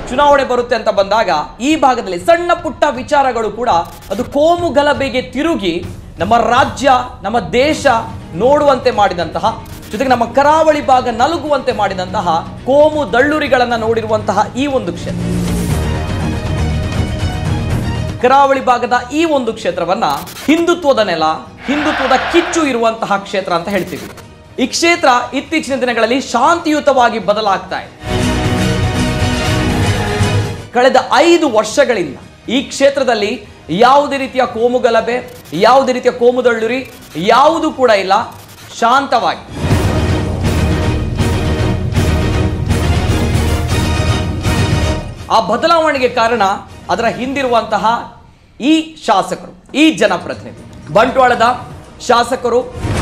ಚುನಾವಣೆ ಬರುತ್ತೆ ಅಂತ ಬಂದಾಗ ಈ ಭಾಗದಲ್ಲಿ ಸಣ್ಣ ಪುಟ್ಟ ವಿಚಾರಗಳು ಕೂಡ ಅದು ಕೋಮು ಗಲಭೆಗೆ ತಿರುಗಿ ನಮ್ಮ ರಾಜ್ಯ ನಮ್ಮ ದೇಶ ನೋಡುವಂತೆ ಮಾಡಿದಂತಹ ಜೊತೆಗೆ ನಮ್ಮ ಕರಾವಳಿ ಭಾಗ ನಲುಗುವಂತೆ ಮಾಡಿದಂತಹ ಕೋಮು ದಳ್ಳುರಿಗಳನ್ನ ನೋಡಿರುವಂತಹ ಈ ಒಂದು ಕ್ಷೇತ್ರ ಕರಾವಳಿ ಭಾಗದ ಈ ಒಂದು ಕ್ಷೇತ್ರವನ್ನ ಹಿಂದುತ್ವದ ನೆಲ ಹಿಂದುತ್ವದ ಕಿಚ್ಚು ಇರುವಂತಹ ಕ್ಷೇತ್ರ ಅಂತ ಹೇಳ್ತೀವಿ ಈ ಕ್ಷೇತ್ರ ಇತ್ತೀಚಿನ ದಿನಗಳಲ್ಲಿ ಶಾಂತಿಯುತವಾಗಿ ಬದಲಾಗ್ತಾ ಇದೆ ಕಳೆದ ಐದು ವರ್ಷಗಳಿಂದ ಈ ಕ್ಷೇತ್ರದಲ್ಲಿ ಯಾವುದೇ ರೀತಿಯ ಕೋಮು ಗಲಭೆ ಯಾವುದೇ ರೀತಿಯ ಕೋಮು ದಳ್ಳುರಿ ಯಾವುದು ಕೂಡ ಇಲ್ಲ ಶಾಂತವಾಗಿ ಆ ಬದಲಾವಣೆಗೆ ಕಾರಣ ಅದರ ಹಿಂದಿರುವಂತಹ ಈ ಶಾಸಕರು ಈ ಜನಪ್ರತಿನಿಧಿ ಬಂಟ್ವಾಳದ ಶಾಸಕರು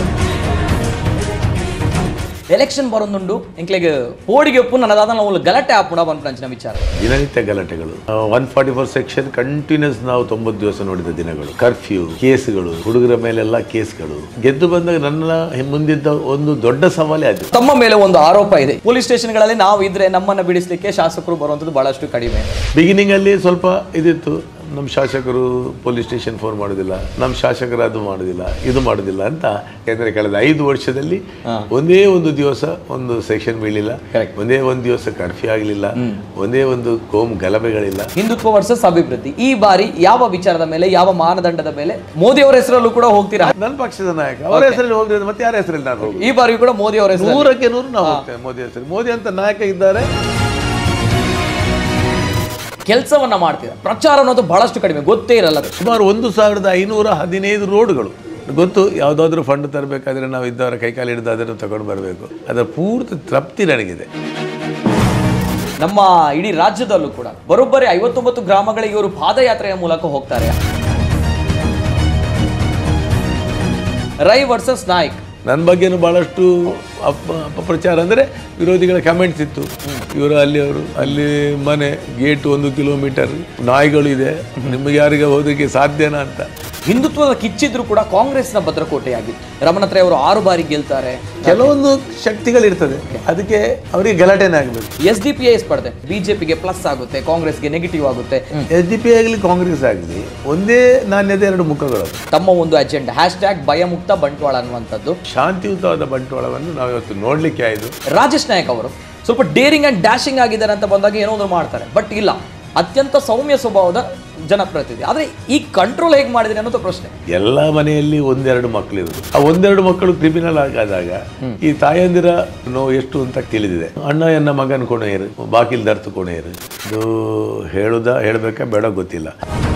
ಎಲೆಕ್ಷನ್ ಬರೋದುಂಡು ಎಂಕ್ಲೆಗ್ ಪೋಡಿಗೆ ಒಪ್ಪು ನನ್ನದಾದ ನಾವು ಗಲಾಟೆ ಆಪುಣ ಬಂದ್ಪಂಚಿನ ವಿಚಾರ ದಿನನಿತ್ಯ ಗಲಾಟೆಗಳು one forty four section continues ನಾವು ತೊಂಬತ್ತು ದಿವಸ ನೋಡಿದ ದಿನಗಳು ಕರ್ಫ್ಯೂ ಕೇಸ್ಗಳು ಹುಡುಗರ ಮೇಲೆಲ್ಲ ಕೇಸ್ಗಳು ಗೆದ್ದು ಬಂದಾಗ ನನ್ನ ಮುಂದಿದ್ದ ಒಂದು ದೊಡ್ಡ ಸವಾಲೇ ಅದು ತಮ್ಮ ಮೇಲೆ ಒಂದು ಆರೋಪ ಇದೆ ಪೊಲೀಸ್ ಸ್ಟೇಷನ್ಗಳಲ್ಲಿ ನಾವು ಇದ್ರೆ ನಮ್ಮನ್ನ ಬಿಡಿಸ್ಲಿಕ್ಕೆ ಶಾಸಕರು ಬರುವಂಥದ್ದು ಬಹಳಷ್ಟು ಕಡಿಮೆ ಬಿಗಿನಿಂಗ್ ಅಲ್ಲಿ ಸ್ವಲ್ಪ ಇದಿತ್ತು ನಮ್ಮ ಶಾಸಕರು ಪೊಲೀಸ್ ಸ್ಟೇಷನ್ ಫೋನ್ ಮಾಡೋದಿಲ್ಲ ನಮ್ಮ ಶಾಸಕರು ಅದು ಮಾಡೋದಿಲ್ಲ ಇದು ಮಾಡೋದಿಲ್ಲ ಅಂತ ಯಾಕಂದ್ರೆ ಕಳೆದ ಐದು ವರ್ಷದಲ್ಲಿ ಒಂದೇ ಒಂದು ದಿವಸ ಒಂದು ಸೆಕ್ಷನ್ ಬೀಳಿಲ್ಲ Correct. ಒಂದೇ ಒಂದು ದಿವಸ ಕರ್ಫ್ಯೂ ಆಗಲಿಲ್ಲ ಒಂದೇ ಒಂದು ಕೋಮ್ ಗಲಭೆಗಳಿಲ್ಲ ಹಿಂದುತ್ವ ವರ್ಸಸ್ ಅಭಿವೃದ್ಧಿ ಈ ಬಾರಿ ಯಾವ ವಿಚಾರದ ಮೇಲೆ ಯಾವ ಮಾನದಂಡದ ಮೇಲೆ ಮೋದಿ ಅವರ ಹೆಸರಲ್ಲೂ ಕೂಡ ಹೋಗ್ತೀರಾ ನನ್ನ ಪಕ್ಷದ ನಾಯಕ ಅವರ ಹೆಸರಲ್ಲಿ ಹೋಗಿದ್ರೆ ಮತ್ತೆ ಯಾರ ಹೆಸರಲ್ಲಿ ನಾನು ಹೋಗಿ ಈ ಬಾರಿ ಕೂಡ ಮೋದಿ ಅವರ ಹೆಸರು ನೂರಕ್ಕೆ ನೂರು ನಾವು ಹೋಗ್ತೇವೆ ಮೋದಿ ಹೆಸರು ಮೋದಿ ಅಂತ ನಾಯಕ ಇದ್ದಾರೆ ಕೆಲಸವನ್ನ ಮಾಡ್ತೀರಾ ಪ್ರಚಾರ ಅನ್ನೋದು ಬಹಳಷ್ಟು ಕಡಿಮೆ ಗೊತ್ತೇ ಇರಲ್ಲ ಅದು. ಸುಮಾರು ಒಂದು ಸಾವಿರದ ಐನೂರ ಹದಿನೈದು ರೋಡ್ಗಳು ಗೊತ್ತು ಯಾವುದಾದ್ರೂ ಫಂಡ್ ತರಬೇಕಾದ್ರೆ ನಾವು ಇದ್ದವರ ಕೈಕಾಲು ಹಿಡಿದು ಅದನ್ನು ತಗೊಂಡು ಬರಬೇಕು ಅದರ ಪೂರ್ತಿ ತೃಪ್ತಿ ನನಗಿದೆ ನಮ್ಮ ಇಡೀ ರಾಜ್ಯದಲ್ಲೂ ಕೂಡ ಬರೋಬ್ಬರಿ ಐವತ್ತೊಂಬತ್ತು ಗ್ರಾಮಗಳಿಗೆ ಇವರು ಪಾದಯಾತ್ರೆಯ ಮೂಲಕ ಹೋಗ್ತಾರೆ ರೈ ವರ್ಸಸ್ ನಾಯ್ಕ್ ನನ್ನ ಬಗ್ಗೆನೂ ಭಾಳಷ್ಟು ಅಪ ಅಪಪ್ರಚಾರ ಅಂದರೆ ವಿರೋಧಿಗಳ ಕಮೆಂಟ್ಸ್ ಇತ್ತು ಇವರು ಅಲ್ಲಿಯವರು ಅಲ್ಲಿ ಮನೆ ಗೇಟ್ ಒಂದು ಕಿಲೋಮೀಟರ್ ನಾಯಿಗಳು ಇದೆ ನಿಮಗೆ ಯಾರಿಗೆ ಹೋದಕ್ಕೆ ಸಾಧ್ಯನಾ ಅಂತ ಹಿಂದುತ್ವದ ಕಿಚ್ಚಿದ್ರು ಕೂಡ ಕಾಂಗ್ರೆಸ್ನ ಭದ್ರಕೋಟೆಯಾಗಿತ್ತು ರಮಣತ್ರ ಅವರು ಆರು ಬಾರಿ ಗೆಲ್ತಾರೆ ಕೆಲವೊಂದು ಶಕ್ತಿಗಳಿರ್ತದೆ ಅದಕ್ಕೆ ಅವರಿಗೆ ಗಲಾಟೆನೇ ಆಗಬೇಕು ಎಸ್ ಡಿ ಪಿ ಐ ಸ್ಪರ್ಧೆ ಬಿಜೆಪಿಗೆ ಪ್ಲಸ್ ಆಗುತ್ತೆ ಕಾಂಗ್ರೆಸ್ಗೆ ನೆಗೆಟಿವ್ ಆಗುತ್ತೆ ಎಸ್ ಡಿ ಪಿ ಆಗಲಿ ಕಾಂಗ್ರೆಸ್ ಆಗಲಿ ಒಂದೇ ನಾಣ್ಯದ ಎರಡು ಮುಖಗಳು ತಮ್ಮ ಒಂದು ಅಜೆಂಡಾ ಹ್ಯಾಶ್ ಟ್ಯಾಗ್ ಭಯಮುಕ್ತ ಬಂಟ್ವಾಳ ಅನ್ನುವಂಥದ್ದು ಶಾಂತಿಯುತವಾದ ಬಂಟ್ವಾಳವನ್ನು ನಾವು ಇವತ್ತು ನೋಡಲಿಕ್ಕೆ ಆಯಿತು ರಾಜೇಶ್ ನಾಯಕ್ ಅವರು ಸ್ವಲ್ಪ ಡೇರಿಂಗ್ ಅಂಡ್ ಡ್ಯಾಶಿಂಗ್ ಆಗಿದ್ದಾರೆ ಅಂತ ಬಂದಾಗ ಏನೋ ಒಂದು ಮಾಡ್ತಾರೆ ಬಟ್ ಇಲ್ಲ ಅತ್ಯಂತ ಸೌಮ್ಯ ಸ್ವಭಾವದ ಜನಪ್ರತಿನಿಧಿ ಆದರೆ ಈ ಕಂಟ್ರೋಲ್ ಹೇಗೆ ಮಾಡಿದ್ರೆ ಅನ್ನೋದು ಪ್ರಶ್ನೆ ಎಲ್ಲ ಮನೆಯಲ್ಲಿ ಒಂದೆರಡು ಮಕ್ಕಳಿರೋದು ಆ ಒಂದೆರಡು ಮಕ್ಕಳು ಕ್ರಿಮಿನಲ್ ಆಗಾದಾಗ ಈ ತಾಯಂದಿರ ನೋವು ಎಷ್ಟು ಅಂತ ತಿಳಿದಿದೆ ಅಣ್ಣ ಎನ್ನ ಮಗನ ಕೊನೆಯರು ಬಾಕಿಲ್ ದರ್ತು ಕೊನೆಯರು ಇದು ಹೇಳುದ ಹೇಳಬೇಕಾ ಬೇಡ ಗೊತ್ತಿಲ್ಲ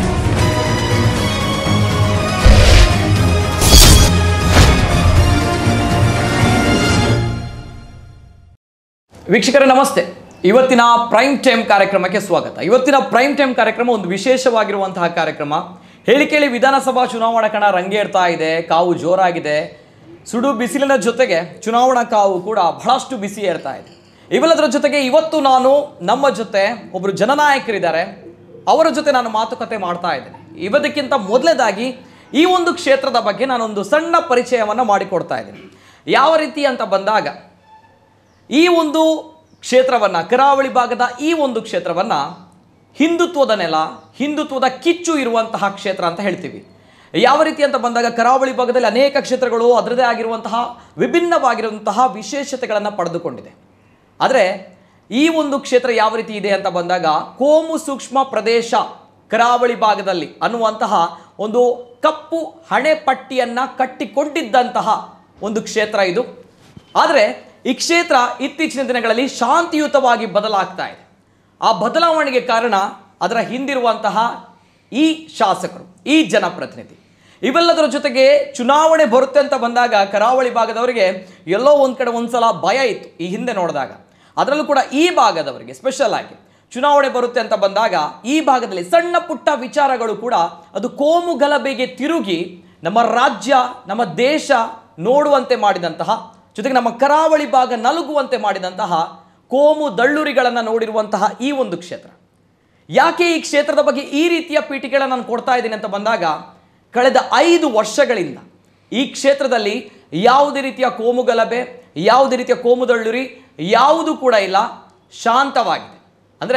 ವೀಕ್ಷಕರೇ ನಮಸ್ತೆ ಇವತ್ತಿನ ಪ್ರೈಮ್ ಟೈಮ್ ಕಾರ್ಯಕ್ರಮಕ್ಕೆ ಸ್ವಾಗತ ಇವತ್ತಿನ ಪ್ರೈಮ್ ಟೈಮ್ ಕಾರ್ಯಕ್ರಮ ಒಂದು ವಿಶೇಷವಾಗಿರುವಂತಹ ಕಾರ್ಯಕ್ರಮ ಹೇಳಿ ಕೇಳಿ ವಿಧಾನಸಭಾ ಚುನಾವಣಾ ಕಣ ರಂಗೇರ್ತಾ ಇದೆ ಕಾವು ಜೋರಾಗಿದೆ ಸುಡು ಬಿಸಿಲಿನ ಜೊತೆಗೆ ಚುನಾವಣಾ ಕಾವು ಕೂಡ ಬಹಳಷ್ಟು ಬಿಸಿ ಏರ್ತಾ ಇದೆ ಇವೆಲ್ಲದರ ಜೊತೆಗೆ ಇವತ್ತು ನಾನು ನಮ್ಮ ಜೊತೆ ಒಬ್ಬರು ಜನನಾಯಕರಿದ್ದಾರೆ ಅವರ ಜೊತೆ ನಾನು ಮಾತುಕತೆ ಮಾಡ್ತಾ ಇದ್ದೇನೆ ಇವತ್ತಕ್ಕಿಂತ ಮೊದಲನೇದಾಗಿ ಈ ಒಂದು ಕ್ಷೇತ್ರದ ಬಗ್ಗೆ ನಾನೊಂದು ಸಣ್ಣ ಪರಿಚಯವನ್ನು ಮಾಡಿಕೊಡ್ತಾ ಇದ್ದೀನಿ ಯಾವ ರೀತಿ ಅಂತ ಬಂದಾಗ ಈ ಒಂದು ಕ್ಷೇತ್ರವನ್ನ ಕರಾವಳಿ ಭಾಗದ ಈ ಒಂದು ಕ್ಷೇತ್ರವನ್ನ ಹಿಂದುತ್ವದ ನೆಲ ಹಿಂದುತ್ವದ ಕಿಚ್ಚು ಇರುವಂತಹ ಕ್ಷೇತ್ರ ಅಂತ ಹೇಳ್ತೀವಿ ಯಾವ ರೀತಿ ಅಂತ ಬಂದಾಗ ಕರಾವಳಿ ಭಾಗದಲ್ಲಿ ಅನೇಕ ಕ್ಷೇತ್ರಗಳು ಅದರದೇ ಆಗಿರುವಂತಹ ವಿಭಿನ್ನವಾಗಿರುವಂತಹ ವಿಶೇಷತೆಗಳನ್ನು ಪಡೆದುಕೊಂಡಿದೆ ಆದರೆ ಈ ಒಂದು ಕ್ಷೇತ್ರ ಯಾವ ರೀತಿ ಇದೆ ಅಂತ ಬಂದಾಗ ಕೋಮು ಸೂಕ್ಷ್ಮ ಪ್ರದೇಶ ಕರಾವಳಿ ಭಾಗದಲ್ಲಿ ಅನ್ನುವಂತಹ ಒಂದು ಕಪ್ಪು ಹಣೆಪಟ್ಟಿಯನ್ನ ಕಟ್ಟಿಕೊಂಡಿದ್ದಂತಹ ಒಂದು ಕ್ಷೇತ್ರ ಇದು ಆದರೆ ಈ ಕ್ಷೇತ್ರ ಇತ್ತೀಚಿನ ದಿನಗಳಲ್ಲಿ ಶಾಂತಿಯುತವಾಗಿ ಬದಲಾಗ್ತಾ ಇದೆ ಆ ಬದಲಾವಣೆಗೆ ಕಾರಣ ಅದರ ಹಿಂದಿರುವಂತಹ ಈ ಶಾಸಕರು ಈ ಜನಪ್ರತಿನಿಧಿ ಇವೆಲ್ಲದರ ಜೊತೆಗೆ ಚುನಾವಣೆ ಬರುತ್ತೆ ಅಂತ ಬಂದಾಗ ಕರಾವಳಿ ಭಾಗದವರಿಗೆ ಎಲ್ಲೋ ಒಂದು ಕಡೆ ಒಂದ್ಸಲ ಭಯ ಇತ್ತು ಈ ಹಿಂದೆ ನೋಡಿದಾಗ ಅದರಲ್ಲೂ ಕೂಡ ಈ ಭಾಗದವರಿಗೆ ಸ್ಪೆಷಲ್ ಆಗಿ ಚುನಾವಣೆ ಬರುತ್ತೆ ಅಂತ ಬಂದಾಗ ಈ ಭಾಗದಲ್ಲಿ ಸಣ್ಣ ಪುಟ್ಟ ವಿಚಾರಗಳು ಕೂಡ ಅದು ಕೋಮು ಗಲಭೆಗೆ ತಿರುಗಿ ನಮ್ಮ ರಾಜ್ಯ ನಮ್ಮ ದೇಶ ನೋಡುವಂತೆ ಮಾಡಿದಂತಹ ಜೊತೆಗೆ ನಮ್ಮ ಕರಾವಳಿ ಭಾಗ ನಲುಗುವಂತೆ ಮಾಡಿದಂತಹ ಕೋಮು ದಳ್ಳುರಿಗಳನ್ನು ನೋಡಿರುವಂತಹ ಈ ಒಂದು ಕ್ಷೇತ್ರ ಯಾಕೆ ಈ ಕ್ಷೇತ್ರದ ಬಗ್ಗೆ ಈ ರೀತಿಯ ಪೀಠಿಕೆಗಳನ್ನು ನಾನು ಕೊಡ್ತಾ ಇದ್ದೀನಿ ಅಂತ ಬಂದಾಗ ಕಳೆದ ಐದು ವರ್ಷಗಳಿಂದ ಈ ಕ್ಷೇತ್ರದಲ್ಲಿ ಯಾವುದೇ ರೀತಿಯ ಕೋಮು ಗಲಭೆ ಯಾವುದೇ ರೀತಿಯ ಕೋಮು ದಳ್ಳುರಿ ಯಾವುದು ಕೂಡ ಇಲ್ಲ ಶಾಂತವಾಗಿದೆ ಅಂದರೆ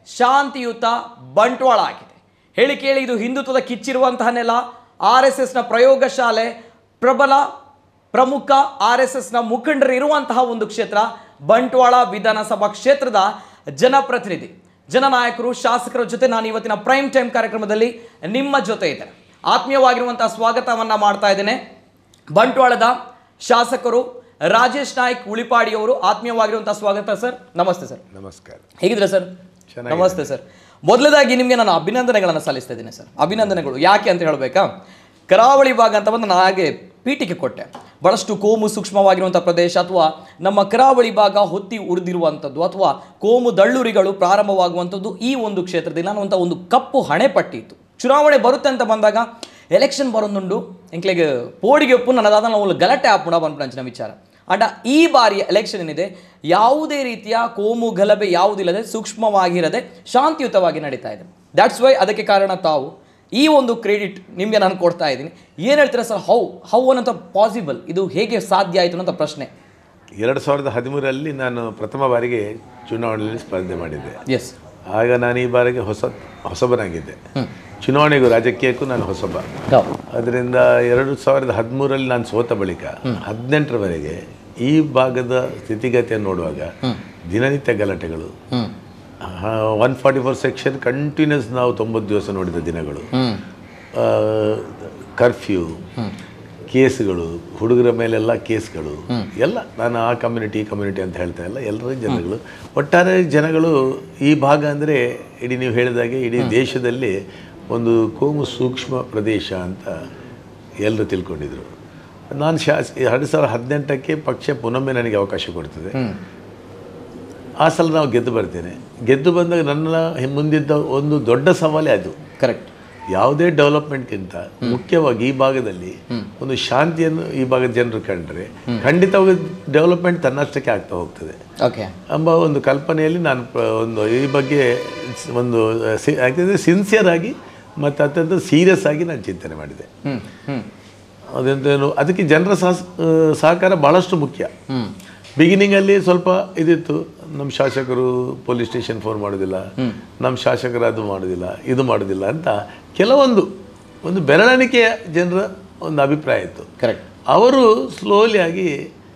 ಶಾಂತಿಯುತ ಬಂಟ್ವಾಳ ಆಗಿದೆ ಹೇಳಿ ಕೇಳಿ ಇದು ಹಿಂದುತ್ವದ ಕಿಚ್ಚಿರುವಂತಹ ನೆಲ ಆರ್ ಎಸ್ ಎಸ್ನ ಪ್ರಯೋಗಶಾಲೆ ಪ್ರಬಲ ಪ್ರಮುಖ ಆರ್ ಎಸ್ ಎಸ್ನ ಮುಖಂಡರು ಇರುವಂತಹ ಒಂದು ಕ್ಷೇತ್ರ ಬಂಟ್ವಾಳ ವಿಧಾನಸಭಾ ಕ್ಷೇತ್ರದ ಜನಪ್ರತಿನಿಧಿ ಜನನಾಯಕರು ಶಾಸಕರ ಜೊತೆ ನಾನು ಇವತ್ತಿನ ಪ್ರೈಮ್ ಟೈಮ್ ಕಾರ್ಯಕ್ರಮದಲ್ಲಿ ನಿಮ್ಮ ಜೊತೆ ಇದ್ದೇನೆ ಆತ್ಮೀಯವಾಗಿರುವಂತಹ ಸ್ವಾಗತವನ್ನ ಮಾಡ್ತಾ ಇದ್ದೇನೆ ಬಂಟ್ವಾಳದ ಶಾಸಕರು ರಾಜೇಶ್ ನಾಯ್ಕ್ ಉಳಿಪಾಡಿಯವರು ಆತ್ಮೀಯವಾಗಿರುವಂತಹ ಸ್ವಾಗತ ಸರ್ ನಮಸ್ತೆ ಸರ್ ನಮಸ್ಕಾರ ಹೇಗಿದ್ರೆ ಸರ್ ನಮಸ್ತೆ ಸರ್ ಮೊದಲದಾಗಿ ನಿಮಗೆ ನಾನು ಅಭಿನಂದನೆಗಳನ್ನು ಸಲ್ಲಿಸ್ತಾ ಇದ್ದೀನಿ ಸರ್ ಅಭಿನಂದನೆಗಳು ಯಾಕೆ ಅಂತ ಹೇಳಬೇಕಾ ಕರಾವಳಿ ಭಾಗ ಅಂತ ಬಂದು ನಾನು ಹಾಗೆ ಪೀಠಿಕೆ ಕೊಟ್ಟೆ ಬಹಳಷ್ಟು ಕೋಮು ಸೂಕ್ಷ್ಮವಾಗಿರುವಂಥ ಪ್ರದೇಶ ಅಥವಾ ನಮ್ಮ ಕರಾವಳಿ ಭಾಗ ಹೊತ್ತಿ ಉಳಿದಿರುವಂಥದ್ದು ಅಥವಾ ಕೋಮು ದಳ್ಳುರಿಗಳು ಪ್ರಾರಂಭವಾಗುವಂಥದ್ದು ಈ ಒಂದು ಕ್ಷೇತ್ರದಲ್ಲಿ ಅನ್ನುವಂಥ ಒಂದು ಕಪ್ಪು ಹಣೆಪಟ್ಟಿ ಇತ್ತು ಚುನಾವಣೆ ಬರುತ್ತೆ ಅಂತ ಬಂದಾಗ ಎಲೆಕ್ಷನ್ ಬರೋದುಂಡು ಎಂಕ್ಲೆಗೆ ಪೋಡಿಗೆ ಒಪ್ಪು ನನ್ನದಾದ ನಾವು ಗಲಾಟೆ ಆಪುಣ ಬಂದ್ಪಂಚಿನ ವಿಚಾರ ಅಂಡ ಈ ಬಾರಿಯ ಎಲೆಕ್ಷನ್ ಏನಿದೆ ಯಾವುದೇ ರೀತಿಯ ಕೋಮು ಗಲಭೆ ಯಾವುದಿಲ್ಲದೆ ಸೂಕ್ಷ್ಮವಾಗಿರದೆ ಶಾಂತಿಯುತವಾಗಿ ನಡೀತಾ ಇದೆ ದ್ಯಾಟ್ಸ್ ವೈ ಅದಕ್ಕೆ ಕಾರಣ ತಾವು ಈ ಒಂದು ಕ್ರೆಡಿಟ್ ನಿಮಗೆ ನಾನು ಕೊಡ್ತಾ ಇದ್ದೀನಿ ಏನು ಹೇಳ್ತೀರಾ ಸರ್ ಹೌ ಹೌ ಅನ್ನೋಂಥ ಪಾಸಿಬಲ್ ಇದು ಹೇಗೆ ಸಾಧ್ಯ ಆಯಿತು ಅನ್ನೋಂಥ ಪ್ರಶ್ನೆ ಎರಡು ಸಾವಿರದ ಹದಿಮೂರರಲ್ಲಿ ನಾನು ಪ್ರಥಮ ಬಾರಿಗೆ ಚುನಾವಣೆಯಲ್ಲಿ ಸ್ಪರ್ಧೆ ಮಾಡಿದ್ದೆ ಎಸ್ ಆಗ ನಾನು ಈ ಬಾರಿಗೆ ಹೊಸ ಹೊಸಬನಾಗಿದ್ದೆ ಚುನಾವಣೆಗೂ ರಾಜಕೀಯಕ್ಕೂ ನಾನು ಹೊಸಬ ಅದರಿಂದ ಎರಡು ಸಾವಿರದ ಹದಿಮೂರರಲ್ಲಿ ನಾನು ಸೋತ ಬಳಿಕ ಹದಿನೆಂಟರವರೆಗೆ ಈ ಭಾಗದ ಸ್ಥಿತಿಗತಿಯನ್ನು ನೋಡುವಾಗ ದಿನನಿತ್ಯ ಗಲಾಟೆಗಳು one forty four section continues ನಾವು ತೊಂಬತ್ತು ದಿವಸ ನೋಡಿದ ದಿನಗಳು ಕರ್ಫ್ಯೂ ಕೇಸ್ಗಳು ಹುಡುಗರ ಮೇಲೆಲ್ಲ ಕೇಸ್ಗಳು ಎಲ್ಲ ನಾನು ಆ ಕಮ್ಯುನಿಟಿ ಕಮ್ಯುನಿಟಿ ಅಂತ ಹೇಳ್ತಾ ಇಲ್ಲ ಎಲ್ಲರ ಜನಗಳು ಒಟ್ಟಾರೆ ಜನಗಳು ಈ ಭಾಗ ಅಂದರೆ ಇಡೀ ನೀವು ಹೇಳಿದಾಗೆ ಇಡೀ ದೇಶದಲ್ಲಿ ಒಂದು ಕೋಮು ಸೂಕ್ಷ್ಮ ಪ್ರದೇಶ ಅಂತ ಎಲ್ಲರೂ ತಿಳ್ಕೊಂಡಿದ್ರು ನಾನು ಶಾಸ ಎರಡು ಸಾವಿರದ ಹದಿನೆಂಟಕ್ಕೆ ಪಕ್ಷ ಪುನೊಮ್ಮೆ ನನಗೆ ಅವಕಾಶ ಕೊಡ್ತದೆ ಆ ಸಲ ನಾವು ಗೆದ್ದು ಬರ್ತೇನೆ ಗೆದ್ದು ಬಂದಾಗ ನನ್ನ ಮುಂದಿದ್ದ ಒಂದು ದೊಡ್ಡ ಸವಾಲೇ ಅದು ಕರೆಕ್ಟ್ ಯಾವುದೇ ಡೆವಲಪ್ಮೆಂಟ್ಗಿಂತ ಮುಖ್ಯವಾಗಿ ಈ ಭಾಗದಲ್ಲಿ ಒಂದು ಶಾಂತಿಯನ್ನು ಈ ಭಾಗದ ಜನರು ಕಂಡ್ರೆ ಖಂಡಿತವಾಗಿ ಡೆವಲಪ್ಮೆಂಟ್ ತನ್ನಷ್ಟಕ್ಕೆ ಆಗ್ತಾ ಹೋಗ್ತದೆ ಓಕೆ ಎಂಬ ಒಂದು ಕಲ್ಪನೆಯಲ್ಲಿ ನಾನು ಪ್ರ- ಒಂದು ಈ ಬಗ್ಗೆ ಸ್- ಒಂದು ಸಿ- ಯಾಕಂದರೆ ಸಿನ್ಸಿಯರ್ ಆಗಿ ಮತ್ತು ಅತ್ಯಂತ ಸೀರಿಯಸ್ ಆಗಿ ನಾನು ಚಿಂತನೆ ಮಾಡಿದೆ ಹ್ಞೂ ಹ್ಞೂ ಅದೆಂತೇನು ಅದಕ್ಕೆ ಜನರ ಸಹ ಸಹಕಾರ ಬಹಳಷ್ಟು ಮುಖ್ಯ ಬಿಗಿನಿಂಗಲ್ಲಿ ಸ್ವಲ್ಪ ಇದಿತ್ತು ನಮ್ಮ ಶಾಸಕರು ಪೊಲೀಸ್ ಸ್ಟೇಷನ್ ಫೋನ್ ಮಾಡೋದಿಲ್ಲ ನಮ್ಮ ಶಾಸಕರು ಅದು ಮಾಡೋದಿಲ್ಲ ಇದು ಮಾಡೋದಿಲ್ಲ ಅಂತ ಕೆಲವೊಂದು ಒಂದು ಬೆರಳೆಣಿಕೆಯ ಜನರ ಒಂದು ಅಭಿಪ್ರಾಯ ಇತ್ತು ಕರೆಕ್ಟ್ ಅವರು ಸ್ಲೋಲಿ ಆಗಿ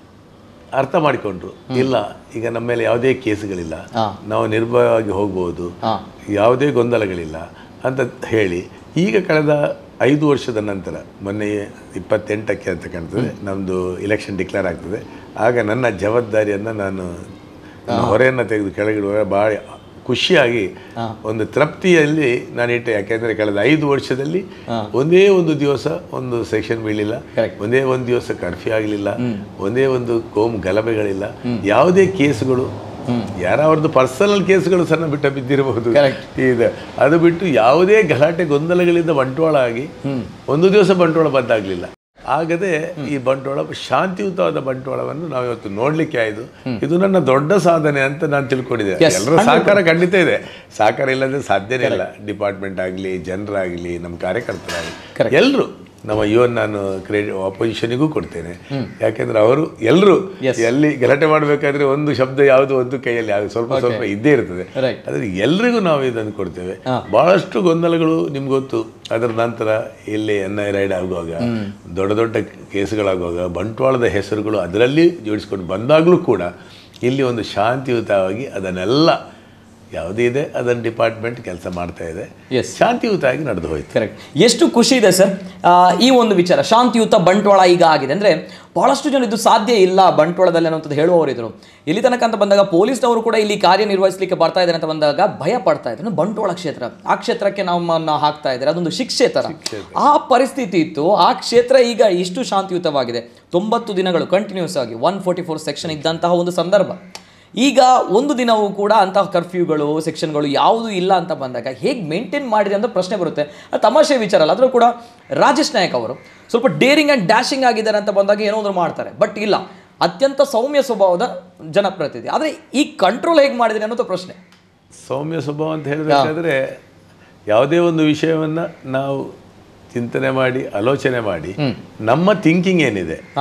ಅರ್ಥ ಮಾಡಿಕೊಂಡ್ರು ಇಲ್ಲ ಈಗ ನಮ್ಮ ಮೇಲೆ ಯಾವುದೇ ಕೇಸುಗಳಿಲ್ಲ ಹಾ. ನಾವು ನಿರ್ಭಯವಾಗಿ ಹೋಗ್ಬೋದು ಹಾಂ ಯಾವುದೇ ಗೊಂದಲಗಳಿಲ್ಲ ಅಂತ ಹೇಳಿ ಈಗ ಕಳೆದ ಐದು ವರ್ಷದ ನಂತರ ಮೊನ್ನೆ ಇಪ್ಪತ್ತೆಂಟಕ್ಕೆ ಅಂತ ಕಾಣ್ತದೆ ನಮ್ಮದು ಇಲೆಕ್ಷನ್ ಡಿಕ್ಲೇರ್ ಆಗ್ತದೆ ಆಗ ನನ್ನ ಜವಾಬ್ದಾರಿಯನ್ನು ನಾನು ನನ್ನ ಹೊರೆಯನ್ನು ತೆಗೆದು ಕೆಳಗಿಡುವಾಗ ಭಾಳ ಖುಷಿಯಾಗಿ ಒಂದು ತೃಪ್ತಿಯಲ್ಲಿ ನಾನು ಇಟ್ಟೆ ಯಾಕೆಂದರೆ ಕಳೆದ ಐದು ವರ್ಷದಲ್ಲಿ ಒಂದೇ ಒಂದು ದಿವಸ ಒಂದು ಸೆಕ್ಷನ್ ಬೀಳಿಲ್ಲ Correct. ಒಂದೇ ಒಂದು ದಿವಸ ಕರ್ಫ್ಯೂ ಆಗಲಿಲ್ಲ ಒಂದೇ ಒಂದು ಕೋಮು ಗಲಭೆಗಳಿಲ್ಲ ಯಾವುದೇ ಕೇಸುಗಳು ಯಾರವ್ರದ್ದು ಪರ್ಸನಲ್ ಕೇಸುಗಳು ಸಣ್ಣ ಬಿಟ್ಟ ಬಿದ್ದಿರಬಹುದು Correct. ಇದೆ ಅದು ಬಿಟ್ಟು ಯಾವುದೇ ಗಲಾಟೆ ಗೊಂದಲಗಳಿಂದ ಬಂಟ್ವಾಳ ಆಗಿ ಒಂದು ದಿವಸ ಬಂಟ್ವಾಳ ಬಂದಾಗಲಿಲ್ಲ ಆಗದೆ ಈ ಬಂಟ್ವಾಳ ಶಾಂತಿಯುತವಾದ ಬಂಟ್ವಾಳವನ್ನು ನಾವು ಇವತ್ತು ನೋಡ್ಲಿಕ್ಕೆ ಆಯ್ತು ಇದು ನನ್ನ ದೊಡ್ಡ ಸಾಧನೆ ಅಂತ ನಾನು ತಿಳ್ಕೊಂಡಿದ್ದೆ Yes, ಎಲ್ಲರ ಸಹಕಾರ ಖಂಡಿತ ಇದೆ ಸಹಕಾರ ಇಲ್ಲದೆ ಸಾಧ್ಯನೇ ಇಲ್ಲ ಡಿಪಾರ್ಟ್ಮೆಂಟ್ ಆಗಲಿ ಜನರಾಗಲಿ ನಮ್ಮ ಕಾರ್ಯಕರ್ತರಾಗಲಿ ಎಲ್ಲರೂ ನಮ್ಮ ಇವನ್ ನಾನು ಕ್ರೆಡಿಟ್ ಅಪೋಸಿಷನಿಗೂ ಕೊಡ್ತೇನೆ ಯಾಕೆಂದ್ರೆ ಅವರು ಎಲ್ಲರೂ ಎಲ್ಲಿ ಗಲಾಟೆ ಮಾಡಬೇಕಾದ್ರೆ ಒಂದು ಶಬ್ದ ಯಾವುದು ಒಂದು ಕೈಯಲ್ಲಿ ಯಾವುದು ಸ್ವಲ್ಪ ಸ್ವಲ್ಪ ಇದ್ದೇ ಇರ್ತದೆ Right. ಅದ್ರ ಎಲ್ರಿಗೂ ನಾವು ಇದನ್ನು ಕೊಡ್ತೇವೆ ಬಹಳಷ್ಟು ಗೊಂದಲಗಳು ನಿಮ್ಗೆ ಗೊತ್ತು ಅದರ ನಂತರ ಇಲ್ಲಿ ಎನ್ ಐ ರೈಡ್ ಆಗುವಾಗ ದೊಡ್ಡ ದೊಡ್ಡ ಕೇಸುಗಳಾಗುವಾಗ ಬಂಟ್ವಾಳದ ಹೆಸರುಗಳು ಅದರಲ್ಲಿ ಜೋಡಿಸ್ಕೊಂಡು ಬಂದಾಗಲೂ ಕೂಡ ಇಲ್ಲಿ ಒಂದು ಶಾಂತಿಯುತವಾಗಿ ಅದನ್ನೆಲ್ಲ ಯಾವುದೇ ಇದೆ ಅದನ್ನು ಡಿಪಾರ್ಟ್ಮೆಂಟ್ ಕೆಲಸ ಮಾಡ್ತಾ ಇದೆ Yes. ಶಾಂತಿಯುತವಾಗಿ ನಡೆದು ಹೋಯ್ತು ಕರೆಕ್ಟ್ ಎಷ್ಟು ಖುಷಿ ಇದೆ ಸರ್ ಆ, ಈ ಒಂದು ವಿಚಾರ ಶಾಂತಿಯುತ ಬಂಟ್ವಾಳ ಈಗ ಆಗಿದೆ ಅಂದರೆ ಬಹಳಷ್ಟು ಜನ ಇದು ಸಾಧ್ಯ ಇಲ್ಲ ಬಂಟ್ವಾಳದಲ್ಲಿ ಅನ್ನೋಂಥದ್ದು ಹೇಳುವವರಿದ್ರು ಇಲ್ಲಿ ತನಕ ಅಂತ ಬಂದಾಗ ಪೊಲೀಸ್ನವರು ಕೂಡ ಇಲ್ಲಿ ಕಾರ್ಯನಿರ್ವಹಿಸಲಿಕ್ಕೆ ಬರ್ತಾ ಇದ್ದಾರೆ ಅಂತ ಬಂದಾಗ ಭಯ ಪಡ್ತಾ ಇದ್ರು ಬಂಟ್ವಾಳ ಕ್ಷೇತ್ರ ಆ ಕ್ಷೇತ್ರಕ್ಕೆ ನಮ್ಮನ್ನ ಹಾಕ್ತಾ ಇದ್ದಾರೆ ಅದೊಂದು ಶಿಕ್ಷೆ ತರ ಆ ಪರಿಸ್ಥಿತಿ ಇತ್ತು ಆ ಕ್ಷೇತ್ರ ಈಗ ಇಷ್ಟು ಶಾಂತಿಯುತವಾಗಿದೆ ತೊಂಬತ್ತು ದಿನಗಳು ಕಂಟಿನ್ಯೂಸ್ ಆಗಿ ಒನ್ ಫೋರ್ಟಿ ಫೋರ್ ಸೆಕ್ಷನ್ ಇದ್ದಂತಹ ಒಂದು ಸಂದರ್ಭ ಈಗ ಒಂದು ದಿನವೂ ಕೂಡ ಅಂತಹ ಕರ್ಫ್ಯೂಗಳು ಸೆಕ್ಷನ್ಗಳು ಯಾವುದು ಇಲ್ಲ ಅಂತ ಬಂದಾಗ ಹೇಗೆ ಮೇಂಟೈನ್ ಮಾಡಿದೆ ಅಂತ ಪ್ರಶ್ನೆ ಬರುತ್ತೆ ಅದು ತಮಾಷೆ ವಿಚಾರ ಅಲ್ಲ ಅದರಲ್ಲೂ ಕೂಡ ರಾಜೇಶ್ ನಾಯಕ್ ಅವರು ಸ್ವಲ್ಪ ಡೇರಿಂಗ್ ಆ್ಯಂಡ್ ಡ್ಯಾಶಿಂಗ್ ಆಗಿದ್ದಾರೆ ಅಂತ ಬಂದಾಗ ಏನೋ ಒಂದು ಮಾಡ್ತಾರೆ ಬಟ್ ಇಲ್ಲ ಅತ್ಯಂತ ಸೌಮ್ಯ ಸ್ವಭಾವದ ಜನಪ್ರತಿನಿಧಿ ಆದರೆ ಈ ಕಂಟ್ರೋಲ್ ಹೇಗೆ ಮಾಡಿದ್ರೆ ಅನ್ನೋದು ಪ್ರಶ್ನೆ ಸೌಮ್ಯ ಸ್ವಭಾವ ಅಂತ ಹೇಳಬೇಕಾದ್ರೆ ಯಾವುದೇ ಒಂದು ವಿಷಯವನ್ನು ನಾವು ಚಿಂತನೆ ಮಾಡಿ ಆಲೋಚನೆ ಮಾಡಿ ನಮ್ಮ ಥಿಂಕಿಂಗ್ ಏನಿದೆ ಹಾಂ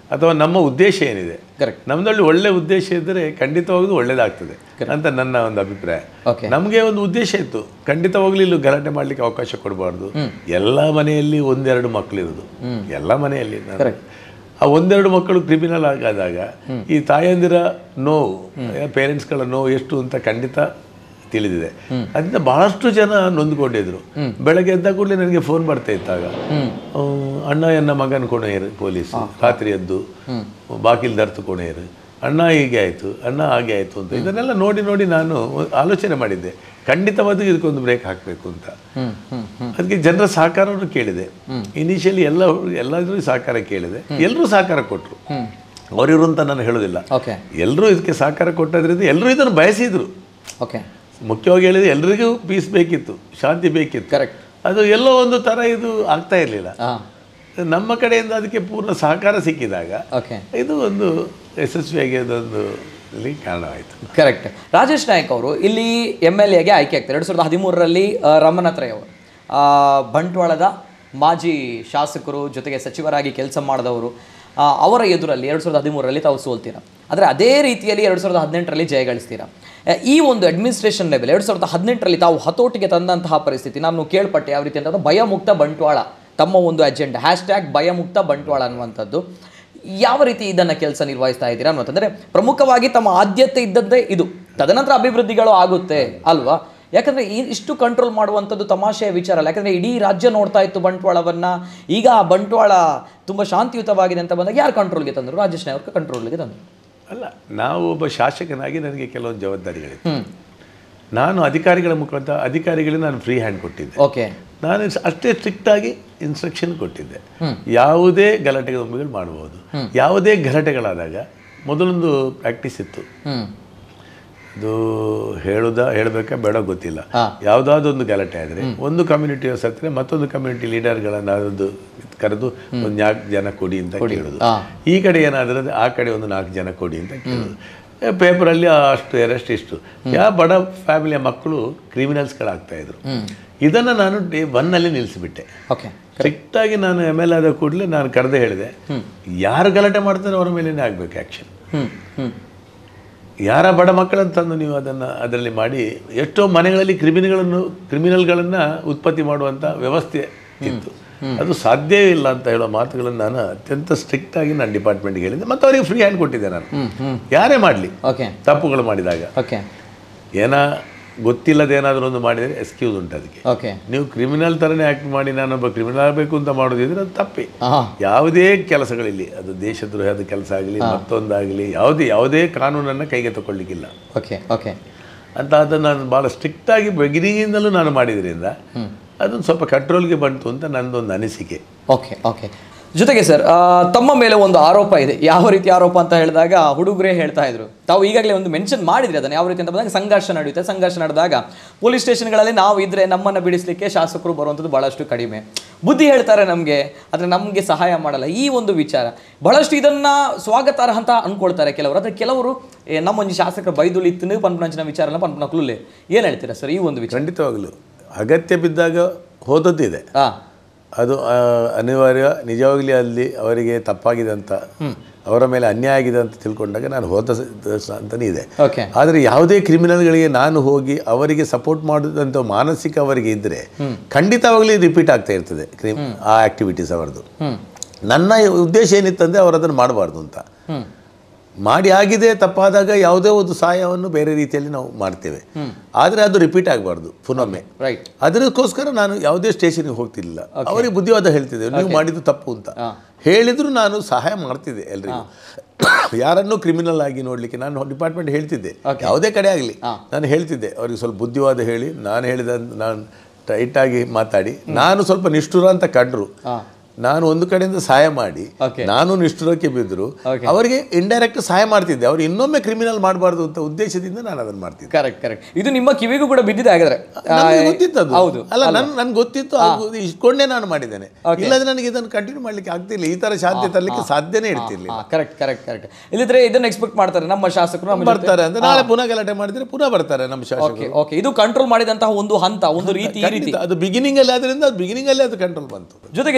ಅಥವಾ ನಮ್ಮ ಉದ್ದೇಶ ಏನಿದೆ ಕರೆಕ್ಟ್ ನಮ್ದಲ್ಲಿ ಒಳ್ಳೆ ಉದ್ದೇಶ ಇದ್ದರೆ ಖಂಡಿತವಾಗ್ಲೂ ಒಳ್ಳೇದಾಗ್ತದೆ ಅಂತ ನನ್ನ ಒಂದು ಅಭಿಪ್ರಾಯ ಓಕೆ ನಮಗೆ ಒಂದು ಉದ್ದೇಶ ಇತ್ತು ಖಂಡಿತವಾಗ್ಲೂ ಇಲ್ಲಿ ಗಲಾಟೆ ಮಾಡ್ಲಿಕ್ಕೆ ಅವಕಾಶ ಕೊಡಬಾರ್ದು ಎಲ್ಲ ಮನೆಯಲ್ಲಿ ಒಂದೆರಡು ಮಕ್ಕಳಿರೋದು ಎಲ್ಲ ಮನೆಯಲ್ಲಿ ನಾನು- Correct. ಆ ಒಂದೆರಡು ಮಕ್ಕಳು ಕ್ರಿಮಿನಲ್ ಆಗಾದಾಗ ಈ ತಾಯಂದಿರ ನೋವು ಪೇರೆಂಟ್ಸ್ಗಳ ನೋವು ಎಷ್ಟು ಅಂತ ಖಂಡಿತ ತಿಳಿದಿದೆ ಅದರಿಂದ ಬಹಳಷ್ಟು ಜನ ನೊಂದ್ಕೊಂಡಿದ್ರು ಬೆಳಗ್ಗೆ ಎದ್ದ ಕೂಡಲೇ ನನಗೆ ಫೋನ್ ಬರ್ತಾ ಇತ್ತಾಗ ಆ, ಅಣ್ಣ ಎನ್ನ ಮಗನ ಕೊನೆಯರು ಪೊಲೀಸ್ ರಾತ್ರಿ ಎದ್ದು ಬಾಗಿಲು ದರ್ತು ಕೊನೆಯರು ಅಣ್ಣ ಹೀಗೆ ಆಯಿತು ಅಣ್ಣ ಹಾಗೆ ಆಯಿತು ಅಂತ ಇದನ್ನೆಲ್ಲ ನೋಡಿ ನೋಡಿ ನಾನು ಆಲೋಚನೆ ಮಾಡಿದ್ದೆ ಖಂಡಿತವಾದ ಇದಕ್ಕೊಂದು ಬ್ರೇಕ್ ಹಾಕಬೇಕು ಅಂತ ಹ್ಮ್ ಹ್ಮ್ ಹ್ಮ್ ಅದಕ್ಕೆ ಜನರ ಸಹಕಾರವನ್ನು ಕೇಳಿದೆ ಇನಿಷಿಯಲಿ ಎಲ್ಲ ಎಲ್ಲರೂ ಸಹಕಾರ ಕೇಳಿದೆ ಎಲ್ಲರೂ ಸಹಕಾರ ಕೊಟ್ಟರು ಅವರಿವರು ಅಂತ ನಾನು ಹೇಳೋದಿಲ್ಲ ಓಕೆ ಎಲ್ಲರೂ ಇದಕ್ಕೆ ಸಹಕಾರ ಕೊಟ್ಟದ್ರಿಂದ ಎಲ್ಲರೂ ಇದನ್ನು ಬಯಸಿದ್ರು ಓಕೆ ಮುಖ್ಯವಾಗಿ ಹೇಳಿದ್ರೆ ಎಲ್ರಿಗೂ ಪೀಸ್ ಬೇಕಿತ್ತು ಶಾಂತಿ ಬೇಕಿತ್ತು ಕರೆಕ್ಟ್ ಅದು ಎಲ್ಲೋ ಒಂದು ಥರ ಇದು ಆಗ್ತಾ ಇರಲಿಲ್ಲ ಹಾಂ ನಮ್ಮ ಕಡೆಯಿಂದ ಅದಕ್ಕೆ ಪೂರ್ಣ ಸಹಕಾರ ಸಿಕ್ಕಿದಾಗ ಓಕೆ ಇದು ಒಂದು ಯಶಸ್ವಿಯಾಗಿ ಅದೊಂದು ಇಲ್ಲಿ ಕಾರಣವಾಯಿತು ಕರೆಕ್ಟ್ ರಾಜೇಶ್ ನಾಯಕ್ ಅವರು ಇಲ್ಲಿ ಎಮ್ ಎಲ್ ಎಗೆ ಆಯ್ಕೆ ಆಗ್ತಾರೆ ಎರಡು ಸಾವಿರದ ಹದಿಮೂರರಲ್ಲಿ ರಮನಾಥ್ ರೈ ಅವರು ಆ, ಬಂಟ್ವಾಳದ ಮಾಜಿ ಶಾಸಕರು ಜೊತೆಗೆ ಸಚಿವರಾಗಿ ಕೆಲಸ ಮಾಡಿದವರು ಆ, ಅವರ ಎದುರಲ್ಲಿ ಎರಡು ಸಾವಿರದ ಹದಿಮೂರರಲ್ಲಿ ತಾವು ಸೋಲ್ತೀರಾ ಆದರೆ ಅದೇ ರೀತಿಯಲ್ಲಿ ಎರಡು ಸಾವಿರದ ಹದಿನೆಂಟರಲ್ಲಿ ಜಯಗಳಿಸ್ತೀರಾ ಆ, ಈ ಒಂದು ಅಡ್ಮಿನಿಸ್ಟ್ರೇಷನ್ ಲೆವೆಲ್ ಎರಡು ಸಾವಿರದ ಹದಿನೆಂಟರಲ್ಲಿ ತಾವು ಹತೋಟಿಗೆ ತಂದಂತಹ ಪರಿಸ್ಥಿತಿ ನಾನು ಕೇಳ್ಪಟ್ಟೆ ಯಾವ ರೀತಿ ಅಂತಂದ್ರೆ ಭಯಮುಕ್ತ ಬಂಟ್ವಾಳ ತಮ್ಮ ಒಂದು ಅಜೆಂಡಾ ಹ್ಯಾಶ್ ಟ್ಯಾಗ್ ಭಯಮುಕ್ತ ಬಂಟ್ವಾಳ ಅನ್ನುವಂಥದ್ದು ಯಾವ ರೀತಿ ಇದನ್ನು ಕೆಲಸ ನಿರ್ವಹಿಸ್ತಾ ಇದ್ದೀರಾ ಅನ್ನುವಂತಂದ್ರೆ ಪ್ರಮುಖವಾಗಿ ತಮ್ಮ ಆದ್ಯತೆ ಇದ್ದದ್ದೇ ಇದು ತದನಂತರ ಅಭಿವೃದ್ಧಿಗಳು ಆಗುತ್ತೆ ಅಲ್ವಾ ಯಾಕಂದ್ರೆ ಈ ಇಷ್ಟು ಕಂಟ್ರೋಲ್ ಮಾಡುವಂಥದ್ದು ತಮಾಷೆಯ ವಿಚಾರ ಅಲ್ಲ ಯಾಕಂದ್ರೆ ಇಡೀ ರಾಜ್ಯ ನೋಡ್ತಾ ಇತ್ತು ಬಂಟ್ವಾಳವನ್ನ ಈಗ ಆ ಬಂಟ್ವಾಳ ತುಂಬಾ ಶಾಂತಿಯುತವಾಗಿದೆ ಅಂತ ಬಂದಾಗ ಯಾರು ಕಂಟ್ರೋಲ್ಗೆ ತಂದರು ರಾಜೇಶ್ ನಾಯಕ್ ಕಂಟ್ರೋಲ್ಗೆ ತಂದರು ಅಲ್ಲ ನಾವು ಒಬ್ಬ ಶಾಸಕನಾಗಿ ನನಗೆ ಕೆಲವೊಂದು ಜವಾಬ್ದಾರಿಗಳಿವೆ ಹ್ಮ್ ನಾನು ಅಧಿಕಾರಿಗಳ ಮುಖಾಂತರ ಅಧಿಕಾರಿಗಳಿಗೆ ನಾನು ಫ್ರೀ ಹ್ಯಾಂಡ್ ಕೊಟ್ಟಿದ್ದೆ ಓಕೆ ನಾನು ಸ್- ಅಷ್ಟೇ ಸ್ಟ್ರಿಕ್ಟಾಗಿ ಇನ್ಸ್ಟ್ರಕ್ಷನ್ ಕೊಟ್ಟಿದ್ದೆ ಯಾವುದೇ ಗಲಾಟೆಗಳು ಮಾಡ್ಬೋದು ಯಾವುದೇ ಗಲಾಟೆಗಳಾದಾಗ ಮೊದಲೊಂದು ಪ್ರಾಕ್ಟೀಸ್ ಇತ್ತು ಹ್ಮ್ ಇದು ಹೇಳುದ ಹೇಳಬೇಕಾ ಬೇಡ ಗೊತ್ತಿಲ್ಲ ಹಾ. ಯಾವುದಾದ್ರು ಒಂದು ಗಲಾಟೆ ಆದರೆ ಒಂದು ಕಮ್ಯುನಿಟಿಯ ಸತ್ತರೆ ಮತ್ತೊಂದು ಕಮ್ಯುನಿಟಿ ಲೀಡರ್ಗಳನ್ನ ಒಂದು ಕರೆದು ಒಂದು ನಾಲ್ಕು ಜನ ಕೊಡಿ ಅಂತ ಕೇಳೋದು ಹಾ. ಈ ಕಡೆ ಏನಾದರೂ ಆ ಕಡೆ ಒಂದು ನಾಲ್ಕು ಜನ ಕೊಡಿ ಅಂತ ಕೇಳೋದು ಪೇಪರಲ್ಲಿ ಅಷ್ಟು ಅರೆಸ್ಟ್ ಇಷ್ಟು ಯಾವ ಬಡ ಫ್ಯಾಮಿಲಿಯ ಮಕ್ಕಳು ಕ್ರಿಮಿನಲ್ಸ್ಗಳಾಗ್ತಾ ಇದ್ರು ಇದನ್ನು ನಾನು ಡೇ ಒನ್ನಲ್ಲಿ ನಿಲ್ಲಿಸಿಬಿಟ್ಟೆ ಓಕೆ ಸ್ಟ್ರಿಕ್ಟಾಗಿ ನಾನು ಎಮ್ ಎಲ್ ಆದ ಕೂಡಲೇ ನಾನು ಕರೆದೇ ಹೇಳಿದೆ ಯಾರು ಗಲಾಟೆ ಮಾಡ್ತಾರೆ ಅವರ ಮೇಲೇ ಆಗಬೇಕು ಆ್ಯಕ್ಷನ್ ಹ್ಮ್ ಹ್ಮ್ ಯಾರ ಬಡ ಮಕ್ಕಳನ್ನು ತಂದು ನೀವು ಅದನ್ನು ಅದರಲ್ಲಿ ಮಾಡಿ ಎಷ್ಟೋ ಮನೆಗಳಲ್ಲಿ ಕ್ರಿಮಿನಲ್ಗಳನ್ನು ಕ್ರಿಮಿನಲ್ಗಳನ್ನು ಉತ್ಪತ್ತಿ ಮಾಡುವಂಥ ವ್ಯವಸ್ಥೆ ಇತ್ತು ಅದು ಸಾಧ್ಯವೇ ಇಲ್ಲ ಅಂತ ಹೇಳೋ ಮಾತುಗಳನ್ನು ನಾನು ಅತ್ಯಂತ ಸ್ಟ್ರಿಕ್ಟಾಗಿ ನಾನು ಡಿಪಾರ್ಟ್ಮೆಂಟ್ಗೆ ಹೇಳಿದ್ದೆ ಮತ್ತು ಅವರಿಗೆ ಫ್ರೀ ಹ್ಯಾಂಡ್ ಕೊಟ್ಟಿದ್ದೆ ನಾನು ಯಾರೇ ಮಾಡಲಿ ಓಕೆ ತಪ್ಪುಗಳು ಮಾಡಿದಾಗ ಓಕೆ ಏನ ಗೊತ್ತಿಲ್ಲದೇನಾದರೂ ಒಂದು ಮಾಡಿದರೆ ಎಕ್ಸ್ಕ್ಯೂಸ್ ಉಂಟು ಅದಕ್ಕೆ ಓಕೆ ನೀವು ಕ್ರಿಮಿನಲ್ ಥರನೇ ಆ್ಯಕ್ಟ್ ಮಾಡಿ ನಾನೊಬ್ಬ ಕ್ರಿಮಿನಲ್ ಆಗಬೇಕು ಅಂತ ಮಾಡೋದಿದ್ರೆ ಅದು ತಪ್ಪೇ ಹಾಂ ಯಾವುದೇ ಕೆಲಸಗಳಿಲ್ಲಿ ಅದು ದೇಶದ್ರೋಹದ ಕೆಲಸ ಆಗಲಿ ಮತ್ತೊಂದಾಗಲಿ ಯಾವುದೇ ಯಾವುದೇ ಕಾನೂನನ್ನು ಕೈಗೆ ತಗೊಳ್ಳಿಕ್ಕಿಲ್ಲ ಓಕೆ ಓಕೆ ಅಂತ ಅದನ್ನು ನಾನು ಭಾಳ ಸ್ಟ್ರಿಕ್ಟಾಗಿ ಬಿಗಿನಿಂಗಿಂದಲೂ ನಾನು ಮಾಡಿದ್ರಿಂದ ಅದೊಂದು ಸ್ವಲ್ಪ ಕಂಟ್ರೋಲ್ಗೆ ಬಂತು ಅಂತ ನನ್ನದೊಂದು ಅನಿಸಿಕೆ ಓಕೆ ಓಕೆ ಜೊತೆಗೆ ಸರ್ ತಮ್ಮ ಮೇಲೆ ಒಂದು ಆರೋಪ ಇದೆ ಯಾವ ರೀತಿ ಆರೋಪ ಅಂತ ಹೇಳಿದಾಗ ಹುಡುಗರೇ ಹೇಳ್ತಾ ಇದ್ರು ತಾವು ಈಗಾಗಲೇ ಒಂದು ಮೆನ್ಷನ್ ಮಾಡಿದ್ರಿ ಅದನ್ನು ಯಾವ ರೀತಿ ಅಂತ ಬಂದಾಗ ಸಂಘರ್ಷ ನಡೆಯುತ್ತೆ ಸಂಘರ್ಷ ನಡೆದಾಗ ಪೊಲೀಸ್ ಸ್ಟೇಷನ್ಗಳಲ್ಲಿ ನಾವು ಇದ್ರೆ ನಮ್ಮನ್ನು ಬಿಡಿಸ್ಲಿಕ್ಕೆ ಶಾಸಕರು ಬರುವಂಥದ್ದು ಬಹಳಷ್ಟು ಕಡಿಮೆ ಬುದ್ಧಿ ಹೇಳ್ತಾರೆ ನಮಗೆ ಆದರೆ ನಮಗೆ ಸಹಾಯ ಮಾಡಲ್ಲ ಈ ಒಂದು ವಿಚಾರ ಬಹಳಷ್ಟು ಇದನ್ನ ಸ್ವಾಗತಾರ್ಹ ಅಂತ ಅನ್ಕೊಳ್ತಾರೆ ಕೆಲವರು ಆದರೆ ಕೆಲವರು ಏ, ನಮ್ಮ ಒಂದು ಶಾಸಕರ ಬೈದುಳಿತ್ತು ಪನ್ಪನಂಚಿನ ವಿಚಾರನ ಪನ್ಪನಕ್ಲುಲೆ ಏನು ಹೇಳ್ತೀರಾ ಸರ್ ಈ ಒಂದು ವಿಚಾರ ಖಂಡಿತವಾಗಲೂ ಅಗತ್ಯ ಬಿದ್ದಾಗ ಹೋದದ್ದಿದೆ ಹಾಂ ಅದು ಆ, ಅನಿವಾರ್ಯ ನಿಜವಾಗ್ಲೂ ಅಲ್ಲಿ ಅವರಿಗೆ ತಪ್ಪಾಗಿದೆ ಅಂತ ಅವರ ಮೇಲೆ ಅನ್ಯಾಯ ಆಗಿದೆ ಅಂತ ತಿಳ್ಕೊಂಡಾಗ ನಾನು ಹೋದ ಸ- ಸ- ಅಂತಲೇ ಇದೆ ಓಕೆ ಆದರೆ ಯಾವುದೇ ಕ್ರಿಮಿನಲ್ಗಳಿಗೆ ನಾನು ಹೋಗಿ ಅವರಿಗೆ ಸಪೋರ್ಟ್ ಮಾಡೋದಂಥ ಮಾನಸಿಕ ಅವರಿಗೆ ಇದ್ದರೆ ಖಂಡಿತವಾಗಲೂ ರಿಪೀಟ್ ಆಗ್ತಾ ಇರ್ತದೆ ಕ್ರಿಮ್ ಆ ಆ್ಯಕ್ಟಿವಿಟೀಸ್ ಅವರದು ನನ್ನ ಉದ್ದೇಶ ಏನಿತ್ತಂದರೆ ಅವರು ಅದನ್ನು ಮಾಡಬಾರ್ದು ಅಂತ ಹ್ಞೂ ಮಾಡಿ ಆಗಿದೆ ತಪ್ಪಾದಾಗ ಯಾವುದೇ ಒಂದು ಸಹಾಯವನ್ನು ಬೇರೆ ರೀತಿಯಲ್ಲಿ ನಾವು ಮಾಡ್ತೇವೆ ಆದರೆ ಅದು ರಿಪೀಟ್ ಆಗಬಾರ್ದು ಪುನೊಮ್ಮೆ ರೈಟ್ ಅದಕ್ಕೋಸ್ಕರ ನಾನು ಯಾವುದೇ ಸ್ಟೇಷನ್ಗೆ ಹೋಗ್ತಿರ್ಲಿಲ್ಲ ಅವರಿಗೆ ಬುದ್ಧಿವಾದ ಹೇಳ್ತಿದ್ದೆ ನೀವು ಮಾಡಿದ್ದು ತಪ್ಪು ಅಂತ ಹೇಳಿದ್ರು ನಾನು ಸಹಾಯ ಮಾಡ್ತಿದ್ದೆ ಎಲ್ರಿಗೂ ಯಾರನ್ನೂ ಕ್ರಿಮಿನಲ್ ಆಗಿ ನೋಡಲಿಕ್ಕೆ ನಾನು ಡಿಪಾರ್ಟ್ಮೆಂಟ್ ಹೇಳ್ತಿದ್ದೆ ಯಾವುದೇ ಕಡೆ ಆಗಲಿ ನಾನು ಹೇಳ್ತಿದ್ದೆ ಅವರಿಗೆ ಸ್ವಲ್ಪ ಬುದ್ಧಿವಾದ ಹೇಳಿ ನಾನು ಹೇಳಿದ ನಾನು ಟೈಟಾಗಿ ಮಾತಾಡಿ ನಾನು ಸ್ವಲ್ಪ ನಿಷ್ಠುರ ಅಂತ ಕಂಡ್ರು ಹಾಂ ನಾನು ಒಂದು ಕಡೆಯಿಂದ ಸಹಾಯ ಮಾಡಿ Okay. ನಾನು ನಿಷ್ಠುರಕ್ಕೆ ಬಿದ್ದರು Okay. ಅವರಿಗೆ ಇಂಡೈರೆಕ್ಟ್ ಸಹಾಯ ಮಾಡ್ತಿದ್ದೆ ಅವ್ರು ಇನ್ನೊಮ್ಮೆ ಕ್ರಿಮಿನಲ್ ಮಾಡಬಾರ್ದು ಅಂತ ಉದ್ದೇಶದಿಂದ ನಾನು ಅದನ್ನು ಮಾಡ್ತಿದ್ದೆ ಕರೆಕ್ಟ್ ಕರೆಕ್ಟ್ ಇದು ನಿಮ್ಮ ಕಿವಿಗೂ ಕೂಡ ಬಿದ್ದಿದೆ ಹಾಗಾದ್ರೆ ನಮ್ಗೆ ಗೊತ್ತಿತ್ತು ಅದು. ಹೌದು ಅಲ್ಲ ನನ್ ನನ್ಗೆ ಗೊತ್ತಿತ್ತು ಅದು ಇಟ್ಕೊಂಡೇ ನಾನು ಮಾಡಿದ್ದೇನೆ ಇಲ್ಲದ್ರೆ ನನಗೆ ಇದನ್ನು ಕಂಟಿನ್ಯೂ ಮಾಡ್ಲಿಕ್ಕೆ ಆಗ್ತಿಲ್ಲ ಈ ತರ ಶಾಂತಿ ತರಲಿಕ್ಕೆ ಸಾಧ್ಯನೇ ಇಡ್ತಿರ್ಲಿಲ್ಲ ಕರೆಕ್ಟ್ ಕರೆಕ್ಟ್ ಕರೆಕ್ಟ್ ಇಲ್ಲಿದ್ರೆ ಇದನ್ನ ಎಕ್ಸ್ಪೆಕ್ಟ್ ಮಾಡ್ತಾರೆ ನಮ್ಮ ಶಾಸಕರು ನಮ್ಮ ಬರ್ತಾರೆ ಅಂದ್ರೆ ನಾಳೆ ಪುನಃ ಗಲಾಟೆ ಮಾಡಿದ್ರೆ ಪುನಃ ಬರ್ತಾರೆ ನಮ್ಮ ಶಾಸಕರು ಓಕೆ ಓಕೆ ಇದು ಕಂಟ್ರೋಲ್ ಮಾಡಿದಂತಹ ಒಂದು ಹಂತ ಒಂದು ರೀತಿ ಈ ರೀತಿ ಖಂಡಿತ. ಅದು ಬಿಗಿನಿಂಗ್ ಅಲ್ಲಿ ಆದ್ರಿಂದ ಅದು ಬಿಗಿನಿಂಗ್ ಅಲ್ಲಿ ಅದು ಕಂಟ್ರೋಲ್ ಬಂತು ಜೊತೆಗೆ ಸರ್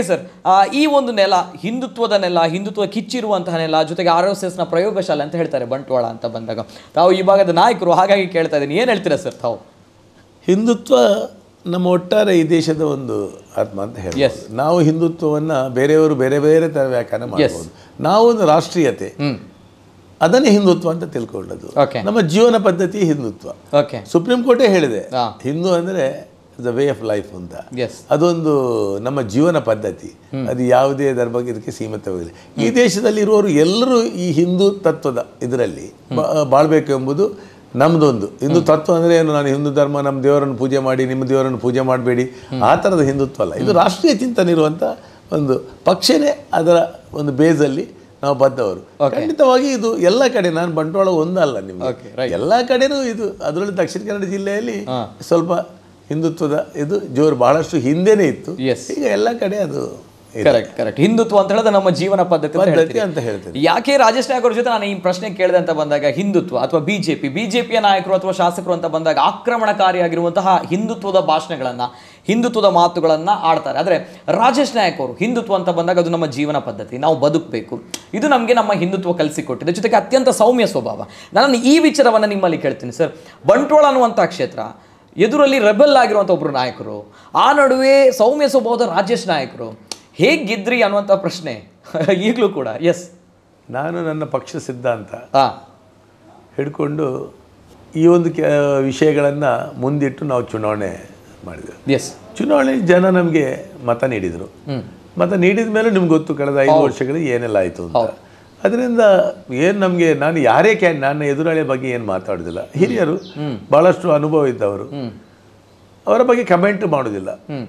ಆ, ಈ ಒಂದು ನೆಲ ಹಿಂದುತ್ವದ ನೆಲ ಹಿಂದುತ್ವ ಕಿಚ್ಚಿರುವಂತಹ ನೆಲ ಜೊತೆಗೆ ಆರ್ ಎಸ್ ಎಸ್ನ ಪ್ರಯೋಗಶಾಲೆ ಅಂತ ಹೇಳ್ತಾರೆ ಬಂಟ್ವಾಳ ಅಂತ ಬಂದಾಗ ತಾವು ಈ ಭಾಗದ ನಾಯಕರು ಹಾಗಾಗಿ ಕೇಳ್ತಾ ಇದ್ದೀನಿ ಏನು ಹೇಳ್ತೀರಾ ಸರ್ ತಾವು ಹಿಂದುತ್ವ ನಮ್ಮ ಒಟ್ಟಾರೆ ಈ ದೇಶದ ಒಂದು ಆತ್ಮ ಅಂತ Yes. ಹೇಳ್ಬೋದು ನಾವು ಹಿಂದುತ್ವವನ್ನು ಬೇರೆಯವರು ಬೇರೆ ಬೇರೆ ಥರ ವ್ಯಾಖ್ಯಾನ ಮಾಡಬಹುದು ನಾವು ಒಂದು ರಾಷ್ಟ್ರೀಯತೆ ಹ್ಮ್ ಅದನ್ನೇ ಹಿಂದುತ್ವ ಅಂತ ತಿಳ್ಕೊಳ್ಳೋದು Okay. ನಮ್ಮ ಜೀವನ ಪದ್ಧತಿ ಹಿಂದುತ್ವ ಓಕೆ ಸುಪ್ರೀಂ ಕೋರ್ಟೇ ಹೇಳಿದೆ ಹಾ. ಹಿಂದೂ ಅಂದರೆ ದ ವೇ ಆಫ್ ಲೈಫ್ ಅಂತ ಎಸ್ ಅದೊಂದು ನಮ್ಮ ಜೀವನ ಪದ್ಧತಿ ಅದು ಯಾವುದೇ ಧರ್ಮಕ್ಕೆ ಇದಕ್ಕೆ ಸೀಮಿತವಾಗಿಲ್ಲ ಈ ದೇಶದಲ್ಲಿ ಇರುವವರು ಎಲ್ಲರೂ ಈ ಹಿಂದೂ ತತ್ವದ ಇದರಲ್ಲಿ ಬಾಳ್ಬೇಕು ಎಂಬುದು ನಮ್ಮದೊಂದು ಹಿಂದೂ ತತ್ವ ಅಂದರೆ ಏನು ನಾನು ಹಿಂದೂ ಧರ್ಮ ನಮ್ಮ ದೇವರನ್ನು ಪೂಜೆ ಮಾಡಿ ನಿಮ್ಮ ದೇವರನ್ನು ಪೂಜೆ ಮಾಡಬೇಡಿ ಆ ಥರದ ಹಿಂದುತ್ವ ಅಲ್ಲ ಇದು ರಾಷ್ಟ್ರೀಯ ಚಿಂತನೆ ಇರುವಂಥ ಒಂದು ಪಕ್ಷನೇ ಅದರ ಒಂದು ಬೇಸಲ್ಲಿ ನಾವು ಬದ್ಧವರು ಖಂಡಿತವಾಗಿ ಇದು ಎಲ್ಲ ಕಡೆ ನಾನು ಬಂಟ್ವಾಳ ಒಂದಲ್ಲ Okay, ನಿಮಗೆ ಎಲ್ಲ ಕಡೆನೂ ಇದು ಅದರಲ್ಲಿ ದಕ್ಷಿಣ ಕನ್ನಡ ಜಿಲ್ಲೆಯಲ್ಲಿ ಸ್ವಲ್ಪ ಹಿಂದುತ್ವದ ಇದು ಜೋರು ಬಹಳಷ್ಟು ಹಿಂದೆನೇ ಇತ್ತು Yes. ಈಗ ಎಲ್ಲ ಕಡೆ ಅದು ಇದೆ. ಕರೆಕ್ಟ್ ಕರೆಕ್ಟ್ ಹಿಂದುತ್ವ ಅಂತ ಹೇಳಿದ್ರೆ ನಮ್ಮ ಜೀವನ ಪದ್ಧತಿ ಅಂತ ಪದ್ಧತಿ ಹೇಳ್ತೀರಿ. ಅಂತ ಹೇಳ್ತೇನೆ ಯಾಕೆ ರಾಜೇಶ್ ನಾಯಕ್ ಅವ್ರ ಜೊತೆ ನಾನು ಈ ಪ್ರಶ್ನೆ ಕೇಳಿದೆ ಅಂತ ಬಂದಾಗ ಹಿಂದುತ್ವ ಅಥವಾ ಬಿಜೆಪಿ ಬಿಜೆಪಿಯ ನಾಯಕರು ಅಥವಾ ಶಾಸಕರು ಅಂತ ಬಂದಾಗ ಆಕ್ರಮಣಕಾರಿಯಾಗಿರುವಂತಹ ಹಿಂದುತ್ವದ ಭಾಷಣಗಳನ್ನ ಹಿಂದುತ್ವದ ಮಾತುಗಳನ್ನ ಆಡ್ತಾರೆ ಆದರೆ ರಾಜೇಶ್ ನಾಯಕ್ ಅವರು ಹಿಂದುತ್ವ ಅಂತ ಬಂದಾಗ ಅದು ನಮ್ಮ ಜೀವನ ಪದ್ಧತಿ ನಾವು ಬದುಕಬೇಕು ಇದು ನಮಗೆ ನಮ್ಮ ಹಿಂದುತ್ವ ಕಲಿಸಿಕೊಟ್ಟಿದೆ ಜೊತೆಗೆ ಅತ್ಯಂತ ಸೌಮ್ಯ ಸ್ವಭಾವ ನಾನು ಈ ವಿಚಾರವನ್ನು ನಿಮ್ಮಲ್ಲಿ ಕೇಳ್ತೀನಿ ಸರ್ ಬಂಟ್ವಾಳ ಅನ್ನುವಂಥ ಕ್ಷೇತ್ರ ಎದುರಲ್ಲಿ ರೆಬೆಲ್ ಆಗಿರುವಂಥ ಒಬ್ಬರು ನಾಯಕರು ಆ ನಡುವೆ ಸೌಮ್ಯ ಸ್ವಭಾವದ ರಾಜೇಶ್ ನಾಯಕರು ಹೇಗೆ ಗೆದ್ರಿ ಅನ್ನುವಂಥ ಪ್ರಶ್ನೆ ಈಗಲೂ ಕೂಡ ಎಸ್ ನಾನು ನನ್ನ ಪಕ್ಷ ಸಿದ್ಧಾಂತ ಹಾ ಹಿಡ್ಕೊಂಡು ಈ ಒಂದು ಕೆ ವಿಷಯಗಳನ್ನು ಮುಂದಿಟ್ಟು ನಾವು ಚುನಾವಣೆ ಮಾಡಿದೆವು ಎಸ್ ಚುನಾವಣೆ ಜನ ನಮಗೆ ಮತ ನೀಡಿದರು ಮತ ನೀಡಿದ ಮೇಲೆ ನಿಮ್ಗೆ ಗೊತ್ತು ಕಳೆದ ಐದು ವರ್ಷಗಳಲ್ಲಿ ಏನೆಲ್ಲ ಆಯಿತು ಅಂತ ಅದರಿಂದ ಏನು ನಮಗೆ ನಾನು ಯಾರೇ ಕ್ಯಾ ನನ್ನ ಎದುರಾಳಿಯ ಬಗ್ಗೆ ಏನು ಮಾತಾಡೋದಿಲ್ಲ ಹಿರಿಯರು ಭಾಳಷ್ಟು ಅನುಭವ ಇದ್ದವರು ಅವರ ಬಗ್ಗೆ ಕಮೆಂಟ್ ಮಾಡೋದಿಲ್ಲ ಹ್ಮ್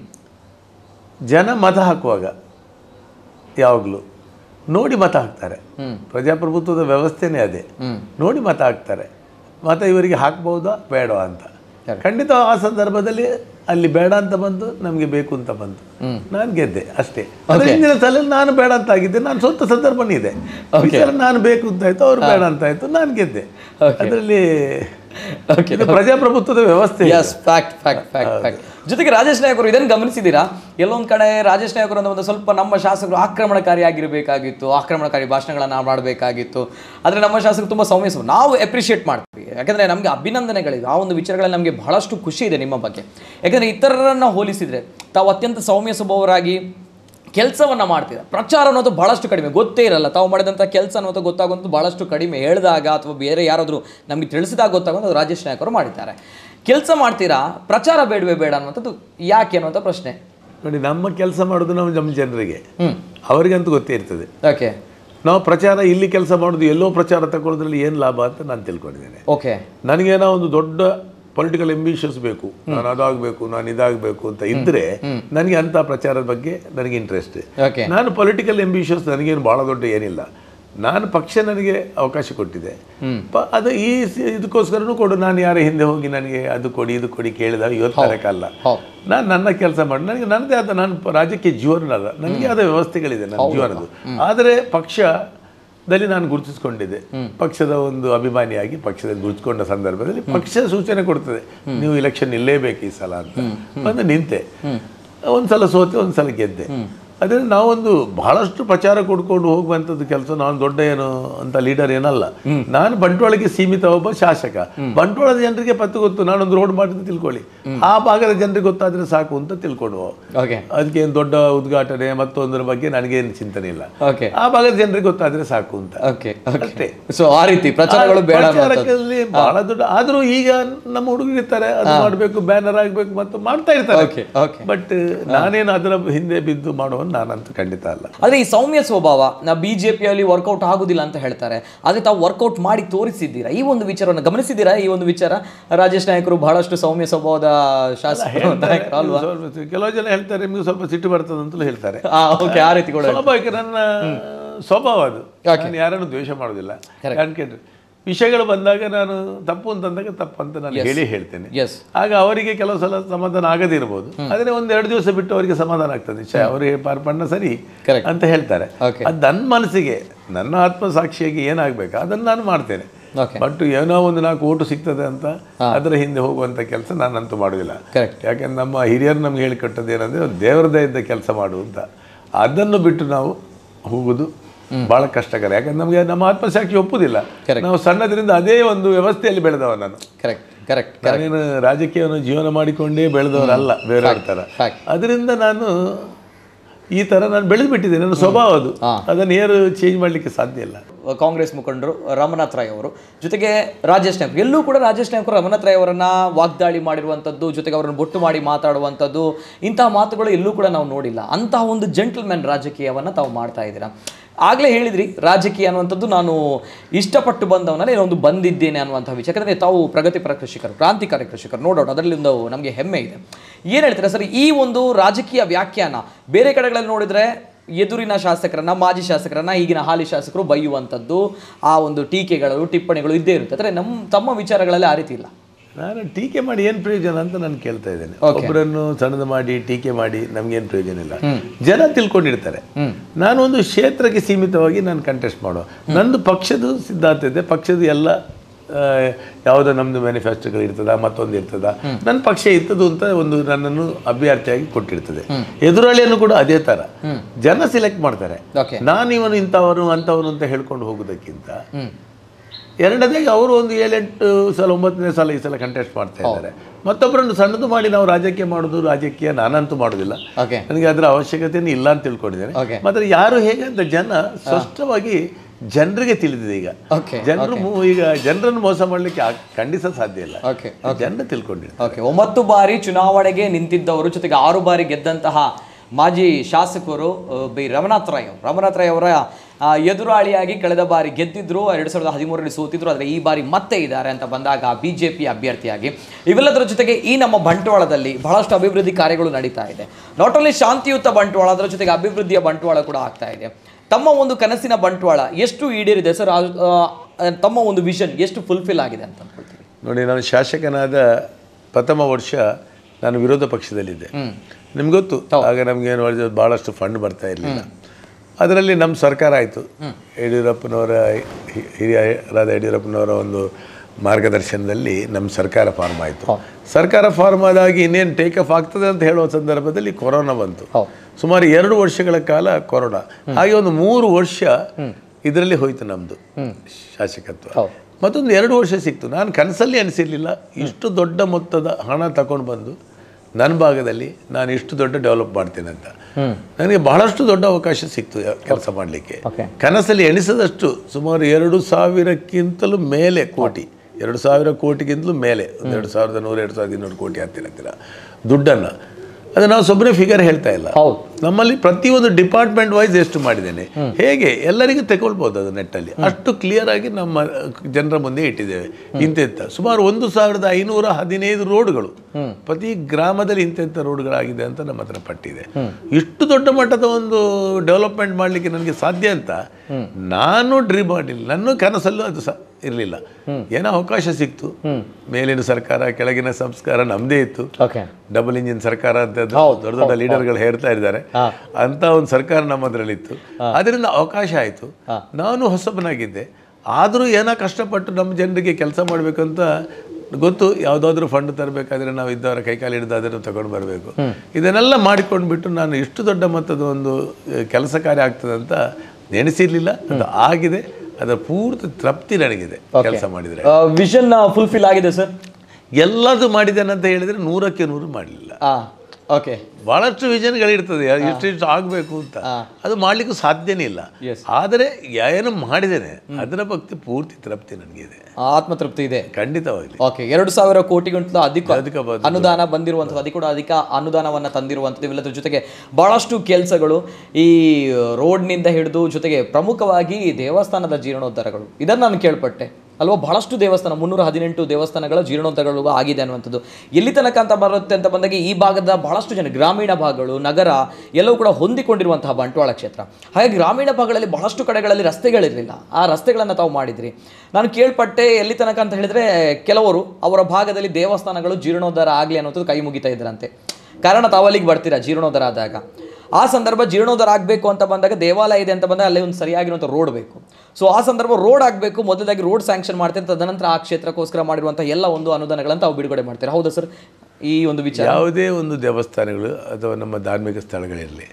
ಜನ ಮತ ಹಾಕುವಾಗ ಯಾವಾಗಲೂ ನೋಡಿ ಮತ ಹಾಕ್ತಾರೆ ಹ್ಮ್. ಪ್ರಜಾಪ್ರಭುತ್ವದ ವ್ಯವಸ್ಥೆನೇ ಅದೇ ಹ್ಮ್. ನೋಡಿ ಮತ ಹಾಕ್ತಾರೆ ಮತ ಇವರಿಗೆ ಹಾಕ್ಬಹುದಾ ಬೇಡವಾ ಅಂತ Correct. ಖಂಡಿತ ಆ ಸಂದರ್ಭದಲ್ಲಿ ಅಲ್ಲಿ ಬೇಡ ಅಂತ ಬಂದು ನಮಗೆ ಬೇಕು ಅಂತ ಬಂತು ನಾನು ಗೆದ್ದೆ ಅಷ್ಟೇ ಅದ್ರ ಹಿಂದಿನ ಸಲ ನಾನು ಬೇಡ ಅಂತ ಆಗಿದ್ದೆ ನಾನು ಸ್ವಂತ ಸಂದರ್ಭನೇ ಇದೆ ಈ ಸಲ ನಾನು ಬೇಕು ಅಂತ ಆಯ್ತು ಅವ್ರು ಬೇಡ ಅಂತ ಆಯ್ತು ನಾನು ಗೆದ್ದೆ Okay. ಅದರಲ್ಲಿ ಓಕೆ ಇದು ಪ್ರಜಾಪ್ರಭುತ್ವದ ವ್ಯವಸ್ಥೆ ಇದು. Yes fact fact fact fact ಜೊತೆಗೆ ರಾಜೇಶ್ ನಾಯಕರು ಇದನ್ನು ಗಮನಿಸಿದ್ದೀರಾ ಎಲ್ಲೊಂದ್ ಕಡೆ ರಾಜೇಶ್ ನಾಯಕರು ಅಂತ ಒಂದು ಸ್ವಲ್ಪ ನಮ್ಮ ಶಾಸಕರು ಆಕ್ರಮಣಕಾರಿಯಾಗಿರಬೇಕಾಗಿತ್ತು ಆಕ್ರಮಣಕಾರಿ ಭಾಷಣಗಳನ್ನ ಮಾಡಬೇಕಾಗಿತ್ತು ಆದರೆ ನಮ್ಮ ಶಾಸಕರು ತುಂಬ ಸೌಮ್ಯ ಸ್ವಭಾವ. ನಾವು ಅಪ್ರಿಷಿಯೇಟ್ ಮಾಡ್ತೀವಿ ಯಾಕಂದ್ರೆ ನಮಗೆ ಅಭಿನಂದನೆಗಳಿವೆ ಆ ಒಂದು ವಿಚಾರಗಳಲ್ಲಿ ನಮಗೆ ಬಹಳಷ್ಟು ಖುಷಿ ಇದೆ ನಿಮ್ಮ ಬಗ್ಗೆ ಯಾಕಂದ್ರೆ ಇತರರನ್ನ ಹೋಲಿಸಿದ್ರೆ ತಾವು ಅತ್ಯಂತ ಸೌಮ್ಯ ಸ್ವಭಾವರಾಗಿ ಕೆಲಸವನ್ನ ಮಾಡ್ತೀರಾ ಪ್ರಚಾರ ಅನ್ನೋದು ಬಹಳಷ್ಟು ಕಡಿಮೆ ಗೊತ್ತೇ ಇರಲ್ಲ ತಾವು ಮಾಡಿದಂಥ ಕೆಲಸ ಅನ್ನೋದು ಗೊತ್ತಾಗುವಂಥದ್ದು ಬಹಳಷ್ಟು ಕಡಿಮೆ ಹೇಳಿದಾಗ ಅಥವಾ ಬೇರೆ ಯಾರಾದರೂ ನಮಗೆ ತಿಳಿಸಿದಾಗ ಗೊತ್ತಾಗೋದು ಅದು ರಾಜೇಶ್ ನಾಯಕ್ ಅವರು ಮಾಡಿದ್ದಾರೆ ಕೆಲಸ ಮಾಡ್ತೀರಾ ಪ್ರಚಾರ ಬೇಡವೇ ಬೇಡ ಅನ್ನುವಂಥದ್ದು ಯಾಕೆ ಅನ್ನುವಂಥ ಪ್ರಶ್ನೆ ನೋಡಿ ನಮ್ಮ ಕೆಲಸ ಮಾಡೋದು ನಮ್ಮ ನಮ್ಮ ಜನರಿಗೆ ಹ್ಮ್ ಅವರಿಗಂತೂ ಗೊತ್ತೇ ಇರ್ತದೆ ಓಕೆ ನಾವು ಪ್ರಚಾರ ಇಲ್ಲಿ ಕೆಲಸ ಮಾಡೋದು ಎಲ್ಲೋ ಪ್ರಚಾರ ತಗೊಳ್ಳೋದ್ರಲ್ಲಿ ಏನು ಲಾಭ ಅಂತ ನಾನು ತಿಳ್ಕೊಂಡಿದ್ದೇನೆ ಓಕೆ ನನಗೇನೋ ಒಂದು ದೊಡ್ಡ ಪೊಲಿಟಿಕಲ್ ಎಂಬಿಷಸ್ ಬೇಕು ನಾನು ಅದಾಗಬೇಕು ನಾನು ಇದಾಗಬೇಕು ಅಂತ ಇದ್ದರೆ ನನಗೆ ಅಂಥ ಪ್ರಚಾರದ ಬಗ್ಗೆ ನನಗೆ ಇಂಟ್ರೆಸ್ಟ್ ಓಕೆ ನಾನು ಪೊಲಿಟಿಕಲ್ ಎಂಬಿಷಸ್ ನನಗೇನು ಭಾಳ ದೊಡ್ಡ ಏನಿಲ್ಲ ನಾನು ಪಕ್ಷ ನನಗೆ ಅವಕಾಶ ಕೊಟ್ಟಿದೆ ಪ- ಅದು ಈ ಸ- ಇದಕ್ಕೋಸ್ಕರನೂ ಕೊಡು ನಾನು ಯಾರ ಹಿಂದೆ ಹೋಗಿ ನನಗೆ ಅದು ಕೊಡಿ ಇದು ಕೊಡಿ ಕೇಳಿದಾಗ ಇವತ್ತು ತರಕ್ಕಲ್ಲ ಹೌದು ನಾನು ನನ್ನ ಕೆಲಸ ಮಾಡಿ ನನಗೆ ನನ್ನದೇ ಆದ ನಾನು ಪ- ರಾಜ್ಯಕ್ಕೆ ಜೀವನ ಅಲ್ಲ ನನಗೆ ಆದ ವ್ಯವಸ್ಥೆಗಳಿದೆ ನನ್ನ ಜೀವನದ್ದು ಆದರೆ ಪಕ್ಷದಲ್ಲಿ ನಾನು ಗುರುತಿಸ್ಕೊಂಡಿದ್ದೆ ಪಕ್ಷದ ಒಂದು ಅಭಿಮಾನಿಯಾಗಿ ಪಕ್ಷದಲ್ಲಿ ಗುರುತಿಸ್ಕೊಂಡ ಸಂದರ್ಭದಲ್ಲಿ ಪಕ್ಷ ಸೂಚನೆ ಕೊಡ್ತದೆ ನೀವು ಇಲೆಕ್ಷನ್ ನಿಲ್ಲೇಬೇಕು ಈ ಸಲ ಅಂತ ಬಂದು ನಿಂತೆ ಒಂದು ಸಲ ಸೋತೆ ಒಂದು ಸಲ ಗೆದ್ದೆ ಅದರಿಂದ ನಾವೊಂದು ಬಹಳಷ್ಟು ಪ್ರಚಾರ ಕೊಡ್ಕೊಂಡು ಹೋಗುವಂಥದ್ದು ಕೆಲಸ ನಾನು ದೊಡ್ಡ ಏನು ಅಂತ ಲೀಡರ್ ಏನಲ್ಲ ನಾನು ಬಂಟ್ವಾಳಕ್ಕೆ ಸೀಮಿತ ಒಬ್ಬ ಶಾಸಕ ಬಂಟ್ವಾಳದ ಜನರಿಗೆ ಪತ್ತು ಗೊತ್ತು ನಾನೊಂದು ರೋಡ್ ಮಾಡಿದ್ದು ತಿಳ್ಕೊಳ್ಳಿ ಆ ಭಾಗದ ಜನರಿಗೆ ಗೊತ್ತಾದ್ರೆ ಸಾಕು ಅಂತ ತಿಳ್ಕೊಂಡು ಓಕೆ ಅದಕ್ಕೆ ಏನು ದೊಡ್ಡ ಉದ್ಘಾಟನೆ ಮತ್ತೊಂದರ ಬಗ್ಗೆ ನನಗೇನು ಚಿಂತನೆ ಇಲ್ಲ ಓಕೆ ಆ ಭಾಗದ ಜನರಿಗೆ ಗೊತ್ತಾದ್ರೆ ಸಾಕು ಅಂತ ಓಕೆ ಅಷ್ಟೇ. ಸೊ ಆ ರೀತಿ ಪ್ರಚಾರಗಳು ಬೇಡ ಅನ್ನುವಂಥದ್ದು. ಪ್ರಚಾರದಲ್ಲಿ ಬಹಳ ದೊಡ್ಡ ಆದ್ರೂ ಈಗ ನಮ್ಮ ಹುಡುಗರು ಇರ್ತಾರೆ ಅದು ಮಾಡಬೇಕು ಬ್ಯಾನರ್ ಆಗ್ಬೇಕು ಮತ್ತು ಮಾಡ್ತಾ ಇರ್ತಾರೆ ಓಕೆ ಓಕೆ ಬಟ್ ನಾನೇನು ಅದರ ಹಿಂದೆ ಬಿದ್ದು ಮಾಡುವನು ನಾನಂತೂ ಖಂಡಿತ ಅಲ್ಲ ಆದರೆ ಈ ಸೌಮ್ಯ ಸ್ವಭಾವ ನಾ ಬಿ ಜೆ ಪಿಯಲ್ಲಿ ವರ್ಕೌಟ್ ಆಗುದಿಲ್ಲ ಅಂತ ಹೇಳ್ತಾರೆ ಆದರೆ ತಾವು ವರ್ಕೌಟ್ ಮಾಡಿ ತೋರಿಸಿದ್ದೀರಾ ಈ ಒಂದು ವಿಚಾರವನ್ನು ಗಮನಿಸಿದ್ದೀರಾ ಈ ಒಂದು ವಿಚಾರ ರಾಜೇಶ್ ನಾಯಕರು ಬಹಳಷ್ಟು ಸೌಮ್ಯ ಸ್ವಭಾವದ ಶಾಸಕರು ನಾಯಕರು ಅಲ್ವಾ ಸ್ವಲ್ಪ ಕೆಲವು ಜನ ಹೇಳ್ತಾರೆ ನಿಮ್ಗೆ ಸ್ವಲ್ಪ ಸಿಟ್ಟು ಬರ್ತದೆ ಅಂತಲೂ ಹೇಳ್ತಾರೆ ಆ ಓಕೆ ಆ ರೀತಿ ಕೂಡ ಸ್ವಾಭಾವಿಕ ನನ್ನ ಸ್ವಭಾವ ಅದು ನಾನು ಯಾರನ್ನು ದ್ವೇಷ ಮಾಡೋದಿಲ್ಲ ಯಾಕೆಂದ್ರೆ ವಿಷಯಗಳು ಬಂದಾಗ ನಾನು ತಪ್ಪು ಅಂತಂದಾಗ ತಪ್ಪು ಅಂತ ನಾನು ಹೇಳಿ ಹೇಳ್ತೇನೆ ಎಸ್ ಆಗ ಅವರಿಗೆ ಕೆಲವು ಸಲ ಸಮಾಧಾನ ಆಗದೇ ಇರ್ಬೋದು ಆದರೆ ಒಂದು ಎರಡು ದಿವಸ ಬಿಟ್ಟು ಅವರಿಗೆ ಸಮಾಧಾನ ಆಗ್ತದೆ ಛೆ, ಅವರಿಗೆ ಪಾರ್ಪಣ್ಣ ಸರಿ Correct. ಅಂತ ಹೇಳ್ತಾರೆ Okay. ಅದು ನನ್ನ ಮನಸ್ಸಿಗೆ ನನ್ನ ಆತ್ಮಸಾಕ್ಷಿಯಾಗಿ ಏನಾಗಬೇಕು ಅದನ್ನು ನಾನು ಮಾಡ್ತೇನೆ ಓಕೆ ಬಟ್ ಏನೋ ಒಂದು ನಾಲ್ಕು ಓಟು ಸಿಗ್ತದೆ ಅಂತ ಅದರ ಹಿಂದೆ ಹೋಗುವಂಥ ಕೆಲಸ ನಾನಂತೂ ಮಾಡೋದಿಲ್ಲ ಕರೆಕ್ಟ್ ಯಾಕೆಂದ್ರೆ ನಮ್ಮ ಹಿರಿಯರು ನಮ್ಗೆ ಹೇಳಿಕೊಟ್ಟದ್ದು ಏನಂದರೆ ಒಂದು ದೇವರದೇ ಇದ್ದ ಕೆಲಸ ಮಾಡು ಅಂತ ಅದನ್ನು ಬಿಟ್ಟು ನಾವು ಹೋಗುದು ಬಹಳ ಕಷ್ಟಕರ ಯಾಕಂದ್ರೆ ನಮಗೆ ನಮ್ಮ ಆತ್ಮಸಾಕ್ಷಿ ಒಪ್ಪುದಿಲ್ಲ Correct. ನಾವು ಸಣ್ಣದ್ರಿಂದ ಅದೇ ಒಂದು ವ್ಯವಸ್ಥೆಯಲ್ಲಿ ಬೆಳೆದವ ನಾನು ಕರೆಕ್ಟ್ ಕರೆಕ್ಟ್ ನಾನೇನು ರಾಜಕೀಯವನ್ನು ಜೀವನ ಮಾಡಿಕೊಂಡೇ ಬೆಳೆದವರಲ್ಲ ಬೇರೆಯವ್ರ ಥರ fact. ಅದರಿಂದ ನಾನು ಈ ಥರ ನಾನು ಬೆಳೆದು ಬಿಟ್ಟಿದ್ದೇನೆ ನನ್ನ ಸ್ವಭಾವ ಅದು ಅದನ್ನು ಯಾರು ಚೇಂಜ್ ಮಾಡಲಿಕ್ಕೆ ಸಾಧ್ಯ ಇಲ್ಲ ಕಾಂಗ್ರೆಸ್ ಮುಖಂಡರು ರಮನಾಥ್ ರಾಯ್ ಅವರು ಜೊತೆಗೆ ರಾಜೇಶ್ ನಾಯ್ಕ್ ಎಲ್ಲೂ ಕೂಡ ರಾಜೇಶ್ ನಾಯ್ಕರು ರಮನಾಥ್ ರಾಯ್ ಅವರನ್ನ ವಾಗ್ದಾಳಿ ಮಾಡಿರುವಂಥದ್ದು ಜೊತೆಗೆ ಅವರನ್ನು ಬೊಟ್ಟು ಮಾಡಿ ಮಾತಾಡುವಂಥದ್ದು ಇಂತಹ ಮಾತುಗಳು ಎಲ್ಲೂ ಕೂಡ ನಾವು ನೋಡಿಲ್ಲ ಅಂತಹ ಒಂದು ಜೆಂಟಲ್ಮ್ಯಾನ್ ರಾಜಕೀಯವನ್ನು ತಾವು ಮಾಡ್ತಾ ಇದ್ದೀರಾ ಆಗಲೇ ಹೇಳಿದ್ರಿ ರಾಜಕೀಯ ಅನ್ನುವಂಥದ್ದು ನಾನು ಇಷ್ಟಪಟ್ಟು ಬಂದವನಲ್ಲ ಏನೋ ಒಂದು ಬಂದಿದ್ದೇನೆ ಅನ್ನುವಂಥ ವಿಷಯ ಯಾಕಂದರೆ ತಾವು ಪ್ರಗತಿಪರ ಕೃಷಿಕರು ಕ್ರಾಂತಿಕಾರಿ ಕೃಷಿಕರು ನೋ ಡೌಟ್ ಅದರಲ್ಲಿ ಒಂದು ನಮಗೆ ಹೆಮ್ಮೆ ಇದೆ ಏನು ಹೇಳ್ತೀರಾ ಸರ್ ಈ ಒಂದು ರಾಜಕೀಯ ವ್ಯಾಖ್ಯಾನ ಬೇರೆ ಕಡೆಗಳಲ್ಲಿ ನೋಡಿದ್ರೆ ಎದುರಿನ ಶಾಸಕರನ್ನ ಮಾಜಿ ಶಾಸಕರನ್ನ ಈಗಿನ ಹಾಲಿ ಶಾಸಕರು ಬೈಯುವಂಥದ್ದು ಆ ಒಂದು ಟೀಕೆಗಳು ಟಿಪ್ಪಣಿಗಳು ಇದ್ದೇ ಇರುತ್ತೆ ಆದರೆ ನಮ್ಮ ತಮ್ಮ ವಿಚಾರಗಳಲ್ಲಿ ಆ ರೀತಿ ಇಲ್ಲ ನಾನು ಟೀಕೆ ಮಾಡಿ ಏನು ಪ್ರಯೋಜನ ಅಂತ ನಾನು ಕೇಳ್ತಾ ಇದ್ದೇನೆ ಒಬ್ಬರನ್ನು ಸಣ್ಣದು ಮಾಡಿ ಟೀಕೆ ಮಾಡಿ ನಮ್ಗೇನು ಪ್ರಯೋಜನ ಇಲ್ಲ ಜನ ತಿಳ್ಕೊಂಡಿರ್ತಾರೆ ನಾನು ಒಂದು ಕ್ಷೇತ್ರಕ್ಕೆ ಸೀಮಿತವಾಗಿ ನಾನು ಕಂಟೆಸ್ಟ್ ಮಾಡೋ ನಂದು ಪಕ್ಷದ ಸಿದ್ಧಾಂತ ಇದೆ ಪಕ್ಷದ ಎಲ್ಲ ಆ, ಯಾವುದೋ ನಮ್ಮದು ಮ್ಯಾನಿಫೆಸ್ಟೋಗಳು ಇರ್ತದ ಮತ್ತೊಂದು ಇರ್ತದ ನನ್ನ ಪಕ್ಷ ಇರ್ತದು ಅಂತ ಒಂದು ನನ್ನನ್ನು ಅಭ್ಯರ್ಥಿಯಾಗಿ ಕೊಟ್ಟಿರ್ತದೆ ಎದುರಾಳಿಯನ್ನು ಕೂಡ ಅದೇ ಥರ ಜನ ಸಿಲೆಕ್ಟ್ ಮಾಡ್ತಾರೆ ಓಕೆ ನಾನು ಇವನು ಇಂಥವನು ಅಂಥವನು ಅಂತ ಹೇಳ್ಕೊಂಡು ಹೋಗೋದಕ್ಕಿಂತ ಎರಡನೇದಾಗಿ ಅವರು ಒಂದು ಏಳೆಂಟು ಸಲ ಒಂಬತ್ತನೇ ಸಲ ಈ ಸಲ ಕಂಟೆಸ್ಟ್ ಮಾಡ್ತಾ ಇದ್ದಾರೆ ಮತ್ತೊಬ್ಬರನ್ನು ಸಣ್ಣದು ಮಾಡಿ ನಾವು ರಾಜಕೀಯ ಮಾಡೋದು ರಾಜಕೀಯ ನಾನಂತೂ ಮಾಡೋದಿಲ್ಲ ಓಕೆ ನನಗೆ ಅದರ ಅವಶ್ಯಕತೆಯನ್ನು ಇಲ್ಲ ಅಂತ ತಿಳ್ಕೊಂಡಿದ್ದೇನೆ Okay. ಮಾತ್ರ ಯಾರು ಹೇಗೆ ಅಂತ ಜನ ಸ್ಪಷ್ಟವಾಗಿ ಜನರಿಗೆ ತಿಳಿದಿದೆ ಈಗ ಓಕೆ ಜನರು ಮು- ಈಗ ಜನರನ್ನು ಮೋಸ ಮಾಡಲಿಕ್ಕೆ ಖಂಡಿತ ಸಾಧ್ಯ ಇಲ್ಲ ಓಕೆ ಜನರು ತಿಳ್ಕೊಂಡಿರ್ತಾರೆ ಓಕೆ ಒಂಬತ್ತು ಬಾರಿ ಚುನಾವಣೆಗೆ ನಿಂತಿದ್ದವರು ಜೊತೆಗೆ ಆರು ಬಾರಿ ಗೆದ್ದಂತಹ ಮಾಜಿ ಶಾಸಕರು ಆ, ಬಿ ರಮನಾಥ್ ರಾಯ್ ಅವರು ರಮನಾಥ್ ರಾಯ್ ಅವರ ಆ, ಎದುರಾಳಿಯಾಗಿ ಕಳೆದ ಬಾರಿ ಗೆದ್ದಿದ್ರು ಎರಡು ಸಾವಿರದ ಹದಿಮೂರರಲ್ಲಿ ಸೋತಿದ್ರು ಆದರೆ ಈ ಬಾರಿ ಮತ್ತೆ ಇದ್ದಾರೆ ಅಂತ ಬಂದಾಗ ಬಿ ಜೆ ಪಿ ಅಭ್ಯರ್ಥಿಯಾಗಿ ಇವೆಲ್ಲದರ ಜೊತೆಗೆ ಈ ನಮ್ಮ ಬಂಟ್ವಾಳದಲ್ಲಿ ಬಹಳಷ್ಟು ಅಭಿವೃದ್ಧಿ ಕಾರ್ಯಗಳು ನಡೀತಾ ಇದೆ ನಾಟ್ ಓನ್ಲಿ ಶಾಂತಿಯುತ ಬಂಟ್ವಾಳ ಅದರ ಜೊತೆಗೆ ಅಭಿವೃದ್ಧಿಯ ಬಂಟ್ವಾಳ ಕೂಡ ಆಗ್ತಾ ಇದೆ ತಮ್ಮ ಒಂದು ಕನಸಿನ ಬಂಟ್ವಾಳ ಎಷ್ಟು ಈಡೇರಿದೆ ಸರ್ ಆ- ಆ, ತಮ್ಮ ಒಂದು ವಿಷನ್ ಎಷ್ಟು ಫುಲ್ಫಿಲ್ ಆಗಿದೆ ಅಂತ ಅನ್ಕೊಳ್ತೀವಿ ನೋಡಿ ನಾನು ಶಾಸಕನಾದ ಪ್ರಥಮ ವರ್ಷ ನಾನು ವಿರೋಧ ಪಕ್ಷದಲ್ಲಿದ್ದೆ ನಿಮ್ಗೆ ಗೊತ್ತು ಆಗ ನಮಗೇನು ಮಾಡಿದ್ರು ಭಾಳಷ್ಟು ಫಂಡ್ ಬರ್ತಾ ಇರಲಿಲ್ಲ ಅದರಲ್ಲಿ ನಮ್ಮ ಸರ್ಕಾರ ಆಯಿತು ಯಡಿಯೂರಪ್ಪನವರ ಹಿ- ಹಿರಿಯರಾದ ಯಡಿಯೂರಪ್ಪನವರ ಒಂದು ಮಾರ್ಗದರ್ಶನದಲ್ಲಿ ನಮ್ಮ ಸರ್ಕಾರ ಫಾರ್ಮ್ ಆಯಿತು ಸರ್ಕಾರ ಫಾರ್ಮ್ ಆದಾಗಿ ಇನ್ನೇನು ಟೇಕ್ ಆಫ್ ಆಗ್ತದೆ ಅಂತ ಹೇಳುವ ಸಂದರ್ಭದಲ್ಲಿ ಕೊರೋನಾ ಬಂತು ಹೌದು ಸುಮಾರು ಎರಡು ವರ್ಷಗಳ ಕಾಲ ಕೊರೋನಾ ಹಾಗೆ ಒಂದು ಮೂರು ವರ್ಷ ಇದರಲ್ಲಿ ಹೋಯ್ತು ನಮ್ಮದು ಶಾಸಕತ್ವ ಹೌದು. ಮತ್ತೊಂದು ಎರಡು ವರ್ಷ ಸಿಕ್ತು ನಾನು ಕನಸಲ್ಲಿ ಅನಿಸಿರ್ಲಿಲ್ಲ ಇಷ್ಟು ದೊಡ್ಡ ಮೊತ್ತದ ಹಣ ತಗೊಂಡು ಬಂದು ನನ್ನ ಭಾಗದಲ್ಲಿ ನಾನು ಇಷ್ಟು ದೊಡ್ಡ ಡೆವಲಪ್ ಮಾಡ್ತೇನೆ ಅಂತ ನನಗೆ ಬಹಳಷ್ಟು ದೊಡ್ಡ ಅವಕಾಶ ಸಿಕ್ತು ಕೆಲಸ ಮಾಡಲಿಕ್ಕೆ ಓಕೆ ಕನಸಲ್ಲಿ ಎಣಿಸದಷ್ಟು ಸುಮಾರು ಎರಡು ಸಾವಿರಕ್ಕಿಂತಲೂ ಮೇಲೆ ಕೋಟಿ ಎರಡು ಸಾವಿರ ಕೋಟಿಗಿಂತಲೂ ಮೇಲೆ ಒಂದು ಎರಡು ಸಾವಿರದ ನೂರ ಎರಡು ಸಾವಿರದ ಇನ್ನೂರು ಕೋಟಿ ಹತ್ತಿರ ಹತ್ತಿರ ದುಡ್ಡನ್ನು ಅದು ನಾವು ಸುಮ್ಮನೆ ಫಿಗರ್ ಹೇಳ್ತಾ ಇಲ್ಲ ಹೌದು ನಮ್ಮಲ್ಲಿ ಪ್ರತಿಯೊಂದು ಡಿಪಾರ್ಟ್ಮೆಂಟ್ ವೈಸ್ ಎಷ್ಟು ಮಾಡಿದ್ದೇನೆ ಹೇಗೆ ಎಲ್ಲರಿಗೂ ತಗೊಳ್ಬೋದು ಅದು ನೆಟ್ಟಲ್ಲಿ ಅಷ್ಟು ಕ್ಲಿಯರ್ ಆಗಿ ನಮ್ಮ ಜನರ ಮುಂದೆ ಇಟ್ಟಿದ್ದೇವೆ ಇಂತೆಂತ ಸುಮಾರು ಒಂದು ಸಾವಿರದ ಐನೂರ ಹದಿನೈದು ರೋಡ್ಗಳು ಪ್ರತಿ ಗ್ರಾಮದಲ್ಲಿ ಇಂತೆಂಥ ರೋಡ್ಗಳಾಗಿದೆ ಅಂತ ನಮ್ಮ ಹತ್ರ ಪಟ್ಟಿದೆ ಇಷ್ಟು ದೊಡ್ಡ ಮಟ್ಟದ ಒಂದು ಡೆವಲಪ್ಮೆಂಟ್ ಮಾಡಲಿಕ್ಕೆ ನನಗೆ ಸಾಧ್ಯ ಅಂತ ನಾನು ಡ್ರೀಮ್ ಮಾಡಲಿಲ್ಲ ನನ್ನ ಕನಸಲ್ಲೂ ಅದು ಸಹ ಇರಲಿಲ್ಲ ಏನೋ ಅವಕಾಶ ಸಿಕ್ತು ಮೇಲಿನ ಸರ್ಕಾರ ಕೆಳಗಿನ ಸಂಸ್ಕಾರ ನಮ್ಮದೇ ಇತ್ತು ಓಕೆ ಡಬಲ್ ಇಂಜಿನ್ ಸರ್ಕಾರ ಅಂತ ಅದು ಹೌದು, ದೊಡ್ಡ ದೊಡ್ಡ ಲೀಡರ್ಗಳು ಹೇಳ್ತಾ ಇದ್ದಾರೆ ಹಾ. ಅಂತ ಒಂದು ಸರ್ಕಾರ ನಮ್ಮದ್ರಲ್ಲಿತ್ತು ಅದರಿಂದ ಅವಕಾಶ ಆಯಿತು ನಾನು ಹೊಸಬನಾಗಿದ್ದೆ ಆದರೂ ಏನೋ ಕಷ್ಟಪಟ್ಟು ನಮ್ಮ ಜನರಿಗೆ ಕೆಲಸ ಮಾಡಬೇಕಂತ ಗೊತ್ತು ಯಾವುದಾದ್ರೂ ಫಂಡ್ ತರಬೇಕಾದ್ರೆ ನಾವು ಇದ್ದವರ ಕೈಕಾಲು ಹಿಡಿದು ಅದನ್ನು ತಗೊಂಡು ಬರಬೇಕು ಇದನ್ನೆಲ್ಲ ಮಾಡಿಕೊಂಡ್ಬಿಟ್ಟು ನಾನು ಇಷ್ಟು ದೊಡ್ಡ ಮೊತ್ತದ ಒಂದು ಅಹ್, ಕೆಲಸ ಕಾರ್ಯ ಆಗ್ತದೆ ಅಂತ ನೆನೆಸಿರ್ಲಿಲ್ಲ ಅದು ಆಗಿದೆ ಅದರ ಪೂರ್ತಿ ತೃಪ್ತಿ ನನಗಿದೆ ಕೆಲಸ ಮಾಡಿದರೆ ವಿಷನ್ ಫುಲ್ಫಿಲ್ ಆಗಿದೆ ಸರ್ ಎಲ್ಲದು ಮಾಡಿದ್ದೇನೆ ಅಂತ ಹೇಳಿದರೆ ನೂರಕ್ಕೆ ನೂರು ಮಾಡಲಿಲ್ಲ ಆ ಓಕೆ ಬಹಳಷ್ಟು ವಿಷನ್ಗಳಿರ್ತದೆ ಇಷ್ಟಿಷ್ಟು ಆಗಬೇಕು ಅಂತ ಅದು ಮಾಡ್ಲಿಕ್ಕೂ ಸಾಧ್ಯನೇ ಇಲ್ಲ Yes. ಆದರೆ ಏನು ಮಾಡಿದ್ದೇನೆ ಅದರ ಬಗ್ಗೆ ಪೂರ್ತಿ ತೃಪ್ತಿ ನನಗಿದೆ ಆತ್ಮತೃಪ್ತಿ ಇದೆ ಖಂಡಿತವಾಗ್ಲಿ ಓಕೆ ಎರಡು ಸಾವಿರ ಕೋಟಿಗಿಂತಲೂ ಅಧಿಕ ಅಧಿಕ ಬದ್ದು. ಅನುದಾನ ಬಂದಿರುವಂಥದ್ದು ಅದಕ್ಕೆ ಕೂಡ ಅಧಿಕ ಅನುದಾನವನ್ನು ತಂದಿರುವಂಥದ್ದು ಇವೆಲ್ಲದ್ರ ಜೊತೆಗೆ ಬಹಳಷ್ಟು ಕೆಲಸಗಳು ಈ ರೋಡ್ನಿಂದ ಹಿಡಿದು ಜೊತೆಗೆ ಪ್ರಮುಖವಾಗಿ ದೇವಸ್ಥಾನದ ಜೀರ್ಣೋದ್ಧಾರಗಳು ಇದನ್ನು ನಾನು ಕೇಳ್ಪಟ್ಟೆ ಅಲ್ವಾ ಬಹಳಷ್ಟು ದೇವಸ್ಥಾನ ಮುನ್ನೂರ ಹದಿನೆಂಟು ದೇವಸ್ಥಾನಗಳ ಜೀರ್ಣೋದ್ಧಾರಗಳು ಆಗಿದೆ ಅನ್ನುವಂಥದ್ದು ಎಲ್ಲಿ ತನಕ ಅಂತ ಬರುತ್ತೆ ಅಂತ ಬಂದಾಗ ಈ ಭಾಗದ ಬಹಳಷ್ಟು ಜನ ಗ್ರಾಮೀಣ ಭಾಗಗಳು ನಗರ ಎಲ್ಲವೂ ಕೂಡ ಹೊಂದಿಕೊಂಡಿರುವಂತಹ ಬಂಟ್ವಾಳ ಕ್ಷೇತ್ರ ಹಾಗಾಗಿ ಗ್ರಾಮೀಣ ಭಾಗಗಳಲ್ಲಿ ಬಹಳಷ್ಟು ಕಡೆಗಳಲ್ಲಿ ರಸ್ತೆಗಳಿರಲಿಲ್ಲ ಆ ರಸ್ತೆಗಳನ್ನು ತಾವು ಮಾಡಿದ್ರಿ ನಾನು ಕೇಳ್ಪಟ್ಟೆ ಎಲ್ಲಿ ತನಕ ಅಂತ ಹೇಳಿದ್ರೆ ಕೆಲವರು ಅವರ ಭಾಗದಲ್ಲಿ ದೇವಸ್ಥಾನಗಳು ಜೀರ್ಣೋದ್ಧಾರ ಆಗಲಿ ಅನ್ನೋದು ಕೈ ಮುಗಿತಾ ಇದ್ರಂತೆ ಕಾರಣ ತಾವು ಅಲ್ಲಿಗೆ ಬರ್ತೀರಾ ಜೀರ್ಣೋದ್ಧಾರ ಆದಾಗ ಆ ಸಂದರ್ಭ ಜೀರ್ಣೋದ್ಧಾರ ಆಗಬೇಕು ಅಂತ ಬಂದಾಗ ದೇವಾಲಯ ಇದೆ ಅಂತ ಬಂದಾಗ ಅಲ್ಲಿ ಒಂದು ಸರಿಯಾಗಿರುವಂಥ ರೋಡ್ ಬೇಕು ಸೊ ಆ ಸಂದರ್ಭ ರೋಡ್ ಆಗಬೇಕು ಮೊದಲಾಗಿ ರೋಡ್ ಸ್ಯಾಂಕ್ಷನ್ ಮಾಡ್ತಾರೆ ತದನಂತರ ಆ ಕ್ಷೇತ್ರಕ್ಕೋಸ್ಕರ ಮಾಡಿರುವಂಥ ಎಲ್ಲ ಒಂದು ಅನುದಾನಗಳನ್ನು ತಾವು ಬಿಡುಗಡೆ ಮಾಡ್ತಾರೆ ಹೌದಾ ಸರ್ ಈ ಒಂದು ವಿಚಾರ ಯಾವುದೇ ಒಂದು ದೇವಸ್ಥಾನಗಳು ಅಥವಾ ನಮ್ಮ ಧಾರ್ಮಿಕ ಸ್ಥಳಗಳಿರಲಿ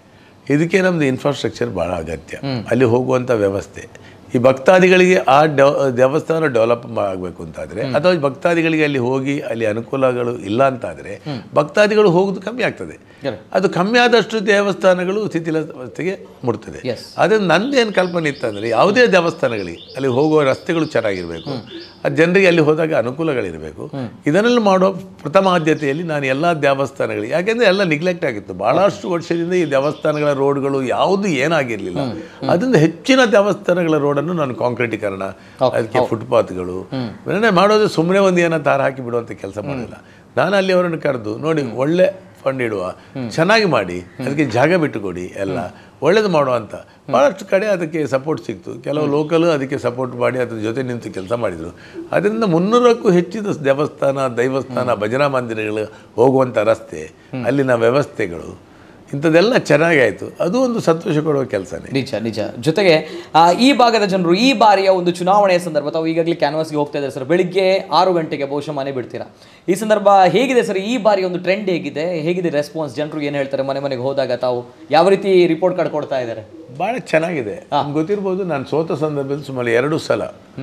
ಇದಕ್ಕೆ ನಮ್ಮದು ಇನ್ಫ್ರಾಸ್ಟ್ರಕ್ಚರ್ ಭಾಳ ಅಗತ್ಯ ಅಲ್ಲಿ ಹೋಗುವಂಥ ವ್ಯವಸ್ಥೆ ಈ ಭಕ್ತಾದಿಗಳಿಗೆ ಆ ಡೆವ ದೇವಸ್ಥಾನ ಡೆವಲಪ್ ಆಗಬೇಕು ಅಂತಾದರೆ ಅಥವಾ ಭಕ್ತಾದಿಗಳಿಗೆ ಅಲ್ಲಿ ಹೋಗಿ ಅಲ್ಲಿ ಅನುಕೂಲಗಳು ಇಲ್ಲ ಅಂತಾದರೆ ಭಕ್ತಾದಿಗಳು ಹೋಗೋದು ಕಮ್ಮಿ ಆಗ್ತದೆ Correct. ಅದು ಕಮ್ಮಿ ಆದಷ್ಟು ದೇವಸ್ಥಾನಗಳು ಸ್ಥಿತಿಲವಸ್ಥೆಗೆ ಮುಡ್ತದೆ Yes. ಅದೇ ನಂದೇನು ಕಲ್ಪನೆ ಇತ್ತಂದರೆ ಯಾವುದೇ ದೇವಸ್ಥಾನಗಳಿಗೆ ಅಲ್ಲಿ ಹೋಗುವ ರಸ್ತೆಗಳು ಚೆನ್ನಾಗಿರಬೇಕು ಆ ಜನರಿಗೆ ಅಲ್ಲಿ ಹೋದಾಗ ಅನುಕೂಲಗಳಿರಬೇಕು ಇದನ್ನೆಲ್ಲ ಮಾಡೋ ಪ್ರಥಮ ಆದ್ಯತೆಯಲ್ಲಿ ನಾನು ಎಲ್ಲ ದೇವಸ್ಥಾನಗಳಿಗೆ ಯಾಕೆಂದರೆ ಎಲ್ಲ ನಿಗ್ಲೆಕ್ಟ್ ಆಗಿತ್ತು ಭಾಳಷ್ಟು ವರ್ಷದಿಂದ ಈ ದೇವಸ್ಥಾನಗಳ ರೋಡ್ಗಳು ಯಾವುದು ಏನಾಗಿರಲಿಲ್ಲ ಅದರಿಂದ ಹೆಚ್ಚಿನ ದೇವಸ್ಥಾನಗಳ ರೋಡನ್ನು ನಾನು ಕಾಂಕ್ರೀಟೀಕರಣ ಅದಕ್ಕೆ ಫುಟ್ಪಾತ್ಗಳು ಬೇರೆ ಮಾಡೋದು ಸುಮ್ಮನೆ ಒಂದು ಏನೋ ತಾರ ಹಾಕಿ ಬಿಡುವಂಥ ಕೆಲಸ ಮಾಡಿಲ್ಲ ನಾನು ಅಲ್ಲಿ ಅವರನ್ನು ಕರೆದು ನೋಡಿ ಒಳ್ಳೆ ಫಂಡ್ ಇಡುವ ಚೆನ್ನಾಗಿ ಮಾಡಿ ಅದಕ್ಕೆ ಜಾಗ ಬಿಟ್ಟುಕೊಡಿ ಎಲ್ಲ ಒಳ್ಳೇದು ಮಾಡುವ ಅಂತ ಭಾಳಷ್ಟು ಕಡೆ ಅದಕ್ಕೆ ಸಪೋರ್ಟ್ ಸಿಕ್ತು ಕೆಲವು ಲೋಕಲು ಅದಕ್ಕೆ ಸಪೋರ್ಟ್ ಮಾಡಿ ಅದ್ರ ಜೊತೆ ನಿಂತು ಕೆಲಸ ಮಾಡಿದರು ಅದರಿಂದ ಮುನ್ನೂರಕ್ಕೂ ಹೆಚ್ಚಿನ ದೇವಸ್ಥಾನ ದೈವಸ್ಥಾನ ಭಜನಾ ಮಂದಿರಗಳು ಹೋಗುವಂಥ ರಸ್ತೆ ಅಲ್ಲಿನ ವ್ಯವಸ್ಥೆಗಳು ಇಂಥದ್ದೆಲ್ಲ ಚೆನ್ನಾಗಾಯಿತು ಅದು ಒಂದು ಸಂತೋಷ ಕೊಡುವ ಕೆಲಸನೇ ನಿಜ ನಿಜ ಜೊತೆಗೆ ಆ, ಈ ಭಾಗದ ಜನರು ಈ ಬಾರಿಯ ಒಂದು ಚುನಾವಣೆಯ ಸಂದರ್ಭ ತಾವು ಈಗಾಗಲೇ ಕ್ಯಾನ್ವಾಸ್ಗೆ ಹೋಗ್ತಾ ಇದ್ದಾರೆ ಸರ್ ಬೆಳಿಗ್ಗೆ ಆರು ಗಂಟೆಗೆ ಬಹುಶಃ ಮನೆ ಬಿಡ್ತೀರಾ ಈ ಸಂದರ್ಭ ಹೇಗಿದೆ ಸರ್ ಈ ಬಾರಿ ಒಂದು ಟ್ರೆಂಡ್ ಹೇಗಿದೆ ಹೇಗಿದೆ ರೆಸ್ಪಾನ್ಸ್ ಜನರು ಏನು ಹೇಳ್ತಾರೆ ಮನೆ ಮನೆಗೆ ಹೋದಾಗ ತಾವು ಯಾವ ರೀತಿ ರಿಪೋರ್ಟ್ ಕಾರ್ಡ್ ಕೊಡ್ತಾ ಇದ್ದಾರೆ ಭಾಳ ಚೆನ್ನಾಗಿದೆ ನಿಮ್ಗೆ ಗೊತ್ತಿರ್ಬೋದು ನಾನು ಸೋತ ಸಂದರ್ಭದಲ್ಲಿ ಸುಮಾರು ಎರಡು ಸಲ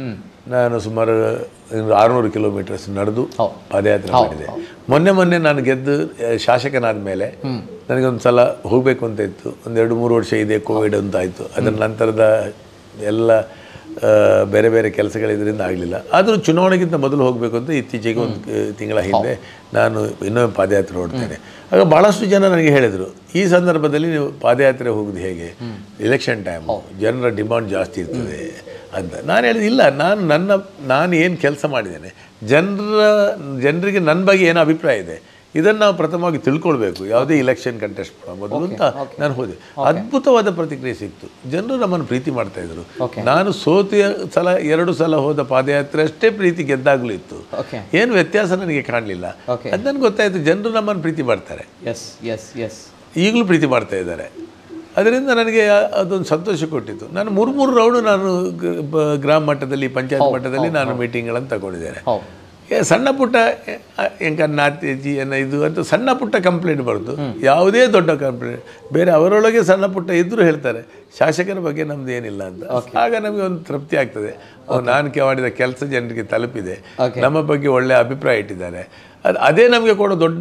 ನಾನು ಸುಮಾರು ಆರುನೂರು ಕಿಲೋಮೀಟರ್ಸ್ ನಡೆದು ಹೌದು. ಪಾದಯಾತ್ರೆ ಮಾಡಿದೆ ಮೊನ್ನೆ ಮೊನ್ನೆ ನಾನು ಗೆದ್ದು ಆ, ಶಾಸಕನಾದ ಮೇಲೆ ನನಗೊಂದು ಸಲ ಹೋಗಬೇಕು ಅಂತ ಇತ್ತು ಒಂದೆರಡು ಮೂರು ವರ್ಷ ಇದೆ ಕೋವಿಡ್ ಅಂತ ಆಯಿತು ಅದರ ನಂತರದ ಎಲ್ಲ ಆ, ಬೇರೆ ಬೇರೆ ಕೆಲಸಗಳಿದ್ರಿಂದ ಆಗಲಿಲ್ಲ ಆದರೂ ಚುನಾವಣೆಗಿಂತ ಮೊದಲು ಹೋಗಬೇಕು ಅಂತ ಇತ್ತೀಚೆಗೆ ಒಂದು ತಿಂಗಳ ಹಿಂದೆ ನಾನು ಇನ್ನೊಮ್ಮೆ ಪಾದಯಾತ್ರೆ ಹೊರಡ್ತೇನೆ ಆಗ ಭಾಳಷ್ಟು ಜನ ನನಗೆ ಹೇಳಿದರು ಈ ಸಂದರ್ಭದಲ್ಲಿ ನೀವು ಪಾದಯಾತ್ರೆ ಹೋಗೋದು ಹೇಗೆ ಎಲೆಕ್ಷನ್ ಟೈಮ್ ಜನರ ಡಿಮಾಂಡ್ ಜಾಸ್ತಿ ಇರ್ತದೆ ಅಂತ ನಾನು ಹೇಳಿದೆ ಇಲ್ಲ ನಾನು ನನ್ನ ನಾನು ಏನು ಕೆಲಸ ಮಾಡಿದ್ದೇನೆ ಜನರ ಜನರಿಗೆ ನನ್ನ ಬಗ್ಗೆ ಏನು ಅಭಿಪ್ರಾಯ ಇದೆ ಇದನ್ನು ನಾವು ಪ್ರಥಮವಾಗಿ ತಿಳ್ಕೊಳ್ಬೇಕು ಯಾವುದೇ ಇಲೆಕ್ಷನ್ ಕಂಟೆಸ್ಟ್ ಮಾಡೋ ಮೊದಲು ಅಂತ ನಾನು ಹೋದೆ ಅದ್ಭುತವಾದ ಪ್ರತಿಕ್ರಿಯೆ ಸಿಕ್ತು ಜನರು ನಮ್ಮನ್ನು ಪ್ರೀತಿ ಮಾಡ್ತಾ ಇದ್ರು ನಾನು ಸೋತಿಯ ಸಲ ಎರಡು ಸಲ ಹೋದ ಪಾದಯಾತ್ರೆ ಅಷ್ಟೇ ಪ್ರೀತಿ ಗೆದ್ದಾಗಲೂ ಇತ್ತು ಓಕೆ ಏನು ವ್ಯತ್ಯಾಸ ನನಗೆ ಕಾಣಲಿಲ್ಲ Okay. ಅದು ನನಗೆ ಗೊತ್ತಾಯಿತು ಜನರು ನಮ್ಮನ್ನು ಪ್ರೀತಿ ಮಾಡ್ತಾರೆ ಎಸ್ ಎಸ್ ಎಸ್ ಈಗಲೂ ಪ್ರೀತಿ ಮಾಡ್ತಾ ಇದ್ದಾರೆ ಅದರಿಂದ ನನಗೆ ಆ- ಅದೊಂದು ಸಂತೋಷ ಕೊಟ್ಟಿತ್ತು ನಾನು ಮೂರು ಮೂರು ರೌಂಡು ನಾನು ಗ- ಬ- ಗ್ರಾಮ ಮಟ್ಟದಲ್ಲಿ ಪಂಚಾಯತ್ ಮಟ್ಟದಲ್ಲಿ ನಾನು ಮೀಟಿಂಗ್ಗಳನ್ನು ತಗೊಂಡಿದ್ದೇನೆ ಹೌದು ಏ ಸಣ್ಣ ಪುಟ್ಟ ಎಂಕ ನಾತಿ ಏನ ಇದು ಅಂತ ಸಣ್ಣ ಪುಟ್ಟ ಕಂಪ್ಲೇಂಟ್ ಬರೋದು ಯಾವುದೇ ದೊಡ್ಡ ಕಂಪ್ಲೇಂಟ್ ಬೇರೆ ಅವರೊಳಗೆ ಸಣ್ಣ ಪುಟ್ಟ ಇದ್ದರೂ ಹೇಳ್ತಾರೆ ಶಾಸಕರ ಬಗ್ಗೆ ನಮ್ದು ಏನಿಲ್ಲ ಅಂತ ಆಗ ನಮಗೆ ಒಂದು ತೃಪ್ತಿ ಆಗ್ತದೆ ಓ, ನಾನು ಕೆ- ಮಾಡಿದ ಕೆಲಸ ಜನರಿಗೆ ತಲುಪಿದೆ ನಮ್ಮ ಬಗ್ಗೆ ಒಳ್ಳೆಯ ಅಭಿಪ್ರಾಯ ಇಟ್ಟಿದ್ದಾರೆ ಅದು ಅದೇ ನಮಗೆ ಕೊಡೋ ದೊಡ್ಡ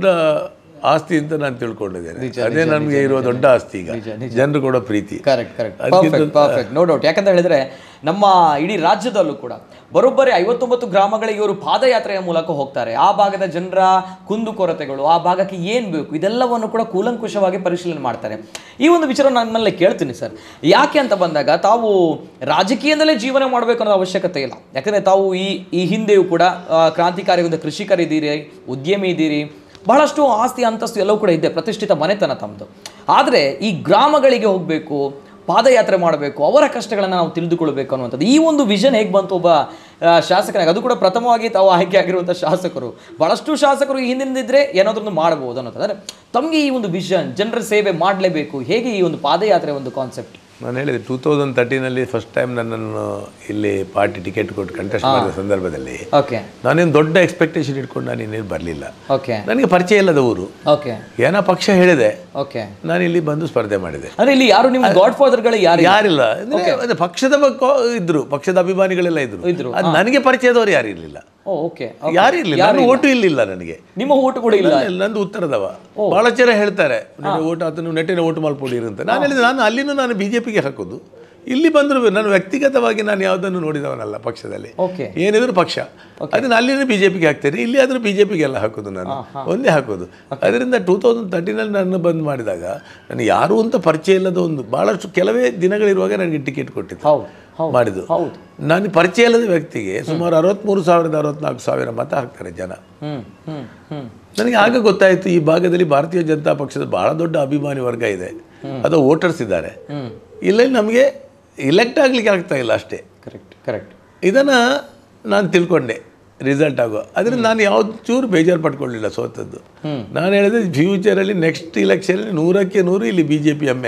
ಆಸ್ತಿ ಅಂತ ನಾನು ತಿಳ್ಕೊಂಡಿದ್ದೇನೆ ಅದೇ ನಮಗೆ ಇರುವ ದೊಡ್ಡ ಆಸ್ತಿ ಈಗ ಜನರು ಕೊಡೋ ಪ್ರೀತಿ correct correct perfect perfect no doubt ಯಾಕಂತ ಹೇಳಿದ್ರೆ ನಮ್ಮ ಇಡೀ ರಾಜ್ಯದಲ್ಲೂ ಕೂಡ ಬರೋಬ್ಬರಿ ಐವತ್ತೊಂಬತ್ತು ಗ್ರಾಮಗಳಿಗೆ ಇವರು ಪಾದಯಾತ್ರೆಯ ಮೂಲಕ ಹೋಗ್ತಾರೆ ಆ ಭಾಗದ ಜನರ ಕುಂದುಕೊರತೆಗಳು ಆ ಭಾಗಕ್ಕೆ ಏನು ಬೇಕು ಇದೆಲ್ಲವನ್ನು ಕೂಡ ಕೂಲಂಕುಷವಾಗಿ ಪರಿಶೀಲನೆ ಮಾಡ್ತಾರೆ ಈ ಒಂದು ವಿಚಾರ ನಮ್ಮಲ್ಲೇ ಕೇಳ್ತೀನಿ ಸರ್ ಯಾಕೆ ಅಂತ ಬಂದಾಗ ತಾವು ರಾಜಕೀಯದಲ್ಲೇ ಜೀವನ ಮಾಡಬೇಕು ಅನ್ನೋ ಅವಶ್ಯಕತೆ ಇಲ್ಲ ಯಾಕಂದರೆ ತಾವು ಈ ಈ ಹಿಂದೆಯೂ ಕೂಡ ಆ, ಕ್ರಾಂತಿಕಾರಿ ಒಂದು ಕೃಷಿಕರಿದ್ದೀರಿ ಉದ್ಯಮಿ ಇದ್ದೀರಿ ಬಹಳಷ್ಟು ಆಸ್ತಿ ಅಂತಸ್ತು ಎಲ್ಲವೂ ಕೂಡ ಇದೆ ಪ್ರತಿಷ್ಠಿತ ಮನೆತನ ತಮ್ಮದು ಆದರೆ ಈ ಗ್ರಾಮಗಳಿಗೆ ಹೋಗಬೇಕು ಪಾದಯಾತ್ರೆ ಮಾಡಬೇಕು ಅವರ ಕಷ್ಟಗಳನ್ನು ನಾವು ತಿಳಿದುಕೊಳ್ಬೇಕು ಅನ್ನುವಂಥದ್ದು ಈ ಒಂದು ವಿಷನ್ ಹೇಗೆ ಬಂತು ಒಬ್ಬ ಆ, ಶಾಸಕನಾಗಿ ಅದು ಕೂಡ ಪ್ರಥಮವಾಗಿ ತಾವು ಆಯ್ಕೆ ಆಗಿರುವಂಥ ಶಾಸಕರು ಬಹಳಷ್ಟು ಶಾಸಕರು ಈ ಹಿಂದಿನಿದ್ರೆ ಏನಾದ್ರೂ ಮಾಡ್ಬೋದು ಅನ್ನೋದು ಅಂದರೆ ತಮಗೆ ಈ ಒಂದು ವಿಷನ್ ಜನರ ಸೇವೆ ಮಾಡಲೇಬೇಕು ಹೇಗೆ ಈ ಒಂದು ಪಾದಯಾತ್ರೆ ಒಂದು ಕಾನ್ಸೆಪ್ಟ್ ನಾನು ಹೇಳಿದೆ ಟೂ ತೌಸಂಡ್ ತರ್ಟೀನಲ್ಲಿ ಫಸ್ಟ್ ಟೈಮ್ ನನ್ನನ್ನು ಇಲ್ಲಿ ಪಾರ್ಟಿ ಟಿಕೆಟ್ ಕೊಟ್ಟು ಕಂಟೆಸ್ಟ್ ಮಾಡಿದ ಸಂದರ್ಭದಲ್ಲಿ ಓಕೆ ನಾನೇನು ದೊಡ್ಡ ಎಕ್ಸ್ಪೆಕ್ಟೇಷನ್ ಇಟ್ಕೊಂಡು ನಾನು ಇನ್ನೇನು ಬರಲಿಲ್ಲ ಓಕೆ ನನಗೆ ಪರಿಚಯ ಇಲ್ಲದ ಊರು ಓಕೆ ಏನೋ ಪಕ್ಷ ಹೇಳಿದೆ ಓಕೆ ನಾನು ಇಲ್ಲಿ ಬಂದು ಸ್ಪರ್ಧೆ ಮಾಡಿದೆ ಅಂದ್ರೆ ಇಲ್ಲಿ ಯಾರು ನಿಮ್ಮ ಗಾಡ್ ಫಾದರ್ಗಳು ಯಾರು ಯಾರಿಲ್ಲ ಅಂದ್ರೆ ಅದು ಪಕ್ಷದ ಬಗ್ಗೆ ಇದ್ರು ಪಕ್ಷದ ಅಭಿಮಾನಿಗಳೆಲ್ಲ ಇದ್ರು ಇದ್ರು, ಅದು ನನಗೆ ಪರಿಚಯದವರು ಯಾರು ಇರಲಿಲ್ಲ ಓ ಓಕೆ ಯಾರು ಇರಲಿಲ್ಲ ನನ್ನ ಓಟು ಇಲ್ಲಿಲ್ಲ ನನಗೆ ನಿಮ್ಮ ಊಟ ಕೂಡ ಇಲ್ಲ ನನ್ನ- ನಂದು ಉತ್ತರದವ ಬಹಳ ಜನ ಹೇಳ್ತಾರೆ ನನ್ನ ಓಟ್ ಆತನು ನೆಟ್ಟಿನ ಓಟು ಮಲ್ಪೊಡಿ ಅಂತ ನಾನು ಹೇಳಿದೆ ನಾನು ಅಲ್ಲಿನೂ ನಾನು ಬಿಜೆಪಿಗೆ ಹಾಕೋದು ಇಲ್ಲಿ ಬಂದ್ರು ನಾನು ವ್ಯಕ್ತಿಗತವಾಗಿ ನಾನು ಯಾವುದನ್ನು ನೋಡಿದವನಲ್ಲ ಪಕ್ಷದಲ್ಲಿ ಓಕೆ ಏನಿದ್ರು ಪಕ್ಷ ಅದನ್ನ ಅಲ್ಲಿನ ಬಿಜೆಪಿಗೆ ಹಾಕ್ತೇನೆ ಇಲ್ಲಿ ಆದರೂ ಬಿಜೆಪಿಗೆಲ್ಲ ಹಾಕೋದು ನಾನು ಒಂದೇ ಹಾಕೋದು ಅದರಿಂದ ಟೂ ತೌಸಂಡ್ ತರ್ಟೀನಲ್ಲಿ ನಾನು ಬಂದ್ ಮಾಡಿದಾಗ ನನಗೆ ಯಾರು ಅಂತ ಪರಿಚಯ ಇಲ್ಲದ ಒಂದು ಭಾಳಷ್ಟು ಕೆಲವೇ ದಿನಗಳಿರುವಾಗ ನನಗೆ ಟಿಕೆಟ್ ಕೊಟ್ಟಿದ್ದು ಹೌದು ಹೌದು ಮಾಡಿದ್ದು ಹೌದು ನಾನು ಪರಿಚಯ ಇಲ್ಲದ ವ್ಯಕ್ತಿಗೆ ಸುಮಾರು ಅರವತ್ತ್ಮೂರು ಸಾವಿರದ ಅರವತ್ನಾಲ್ಕು ಸಾವಿರ ಮತ ಹಾಕ್ತಾರೆ ಜನ ಹ್ಮ್ ಹ್ಮ್ ಹ್ಮ್ ನನಗೆ ಆಗ ಗೊತ್ತಾಯಿತು ಈ ಭಾಗದಲ್ಲಿ ಭಾರತೀಯ ಜನತಾ ಪಕ್ಷದ ಬಹಳ ದೊಡ್ಡ ಅಭಿಮಾನಿ ವರ್ಗ ಇದೆ ಅದು ವೋಟರ್ಸ್ ಇದ್ದಾರೆ ಇಲ್ಲಿ ನಮಗೆ ಇಲೆಕ್ಟ್ ಆಗ್ಲಿಕ್ಕೆ ಆಗ್ತಾ ಇಲ್ಲ ಅಷ್ಟೇ ಕರೆಕ್ಟ್ ಕರೆಕ್ಟ್ ಇದನ್ನು ನಾನು ತಿಳ್ಕೊಂಡೆ ರಿಸಲ್ಟ್ ಆಗೋ ಅದರಿಂದ ನಾನು ಯಾವ್ದು ಚೂರು ಬೇಜಾರು ಪಡ್ಕೊಳ್ಳಿಲ್ಲ ಸೋತದ್ದು ನಾನು ಹೇಳಿದೆ ಫ್ಯೂಚರಲ್ಲಿ ನೆಕ್ಸ್ಟ್ ಇಲೆಕ್ಷನಲ್ಲಿ ನೂರಕ್ಕೆ ನೂರು ಇಲ್ಲಿ B J P M L A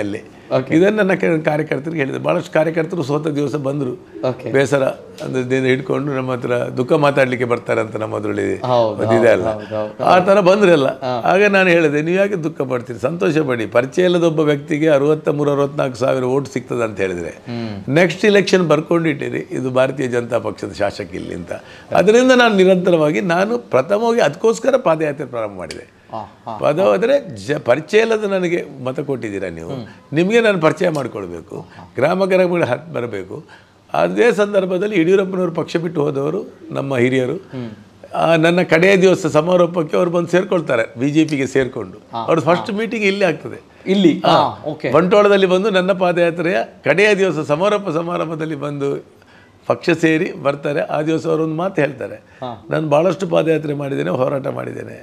Okay. ಇದನ್ನು ನನ್ನ ಕ- ಕಾರ್ಯಕರ್ತರಿಗೆ ಹೇಳಿದೆ ಭಾಳಷ್ಟು ಕಾರ್ಯಕರ್ತರು ಸೋತ ದಿವಸ ಬಂದರು ಓಕೆ ಬೇಸರ ಅಂದ್ರೆ ಹಿಡ್ಕೊಂಡು ನಮ್ಮ ಹತ್ರ ದುಃಖ ಮಾತಾಡ್ಲಿಕ್ಕೆ ಬರ್ತಾರೆ ಅಂತ ನಮ್ಮ ಅದ್ರಲ್ಲಿ ಹೌದು, ಒಂದಿದೆ ಅಲ್ಲ ಹೌದು, ಹೌದು. ಆ ಥರ ಬಂದ್ರಲ್ಲ ಆಗ ನಾನು ಹೇಳಿದೆ ನೀವು ಯಾಕೆ ದುಃಖ ಪಡ್ತೀರಿ ಸಂತೋಷ ಪಡಿ ಪರಿಚಯ ಇಲ್ಲದ ಒಬ್ಬ ವ್ಯಕ್ತಿಗೆ ಅರವತ್ತ ಮೂರು ಅರವತ್ನಾಲ್ಕು ಸಾವಿರ ಓಟ್ ಸಿಗ್ತದೆ ಅಂತ ಹೇಳಿದ್ರೆ ನೆಕ್ಸ್ಟ್ ಇಲೆಕ್ಷನ್ ಬರ್ಕೊಂಡಿಟ್ಟಿರಿ ಇದು ಭಾರತೀಯ ಜನತಾ ಪಕ್ಷದ ಶಾಸಕ ಇಲ್ಲಿ ಅಂತ ಅದರಿಂದ ನಾನು ನಿರಂತರವಾಗಿ ನಾನು ಪ್ರಥಮವಾಗಿ ಅದಕ್ಕೋಸ್ಕರ ಪಾದಯಾತ್ರೆ ಪ್ರಾರಂಭ ಮಾಡಿದೆ ಹಾ ಹಾ ಪದವಾದರೆ ಜ ಪರಿಚಯ ಇಲ್ಲದ ನನಗೆ ಮತ ಕೊಟ್ಟಿದ್ದೀರಾ ನೀವು ನಿಮಗೆ ನಾನು ಪರಿಚಯ ಮಾಡಿಕೊಳ್ಬೇಕು ಗ್ರಾಮ ಗ್ರಾಮಗಳ ಹತ್ತು ಬರಬೇಕು ಅದೇ ಸಂದರ್ಭದಲ್ಲಿ ಯಡಿಯೂರಪ್ಪನವರು ಪಕ್ಷ ಬಿಟ್ಟು ಹೋದವರು ನಮ್ಮ ಹಿರಿಯರು ಆ, ನನ್ನ ಕಡೆಯ ದಿವಸ ಸಮಾರೋಪಕ್ಕೆ ಅವ್ರು ಬಂದು ಸೇರ್ಕೊಳ್ತಾರೆ ಬಿ ಜೆ ಪಿಗೆ ಸೇರಿಕೊಂಡು ಅವ್ರ ಫಸ್ಟ್ ಮೀಟಿಂಗ್ ಇಲ್ಲಿ ಆಗ್ತದೆ ಇಲ್ಲಿ ಹಾ ಓಕೆ ಬಂಟ್ವಾಳದಲ್ಲಿ ಬಂದು ನನ್ನ ಪಾದಯಾತ್ರೆಯ ಕಡೆಯ ದಿವಸ ಸಮಾರೋಪ ಸಮಾರಂಭದಲ್ಲಿ ಬಂದು ಪಕ್ಷ ಸೇರಿ ಬರ್ತಾರೆ ಆ ದಿವಸ ಅವರೊಂದು ಮಾತು ಹೇಳ್ತಾರೆ ನಾನು ಭಾಳಷ್ಟು ಪಾದಯಾತ್ರೆ ಮಾಡಿದ್ದೇನೆ ಹೋರಾಟ ಮಾಡಿದ್ದೇನೆ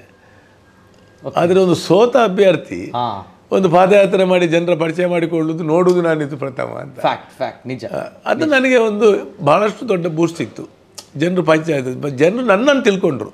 ಆದರೆ ಒಂದು ಸೋತ ಅಭ್ಯರ್ಥಿ ಹಾ ಒಂದು ಪಾದಯಾತ್ರೆ ಮಾಡಿ ಜನರ ಪರಿಚಯ ಮಾಡಿಕೊಳ್ಳುವುದು ನೋಡುವುದು ನಾನಿದು ಪ್ರಥಮ ಅಂತ ಫ್ಯಾಕ್ಟ್ ಫ್ಯಾಕ್ಟ್ ನಿಜ ಆ, ಅದು ನನಗೆ ಒಂದು ಬಹಳಷ್ಟು ದೊಡ್ಡ ಬೂಸ್ಟ್ ಸಿಕ್ತು ಜನರು ಪಂಚಾಯತ್ ಜನರು ನನ್ನನ್ನು ತಿಳ್ಕೊಂಡ್ರು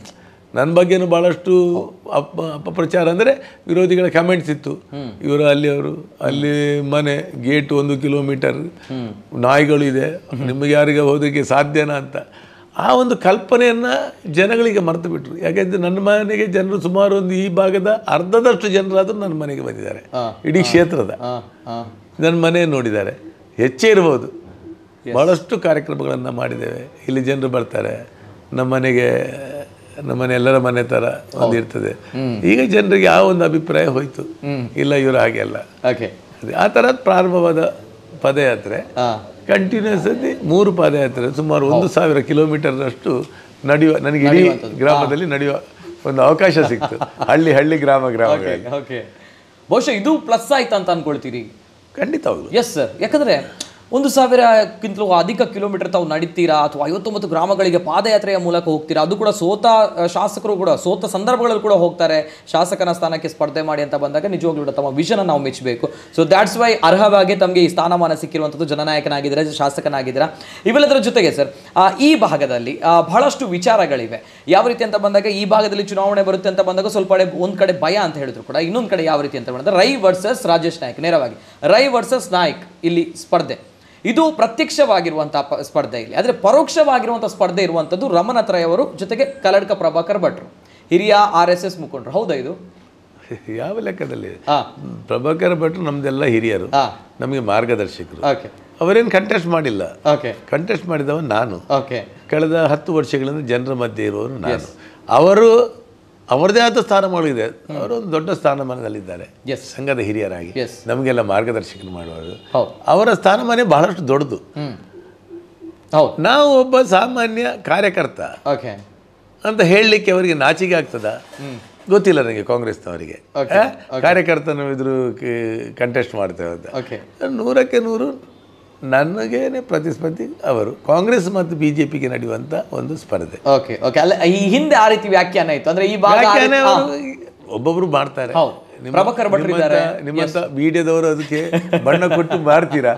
ನನ್ನ ಬಗ್ಗೆನೂ ಭಾಳಷ್ಟು ಅಪ ಅಪಪ್ರಚಾರ ಅಂದರೆ ವಿರೋಧಿಗಳ ಕಮೆಂಟ್ಸ್ ಇತ್ತು ಇವರು ಅಲ್ಲಿ ಅವರು ಅಲ್ಲಿ ಮನೆ ಗೇಟ್ ಒಂದು ಕಿಲೋಮೀಟರ್ ನಾಯಿಗಳು ಇದೆ ನಿಮಗೆ ಯಾರಿಗೆ ಹೋದಕ್ಕೆ ಸಾಧ್ಯನಾ ಅಂತ ಆ ಒಂದು ಕಲ್ಪನೆಯನ್ನು ಜನಗಳಿಗೆ ಮರೆತು ಬಿಟ್ರು ಯಾಕೆಂದರೆ ನನ್ನ ಮನೆಗೆ ಜನರು ಸುಮಾರು ಒಂದು ಈ ಭಾಗದ ಅರ್ಧದಷ್ಟು ಜನರಾದರೂ ನನ್ನ ಮನೆಗೆ ಬಂದಿದ್ದಾರೆ ಇಡೀ ಕ್ಷೇತ್ರದ ಹಾ ಹಾ ನನ್ನ ಮನೆ ನೋಡಿದ್ದಾರೆ ಹೆಚ್ಚೇ ಇರ್ಬೋದು ಭಾಳಷ್ಟು ಕಾರ್ಯಕ್ರಮಗಳನ್ನು ಮಾಡಿದ್ದೇವೆ ಇಲ್ಲಿ ಜನರು ಬರ್ತಾರೆ ನಮ್ಮ ಮನೆಗೆ ನಮ್ಮ ಮನೆ ಎಲ್ಲರ ಮನೆ ಥರ ಒಂದು ಇರ್ತದೆ ಈಗ ಜನರಿಗೆ ಆ ಒಂದು ಅಭಿಪ್ರಾಯ ಹೋಯ್ತು ಇಲ್ಲ ಇವರು ಹಾಗೆ ಅಲ್ಲ ಓಕೆ ಅದೇ ಆ ಥರ ಪ್ರಾರಂಭವಾದ ಪದಯಾತ್ರೆ ಹಾ ಕಂಟಿನ್ಯೂಸ್ ಆಗಿ ಮೂರು ಪಾದಯಾತ್ರೆ ಸುಮಾರು ಒಂದು ಸಾವಿರ ಕಿಲೋಮೀಟರ್ನಷ್ಟು ನಡೆಯುವ ನನಗೆ ಇಡೀ ಗ್ರಾಮದಲ್ಲಿ ನಡೆಯುವ ಒಂದು ಅವಕಾಶ ಸಿಕ್ತು ಹಳ್ಳಿ ಹಳ್ಳಿ ಗ್ರಾಮ ಗ್ರಾಮಗಳಲ್ಲಿ ಓಕೆ ಬಹುಶಃ ಇದು ಪ್ಲಸ್ ಆಯ್ತು ಅಂತ ಅನ್ಕೊಳ್ತೀರಿ ಖಂಡಿತವಾಗ್ಲು ಎಸ್ ಸರ್ ಯಾಕಂದ್ರೆ ಒಂದು ಸಾವಿರಕ್ಕಿಂತಲೂ ಅಧಿಕ ಕಿಲೋಮೀಟರ್ ತಾವು ನಡೀತೀರಾ ಅಥವಾ ಐವತ್ತೊಂಬತ್ತು ಗ್ರಾಮಗಳಿಗೆ ಪಾದಯಾತ್ರೆಯ ಮೂಲಕ ಹೋಗ್ತೀರಾ ಅದು ಕೂಡ ಸೋತ ಆ, ಶಾಸಕರು ಕೂಡ ಸೋತ ಸಂದರ್ಭಗಳಲ್ಲಿ ಕೂಡ ಹೋಗ್ತಾರೆ ಶಾಸಕನ ಸ್ಥಾನಕ್ಕೆ ಸ್ಪರ್ಧೆ ಮಾಡಿ ಅಂತ ಬಂದಾಗ ನಿಜವಾಗ್ಲೂ ಕೂಡ ತಮ್ಮ ವಿಷನ್ ನಾವು ಮೆಚ್ಚಬೇಕು ಸೊ ದ್ಯಾಟ್ಸ್ ವೈ ಅರ್ಹವಾಗಿ ತಮಗೆ ಈ ಸ್ಥಾನಮಾನ ಸಿಕ್ಕಿರುವಂಥದ್ದು ಜನನಾಯಕನಾಗಿದ್ದೀರಾ ಶಾಸಕನಾಗಿದ್ದೀರಾ ಇವೆಲ್ಲದರ ಜೊತೆಗೆ ಸರ್ ಈ ಭಾಗದಲ್ಲಿ ಆ, ಬಹಳಷ್ಟು ವಿಚಾರಗಳಿವೆ ಯಾವ ರೀತಿ ಅಂತ ಬಂದಾಗ ಈ ಭಾಗದಲ್ಲಿ ಚುನಾವಣೆ ಬರುತ್ತೆ ಅಂತ ಬಂದಾಗ ಸ್ವಲ್ಪ ಕಡೆ ಒಂದ್ ಕಡೆ ಭಯ ಅಂತ ಹೇಳಿದ್ರು ಕೂಡ ಇನ್ನೊಂದು ಕಡೆ ಯಾವ ರೀತಿ ಅಂತ ಬಂದಾಗ ರೈ ವರ್ಸಸ್ ರಾಜೇಶ್ ನಾಯ್ಕ್ ನೇರವಾಗಿ ರೈ ವರ್ಸಸ್ ನಾಯ್ಕ್ ಇಲ್ಲಿ ಸ್ಪರ್ಧೆ ಇದು ಪ್ರತ್ಯಕ್ಷವಾಗಿರುವಂತಹ ಪ- ಸ್ಪರ್ಧೆ ಇಲ್ಲಿ ಆದರೆ ಪರೋಕ್ಷವಾಗಿರುವಂತಹ ಸ್ಪರ್ಧೆ ಇರುವಂಥದ್ದು ರಮಣತ್ರಯ ಅವರು ಜೊತೆಗೆ ಕಲ್ಲಡ್ಕ ಪ್ರಭಾಕರ್ ಭಟ್ರು ಹಿರಿಯ ಆರ್ ಎಸ್ ಎಸ್ ಮುಖಂಡರು ಹೌದಾ ಇದು ಯಾವ ಲೆಕ್ಕದಲ್ಲಿ ಹಾ ಪ್ರಭಾಕರ್ ಭಟ್ರು ನಮ್ದೆಲ್ಲ ಹಿರಿಯರು ಹಾ ನಮಗೆ ಮಾರ್ಗದರ್ಶಕರು ಓಕೆ ಅವರೇನು ಕಂಟೆಸ್ಟ್ ಮಾಡಿಲ್ಲ ಓಕೆ ಕಂಟೆಸ್ಟ್ ಮಾಡಿದವ ನಾನು ಓಕೆ ಕಳೆದ ಹತ್ತು ವರ್ಷಗಳಿಂದ ಜನರ ಮಧ್ಯೆ ಇರುವವರು ನಾನು ಅವರು ಅವರದೇ ಆದ ಸ್ಥಾನಮಾನಗಳಿದೆ ಅವರು ಒಂದು ದೊಡ್ಡ ಸ್ಥಾನಮಾನದಲ್ಲಿದ್ದಾರೆ Yes. ಸಂಘದ ಹಿರಿಯರಾಗಿ Yes. ನಮಗೆಲ್ಲ ಮಾರ್ಗದರ್ಶಕರು ಮಾಡುವರು ಹೌದು ಅವರ ಸ್ಥಾನಮಾನ ಬಹಳಷ್ಟು ದೊಡ್ಡದು ಹ್ಮ್ ಹೌದು ನಾವು ಒಬ್ಬ ಸಾಮಾನ್ಯ ಕಾರ್ಯಕರ್ತ ಓಕೆ ಅಂತ ಹೇಳಲಿಕ್ಕೆ ಅವರಿಗೆ ನಾಚಿಕೆ ಆಗ್ತದ ಗೊತ್ತಿಲ್ಲ ನನಗೆ ಕಾಂಗ್ರೆಸ್ನವರಿಗೆ Okay. ಆ? ಕಾರ್ಯಕರ್ತನ ಇದ್ರು ಕಂಟೆಸ್ಟ್ ಮಾಡ್ತೇವೆ ಅಂತ ಓಕೆ ನೂರಕ್ಕೆ ನೂರು ನನಗೇನೆ ಪ್ರತಿಸ್ಪರ್ಧಿ ಅವರು ಕಾಂಗ್ರೆಸ್ ಮತ್ತು ಬಿ ಜೆ ಪಿಗೆ ನಡೆಯುವಂಥ ಒಂದು ಸ್ಪರ್ಧೆ ಓಕೆ ಓಕೆ ಅಲ್ಲ ಈ ಹಿಂದೆ ಆ ರೀತಿ ವ್ಯಾಖ್ಯಾನ ಇತ್ತು ಅಂದ್ರೆ ಈ ಭಾಗ ಆ ರೀತಿ- ವ್ಯಾಖ್ಯಾನ ಹಾ. ಅವರು ಒಬ್ಬೊಬ್ರು ಮಾಡ್ತಾರೆ ಹೌದು. ನಿಮ್ಮ- ಪ್ರಭಾಕರ್ ಭಟ್ರು ನಿಮ್ಮಂತ- ಇದ್ದಾರೆ. ನಿಮ್ಮಂತ ಮೀಡಿಯಾದವರು ಅದಕ್ಕೆ ಬಣ್ಣ ಕೊಟ್ಟು ಮಾಡ್ತೀರಾ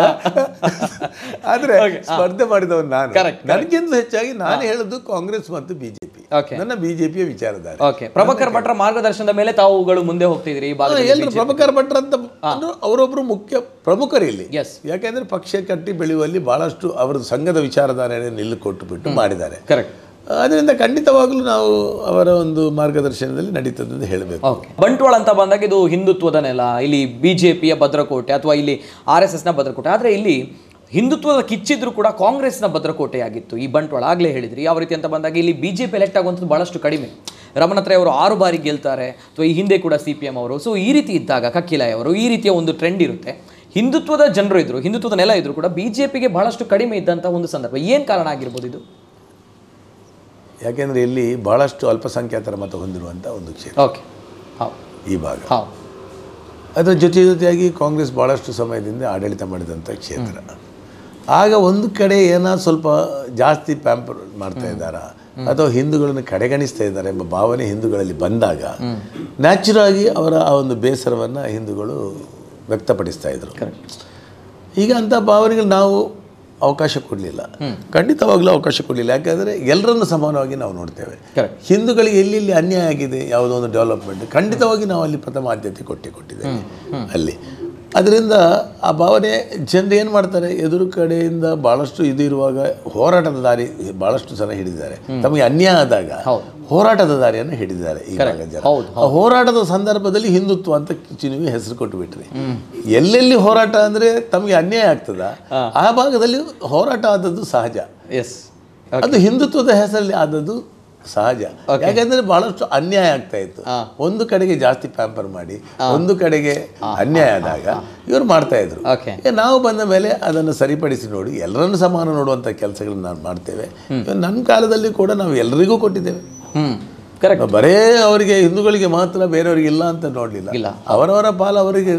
ಆದ್ರೆ ಸ್ಪರ್ಧೆ ಮಾಡಿದವನು ನಾನು Correct, ನನಗಿಂತ ಹೆಚ್ಚಾಗಿ ನಾನು ಹೇಳೋದು ಕಾಂಗ್ರೆಸ್ ಮತ್ತು ಬಿಜೆಪಿ Okay. ನನ್ನ ಬಿಜೆಪಿಯ ವಿಚಾರಧಾರೆ ಓಕೆ ಪ್ರಭಾಕರ್ ಭಟ್ರ ಮಾರ್ಗದರ್ಶನದ ಮೇಲೆ ತಾವುಗಳು ಮುಂದೆ ಹೋಗ್ತಿದ್ದೀರಿ ಈ ಭಾಗದಲ್ಲಿ ಎಲ್ಲರೂ ಪ್ರಭಾಕರ್ ಭಟ್ರ ಅಂತ ಅಂದ್ರೆ ಅವರೊಬ್ರು ಮುಖ್ಯ ಪ್ರಮುಖರು ಇಲ್ಲಿ Yes. ಯಾಕೆಂದ್ರೆ ಪಕ್ಷ ಕಟ್ಟಿ ಬೆಳೆಯುವಲ್ಲಿ ಬಹಳಷ್ಟು ಅವರ ಸಂಘದ ವಿಚಾರಧಾರೆಯನ್ನು ನಿಲ್ಲು ಕೊಟ್ಟು ಬಿಟ್ಟು ಮಾಡಿದ್ದಾರೆ ಕರೆಕ್ಟ್ ಅದರಿಂದ ಖಂಡಿತವಾಗಲೂ ನಾವು ಅವರ ಒಂದು ಮಾರ್ಗದರ್ಶನದಲ್ಲಿ ನಡೀತದೆ ಅಂತ ಹೇಳಬೇಕು ಓಕೆ ಬಂಟ್ವಾಳ ಅಂತ ಬಂದಾಗ ಇದು ಹಿಂದುತ್ವದ ನೆಲ ಇಲ್ಲಿ ಬಿಜೆಪಿಯ ಭದ್ರಕೋಟೆ ಅಥವಾ ಇಲ್ಲಿ ಆರ್ ಎಸ್ ಎಸ್ನ ಭದ್ರಕೋಟೆ ಆದರೆ ಇಲ್ಲಿ ಹಿಂದುತ್ವದ ಕಿಚ್ಚಿದ್ರು ಕೂಡ ಕಾಂಗ್ರೆಸ್ನ ಭದ್ರಕೋಟೆಯಾಗಿತ್ತು ಈ ಬಂಟ್ವಾಳ ಆಗಲೇ ಹೇಳಿದ್ರಿ ಯಾವ ರೀತಿ ಅಂತ ಬಂದಾಗ ಇಲ್ಲಿ ಬಿಜೆಪಿ ಎಲೆಕ್ಟ್ ಆಗುವಂಥದ್ದು ಬಹಳಷ್ಟು ಕಡಿಮೆ ರಮಣತ್ರಯ ಅವರು ಆರು ಬಾರಿ ಗೆಲ್ತಾರೆ ಅಥವಾ ಈ ಹಿಂದೆ ಕೂಡ ಸಿ ಪಿ ಎಂ ಅವರು ಸೊ ಈ ರೀತಿ ಇದ್ದಾಗ ಕಕ್ಕಿಲಾಯ್ ಅವರು ಈ ರೀತಿಯ ಒಂದು ಟ್ರೆಂಡ್ ಇರುತ್ತೆ ಹಿಂದುತ್ವದ ಜನರು ಇದ್ರು ಹಿಂದುತ್ವದ ನೆಲ ಇದ್ರು ಕೂಡ ಬಿಜೆಪಿಗೆ ಬಹಳಷ್ಟು ಕಡಿಮೆ ಇದ್ದಂಥ ಒಂದು ಸಂದರ್ಭ ಏನು ಕಾರಣ ಆಗಿರ್ಬೋದು ಇದು ಯಾಕೆಂದ್ರೆ ಇಲ್ಲಿ ಬಹಳಷ್ಟು ಅಲ್ಪಸಂಖ್ಯಾತರ ಮತ ಹೊಂದಿರುವಂಥ ಒಂದು ಕ್ಷೇತ್ರ ಓಕೆ ಹೌದು ಈ ಭಾಗ ಹೌದು ಅದರ ಜೊತೆ ಜೊತೆಯಾಗಿ ಕಾಂಗ್ರೆಸ್ ಭಾಳಷ್ಟು ಸಮಯದಿಂದ ಆಡಳಿತ ಮಾಡಿದಂಥ ಕ್ಷೇತ್ರ ಆಗ ಒಂದು ಕಡೆ ಏನೋ ಸ್ವಲ್ಪ ಜಾಸ್ತಿ ಪ್ಯಾಂಪರ್ ಮಾಡ್ತಾ ಇದ್ದಾರಾ ಅಥವಾ ಹಿಂದೂಗಳನ್ನು ಕಡೆಗಣಿಸ್ತಾ ಇದ್ದಾರೆ ಎಂಬ ಭಾವನೆ ಹಿಂದೂಗಳಲ್ಲಿ ಬಂದಾಗ ನ್ಯಾಚುರಲ್ ಆಗಿ ಅವರ ಆ ಒಂದು ಬೇಸರವನ್ನು ಹಿಂದೂಗಳು ವ್ಯಕ್ತಪಡಿಸ್ತಾ ಇದ್ರು ಈಗ ಅಂಥ ಭಾವನೆಗಳು ನಾವು ಅವಕಾಶ ಕೊಡಲಿಲ್ಲ ಖಂಡಿತವಾಗ್ಲೂ ಅವಕಾಶ ಕೊಡಲಿಲ್ಲ ಯಾಕಂದರೆ ಎಲ್ಲರನ್ನು ಸಮಾನವಾಗಿ ನಾವು ನೋಡ್ತೇವೆ Correct. ಹಿಂದೂಗಳಿಗೆ ಎಲ್ಲೆಲ್ಲಿ ಅನ್ಯಾಯ ಆಗಿದೆ ಯಾವುದೋ ಒಂದು ಡೆವಲಪ್ಮೆಂಟ್ ಖಂಡಿತವಾಗಿ ನಾವು ಅಲ್ಲಿ ಪ್ರಥಮ ಆದ್ಯತೆ ಕೊಟ್ಟೆ ಕೊಟ್ಟಿದ್ದೇವೆ ಅಲ್ಲಿ ಅದರಿಂದ ಆ ಭಾವನೆ ಜನರು ಏನು ಮಾಡ್ತಾರೆ ಎದುರು ಕಡೆಯಿಂದ ಭಾಳಷ್ಟು ಇದು ಇರುವಾಗ ಹೋರಾಟದ ದಾರಿ ಭಾಳಷ್ಟು ಜನ ಹಿಡಿದಿದ್ದಾರೆ ತಮಗೆ ಅನ್ಯಾಯ ಆದಾಗ ಹೌದು. ಹೋರಾಟದ ದಾರಿಯನ್ನು ಹಿಡಿದಿದ್ದಾರೆ ಈ ಭಾಗದ ಜನ ಹೌದು, ಆ ಹೋರಾಟದ ಸಂದರ್ಭದಲ್ಲಿ ಹಿಂದುತ್ವ ಅಂತ ಚಿನ್ನಿಗೆ ಹೆಸರು ಕೊಟ್ಟು ಬಿಟ್ರಿ ಎಲ್ಲೆಲ್ಲಿ ಹೋರಾಟ ಅಂದರೆ ತಮಗೆ ಅನ್ಯಾಯ ಆಗ್ತದ ಆ ಭಾಗದಲ್ಲಿ ಹೋರಾಟ ಆದದ್ದು ಸಹಜ ಎಸ್ ಅದು ಹಿಂದುತ್ವದ ಹೆಸರಲ್ಲಿ ಆದದ್ದು ಸಹಜ ಯಾಕಂದ್ರೆ ಬಹಳಷ್ಟು ಅನ್ಯಾಯ ಆಗ್ತಾ ಇತ್ತು ಒಂದು ಕಡೆಗೆ ಜಾಸ್ತಿ ಪ್ಯಾಂಪರ್ ಮಾಡಿ ಒಂದು ಕಡೆಗೆ ಅನ್ಯಾಯ ಆದಾಗ ಇವರು ಮಾಡ್ತಾ ಇದ್ರು ಓಕೆ ಏ, ನಾವು ಬಂದ ಮೇಲೆ ಅದನ್ನು ಸರಿಪಡಿಸಿ ನೋಡಿ ಎಲ್ಲರನ್ನು ಸಮಾನ ನೋಡುವಂಥ ಕೆಲಸಗಳನ್ನ ನಾವು ಮಾಡ್ತೇವೆ ಇವಾಗ ನನ್ನ ಕಾಲದಲ್ಲಿ ಕೂಡ ನಾವು ಎಲ್ಲರಿಗೂ ಕೊಟ್ಟಿದ್ದೇವೆ ಹ್ಮ್ ಕರೆಕ್ಟ್ ಬರೇ ಅವರಿಗೆ ಹಿಂದೂಗಳಿಗೆ ಮಾತ್ರ ಬೇರೆಯವರಿಗೆ ಇಲ್ಲ ಅಂತ ನೋಡಲಿಲ್ಲ ಇಲ್ಲ. ಅವರವರ ಪಾಲು ಅವರಿಗೆ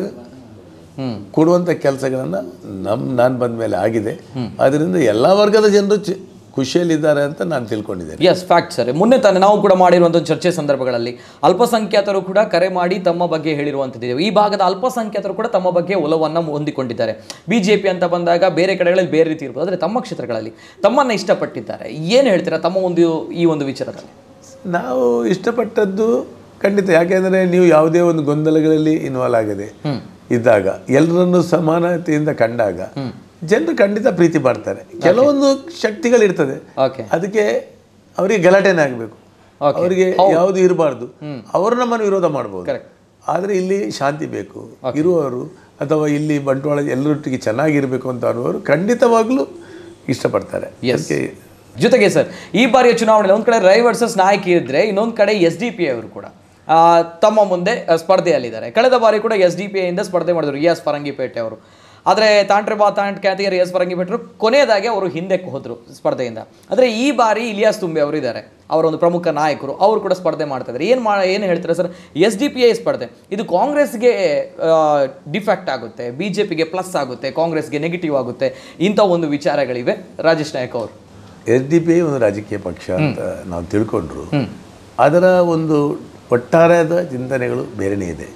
ಹ್ಮ್ ಕೊಡುವಂಥ ಕೆಲಸಗಳನ್ನು ನಮ್ಮ ನಾನು ಬಂದ ಮೇಲೆ ಆಗಿದೆ ಅದರಿಂದ ಎಲ್ಲ ವರ್ಗದ ಜನರು ಚಿ- ಖುಷಿಯಲ್ಲಿದ್ದಾರೆ ಅಂತ ನಾನು ತಿಳ್ಕೊಂಡಿದ್ದೇನೆ ಎಸ್ ಫ್ಯಾಕ್ಟ್ ಸರ್ ಮೊನ್ನೆ ತಾನೇ ನಾವು ಕೂಡ ಮಾಡಿರುವಂಥ ಚರ್ಚೆ ಸಂದರ್ಭಗಳಲ್ಲಿ ಅಲ್ಪಸಂಖ್ಯಾತರು ಕೂಡ ಕರೆ ಮಾಡಿ ತಮ್ಮ ಬಗ್ಗೆ ಹೇಳಿರುವಂಥದ್ದು ಈ ಭಾಗದ ಅಲ್ಪಸಂಖ್ಯಾತರು ಕೂಡ ತಮ್ಮ ಬಗ್ಗೆ ಒಲವನ್ನು ಹೊಂದಿಕೊಂಡಿದ್ದಾರೆ ಬಿಜೆಪಿ ಅಂತ ಬಂದಾಗ ಬೇರೆ ಕಡೆಗಳಲ್ಲಿ ಬೇರೆ ರೀತಿ ಇರ್ಬೋದು ಆದರೆ ತಮ್ಮ ಕ್ಷೇತ್ರಗಳಲ್ಲಿ ತಮ್ಮನ್ನು ಇಷ್ಟಪಟ್ಟಿದ್ದಾರೆ ಏನು ಹೇಳ್ತೀರಾ ತಮ್ಮ ಒಂದು ಈ ಒಂದು ವಿಚಾರದಲ್ಲಿ ನಾವು ಇಷ್ಟಪಟ್ಟದ್ದು ಖಂಡಿತ ಯಾಕೆಂದರೆ ನೀವು ಯಾವುದೇ ಒಂದು ಗೊಂದಲಗಳಲ್ಲಿ ಇನ್ವಾಲ್ವ್ ಆಗದೆ ಇದ್ದಾಗ ಎಲ್ಲರನ್ನು ಸಮಾನತೆಯಿಂದ ಕಂಡಾಗ ಜನರು ಖಂಡಿತ ಪ್ರೀತಿ ಮಾಡ್ತಾರೆ ಕೆಲವೊಂದು ಶಕ್ತಿಗಳಿರ್ತದೆ ಓಕೆ ಅದಕ್ಕೆ ಅವರಿಗೆ ಗಲಾಟೆನೇ ಆಗಬೇಕು ಅವರಿಗೆ ಯಾವುದು ಇರಬಾರ್ದು ಅವರು ನಮ್ಮನ್ನು ವಿರೋಧ ಮಾಡ್ಬೋದು Correct. ಆದರೆ ಇಲ್ಲಿ ಶಾಂತಿ ಬೇಕು ಇರುವವರು ಅಥವಾ ಇಲ್ಲಿ ಬಂಟ್ವಾಳ ಎಲ್ಲರೊಟ್ಟಿಗೆ ಚೆನ್ನಾಗಿರಬೇಕು ಅಂತ ಅನ್ನುವರು ಖಂಡಿತವಾಗ್ಲೂ ಇಷ್ಟಪಡ್ತಾರೆ ಅದಕ್ಕೆ ಜೊತೆಗೆ ಸರ್ ಈ ಬಾರಿಯ ಚುನಾವಣೆಯಲ್ಲಿ ಒಂದು ಕಡೆ ರೈ ವರ್ಸಸ್ ನಾಯಕಿ ಇದ್ರೆ ಇನ್ನೊಂದು ಕಡೆ ಎಸ್ ಡಿ ಪಿ ಅವರು ಕೂಡ ಆ, ತಮ್ಮ ಮುಂದೆ ಆ, ಸ್ಪರ್ಧೆಯಲ್ಲಿದ್ದಾರೆ ಕಳೆದ ಬಾರಿ ಕೂಡ ಎಸ್ ಡಿ ಪಿ ಇಂದ ಸ್ಪರ್ಧೆ ಮಾಡಿದ್ರು ಎಸ್ ಫರಂಗಿಪೇಟೆ ಅವರು ಆದರೆ ತಾಂಟ್ರೆ ಬಾ ತಾಂಟ್ ಖ್ಯಾತಿಯರು ಎಸ್ ಫರಂಗಿಪೇಟರು ಕೊನೆಯದಾಗಿ ಅವರು ಹಿಂದಕ್ಕೆ ಹೋದರು ಸ್ಪರ್ಧೆಯಿಂದ ಆದರೆ ಈ ಬಾರಿ ಇಲಿಯಾಸ್ ತುಂಬೆ ಅವರು ಇದ್ದಾರೆ ಅವರ ಒಂದು ಪ್ರಮುಖ ನಾಯಕರು ಅವರು ಕೂಡ ಸ್ಪರ್ಧೆ ಮಾಡ್ತಾ ಇದ್ದಾರೆ ಏನು ಮಾ ಏನು ಹೇಳ್ತಾರೆ sir S D P I ಸ್ಪರ್ಧೆ ಇದು ಕಾಂಗ್ರೆಸ್ಗೆ ಡಿಫೆಕ್ಟ್ ಆಗುತ್ತೆ ಬಿ ಜೆ ಪಿಗೆ ಪ್ಲಸ್ ಆಗುತ್ತೆ ಕಾಂಗ್ರೆಸ್ಗೆ ನೆಗೆಟಿವ್ ಆಗುತ್ತೆ ಇಂಥ ಒಂದು ವಿಚಾರಗಳಿವೆ ರಾಜೇಶ್ ನಾಯಕ್ ಅವರು ಎಸ್ ಡಿ ಪಿ ಒಂದು ರಾಜಕೀಯ ಪಕ್ಷ ಅಂತ ನಾವು ತಿಳ್ಕೊಂಡ್ರು ಅದರ ಒಂದು ಒಟ್ಟಾರೆಯಾದ ಚಿಂತನೆಗಳು ಬೇರೆನೇ ಇದೆ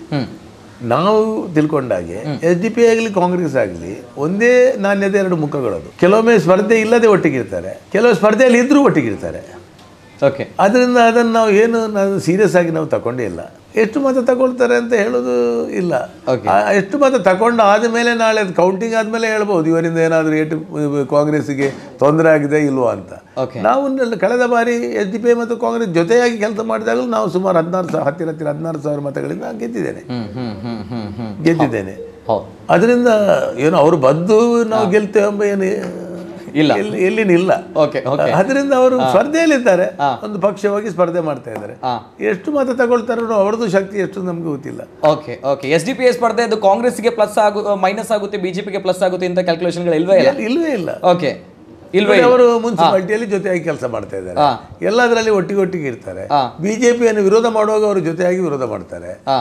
ನಾವು ತಿಳ್ಕೊಂಡಾಗೆ ಎಸ್ ಡಿ ಪಿ ಆಗಲಿ ಕಾಂಗ್ರೆಸ್ ಆಗಲಿ ಒಂದೇ ನಾಣ್ಯದ ಎರಡು ಮುಖಗಳದು ಕೆಲವೊಮ್ಮೆ ಸ್ಪರ್ಧೆ ಇಲ್ಲದೆ ಒಟ್ಟಿಗಿರ್ತಾರೆ ಕೆಲವು ಸ್ಪರ್ಧೆಯಲ್ಲಿ ಇದ್ರೂ ಒಟ್ಟಿಗಿರ್ತಾರೆ ಓಕೆ ಅದರಿಂದ ಅದನ್ನು ನಾವು ಏನು ನಾವು ಸೀರಿಯಸ್ ಆಗಿ ನಾವು ತಗೊಂಡೇ ಇಲ್ಲ ಎಷ್ಟು ಮತ ತಗೊಳ್ತಾರೆ ಅಂತ ಹೇಳೋದು ಇಲ್ಲ Okay. ಆ ಎಷ್ಟು ಮತ ತಗೊಂಡು ಆದಮೇಲೆ ನಾಳೆ ಕೌಂಟಿಂಗ್ ಆದಮೇಲೆ ಹೇಳ್ಬೋದು ಇವರಿಂದ ಏನಾದರೂ ಏಟು ಕಾಂಗ್ರೆಸ್ಸಿಗೆ ತೊಂದರೆ ಆಗಿದೆ ಇಲ್ವಾ ಅಂತ Okay. ನಾವು ನ- ಕಳೆದ ಬಾರಿ ಎಸ್ ಡಿ ಪಿ ಮತ್ತು ಕಾಂಗ್ರೆಸ್ ಜೊತೆಯಾಗಿ ಕೆಲಸ ಮಾಡಿದಾಗಲೂ ನಾವು ಸುಮಾರು ಹದಿನಾರು ಸಾವಿರ ಹತ್ತಿರ ಹತ್ತಿರ ಹದಿನಾರು ಸಾವಿರ ಮತಗಳಿಂದ ಗೆದ್ದಿದ್ದೇನೆ ಹ್ಮ್ ಹ್ಮ್ ಹ್ಮ್ ಹ್ಮ್ ಹ್ಮ್ ಗೆದ್ದಿದ್ದೇನೆ ಹೌದು ಅದರಿಂದ ಏನು ಅವರು ಬಂದು ನಾವು ಗೆಲ್ತೇವೆ ಎಂಬ ಏನು ಇಲ್ಲ. ಎಲ್ಲಿ ಎಲ್ಲಿನಿಲ್ಲ ಓಕೆ ಓಕೆ ಅದರಿಂದ ಅವರು ಸ್ಪರ್ಧೆಯಲ್ಲಿದ್ದಾರೆ ಒಂದು ಪಕ್ಷವಾಗಿ ಸ್ಪರ್ಧೆ ಮಾಡ್ತಾ ಇದ್ದಾರೆ ಹಾ. ಎಷ್ಟು ಮತ ತಗೊಳ್ತಾರೋ ಅವ್ರದ್ದು ಶಕ್ತಿ ಎಷ್ಟು ನಮ್ಗೆ ಗೊತ್ತಿಲ್ಲ okay okay S D P ಎಸ್ ಸ್ಪರ್ಧೆ ಅದು ಕಾಂಗ್ರೆಸ್ಗೆ ಪ್ಲಸ್ ಆಗು ಮೈನಸ್ ಆಗುತ್ತೆ ಬಿಜೆಪಿಗೆ ಪ್ಲಸ್ ಆಗುತ್ತೆ ಇಂಥ ಕ್ಯಾಲ್ಕುಲೇಷನ್ಗಳು ಇಲ್ವೇ ಇಲ್ಲ ಎಲ್ಲಿ- ಇಲ್ವೇ ಇಲ್ಲ ಓಕೆ ಇಲ್ವೇ ಇಲ್ಲ ಅವರು ಮುನ್ಸಿಪಾಲಿಟಿಯಲ್ಲಿ ಜೊತೆಯಾಗಿ ಕೆಲಸ ಮಾಡ್ತಾ ಇದ್ದಾರೆ ಹಾ. ಎಲ್ಲದರಲ್ಲಿ ಒಟ್ಟಿಗೆ ಒಟ್ಟಿಗೆ ಇರ್ತಾರೆ ಹಾ. ಬಿಜೆಪಿಯನ್ನು ವಿರೋಧ ಮಾಡುವಾಗ ಅವರು ಜೊತೆಯಾಗಿ ವಿರೋಧ ಮಾಡ್ತಾರೆ ಹಾ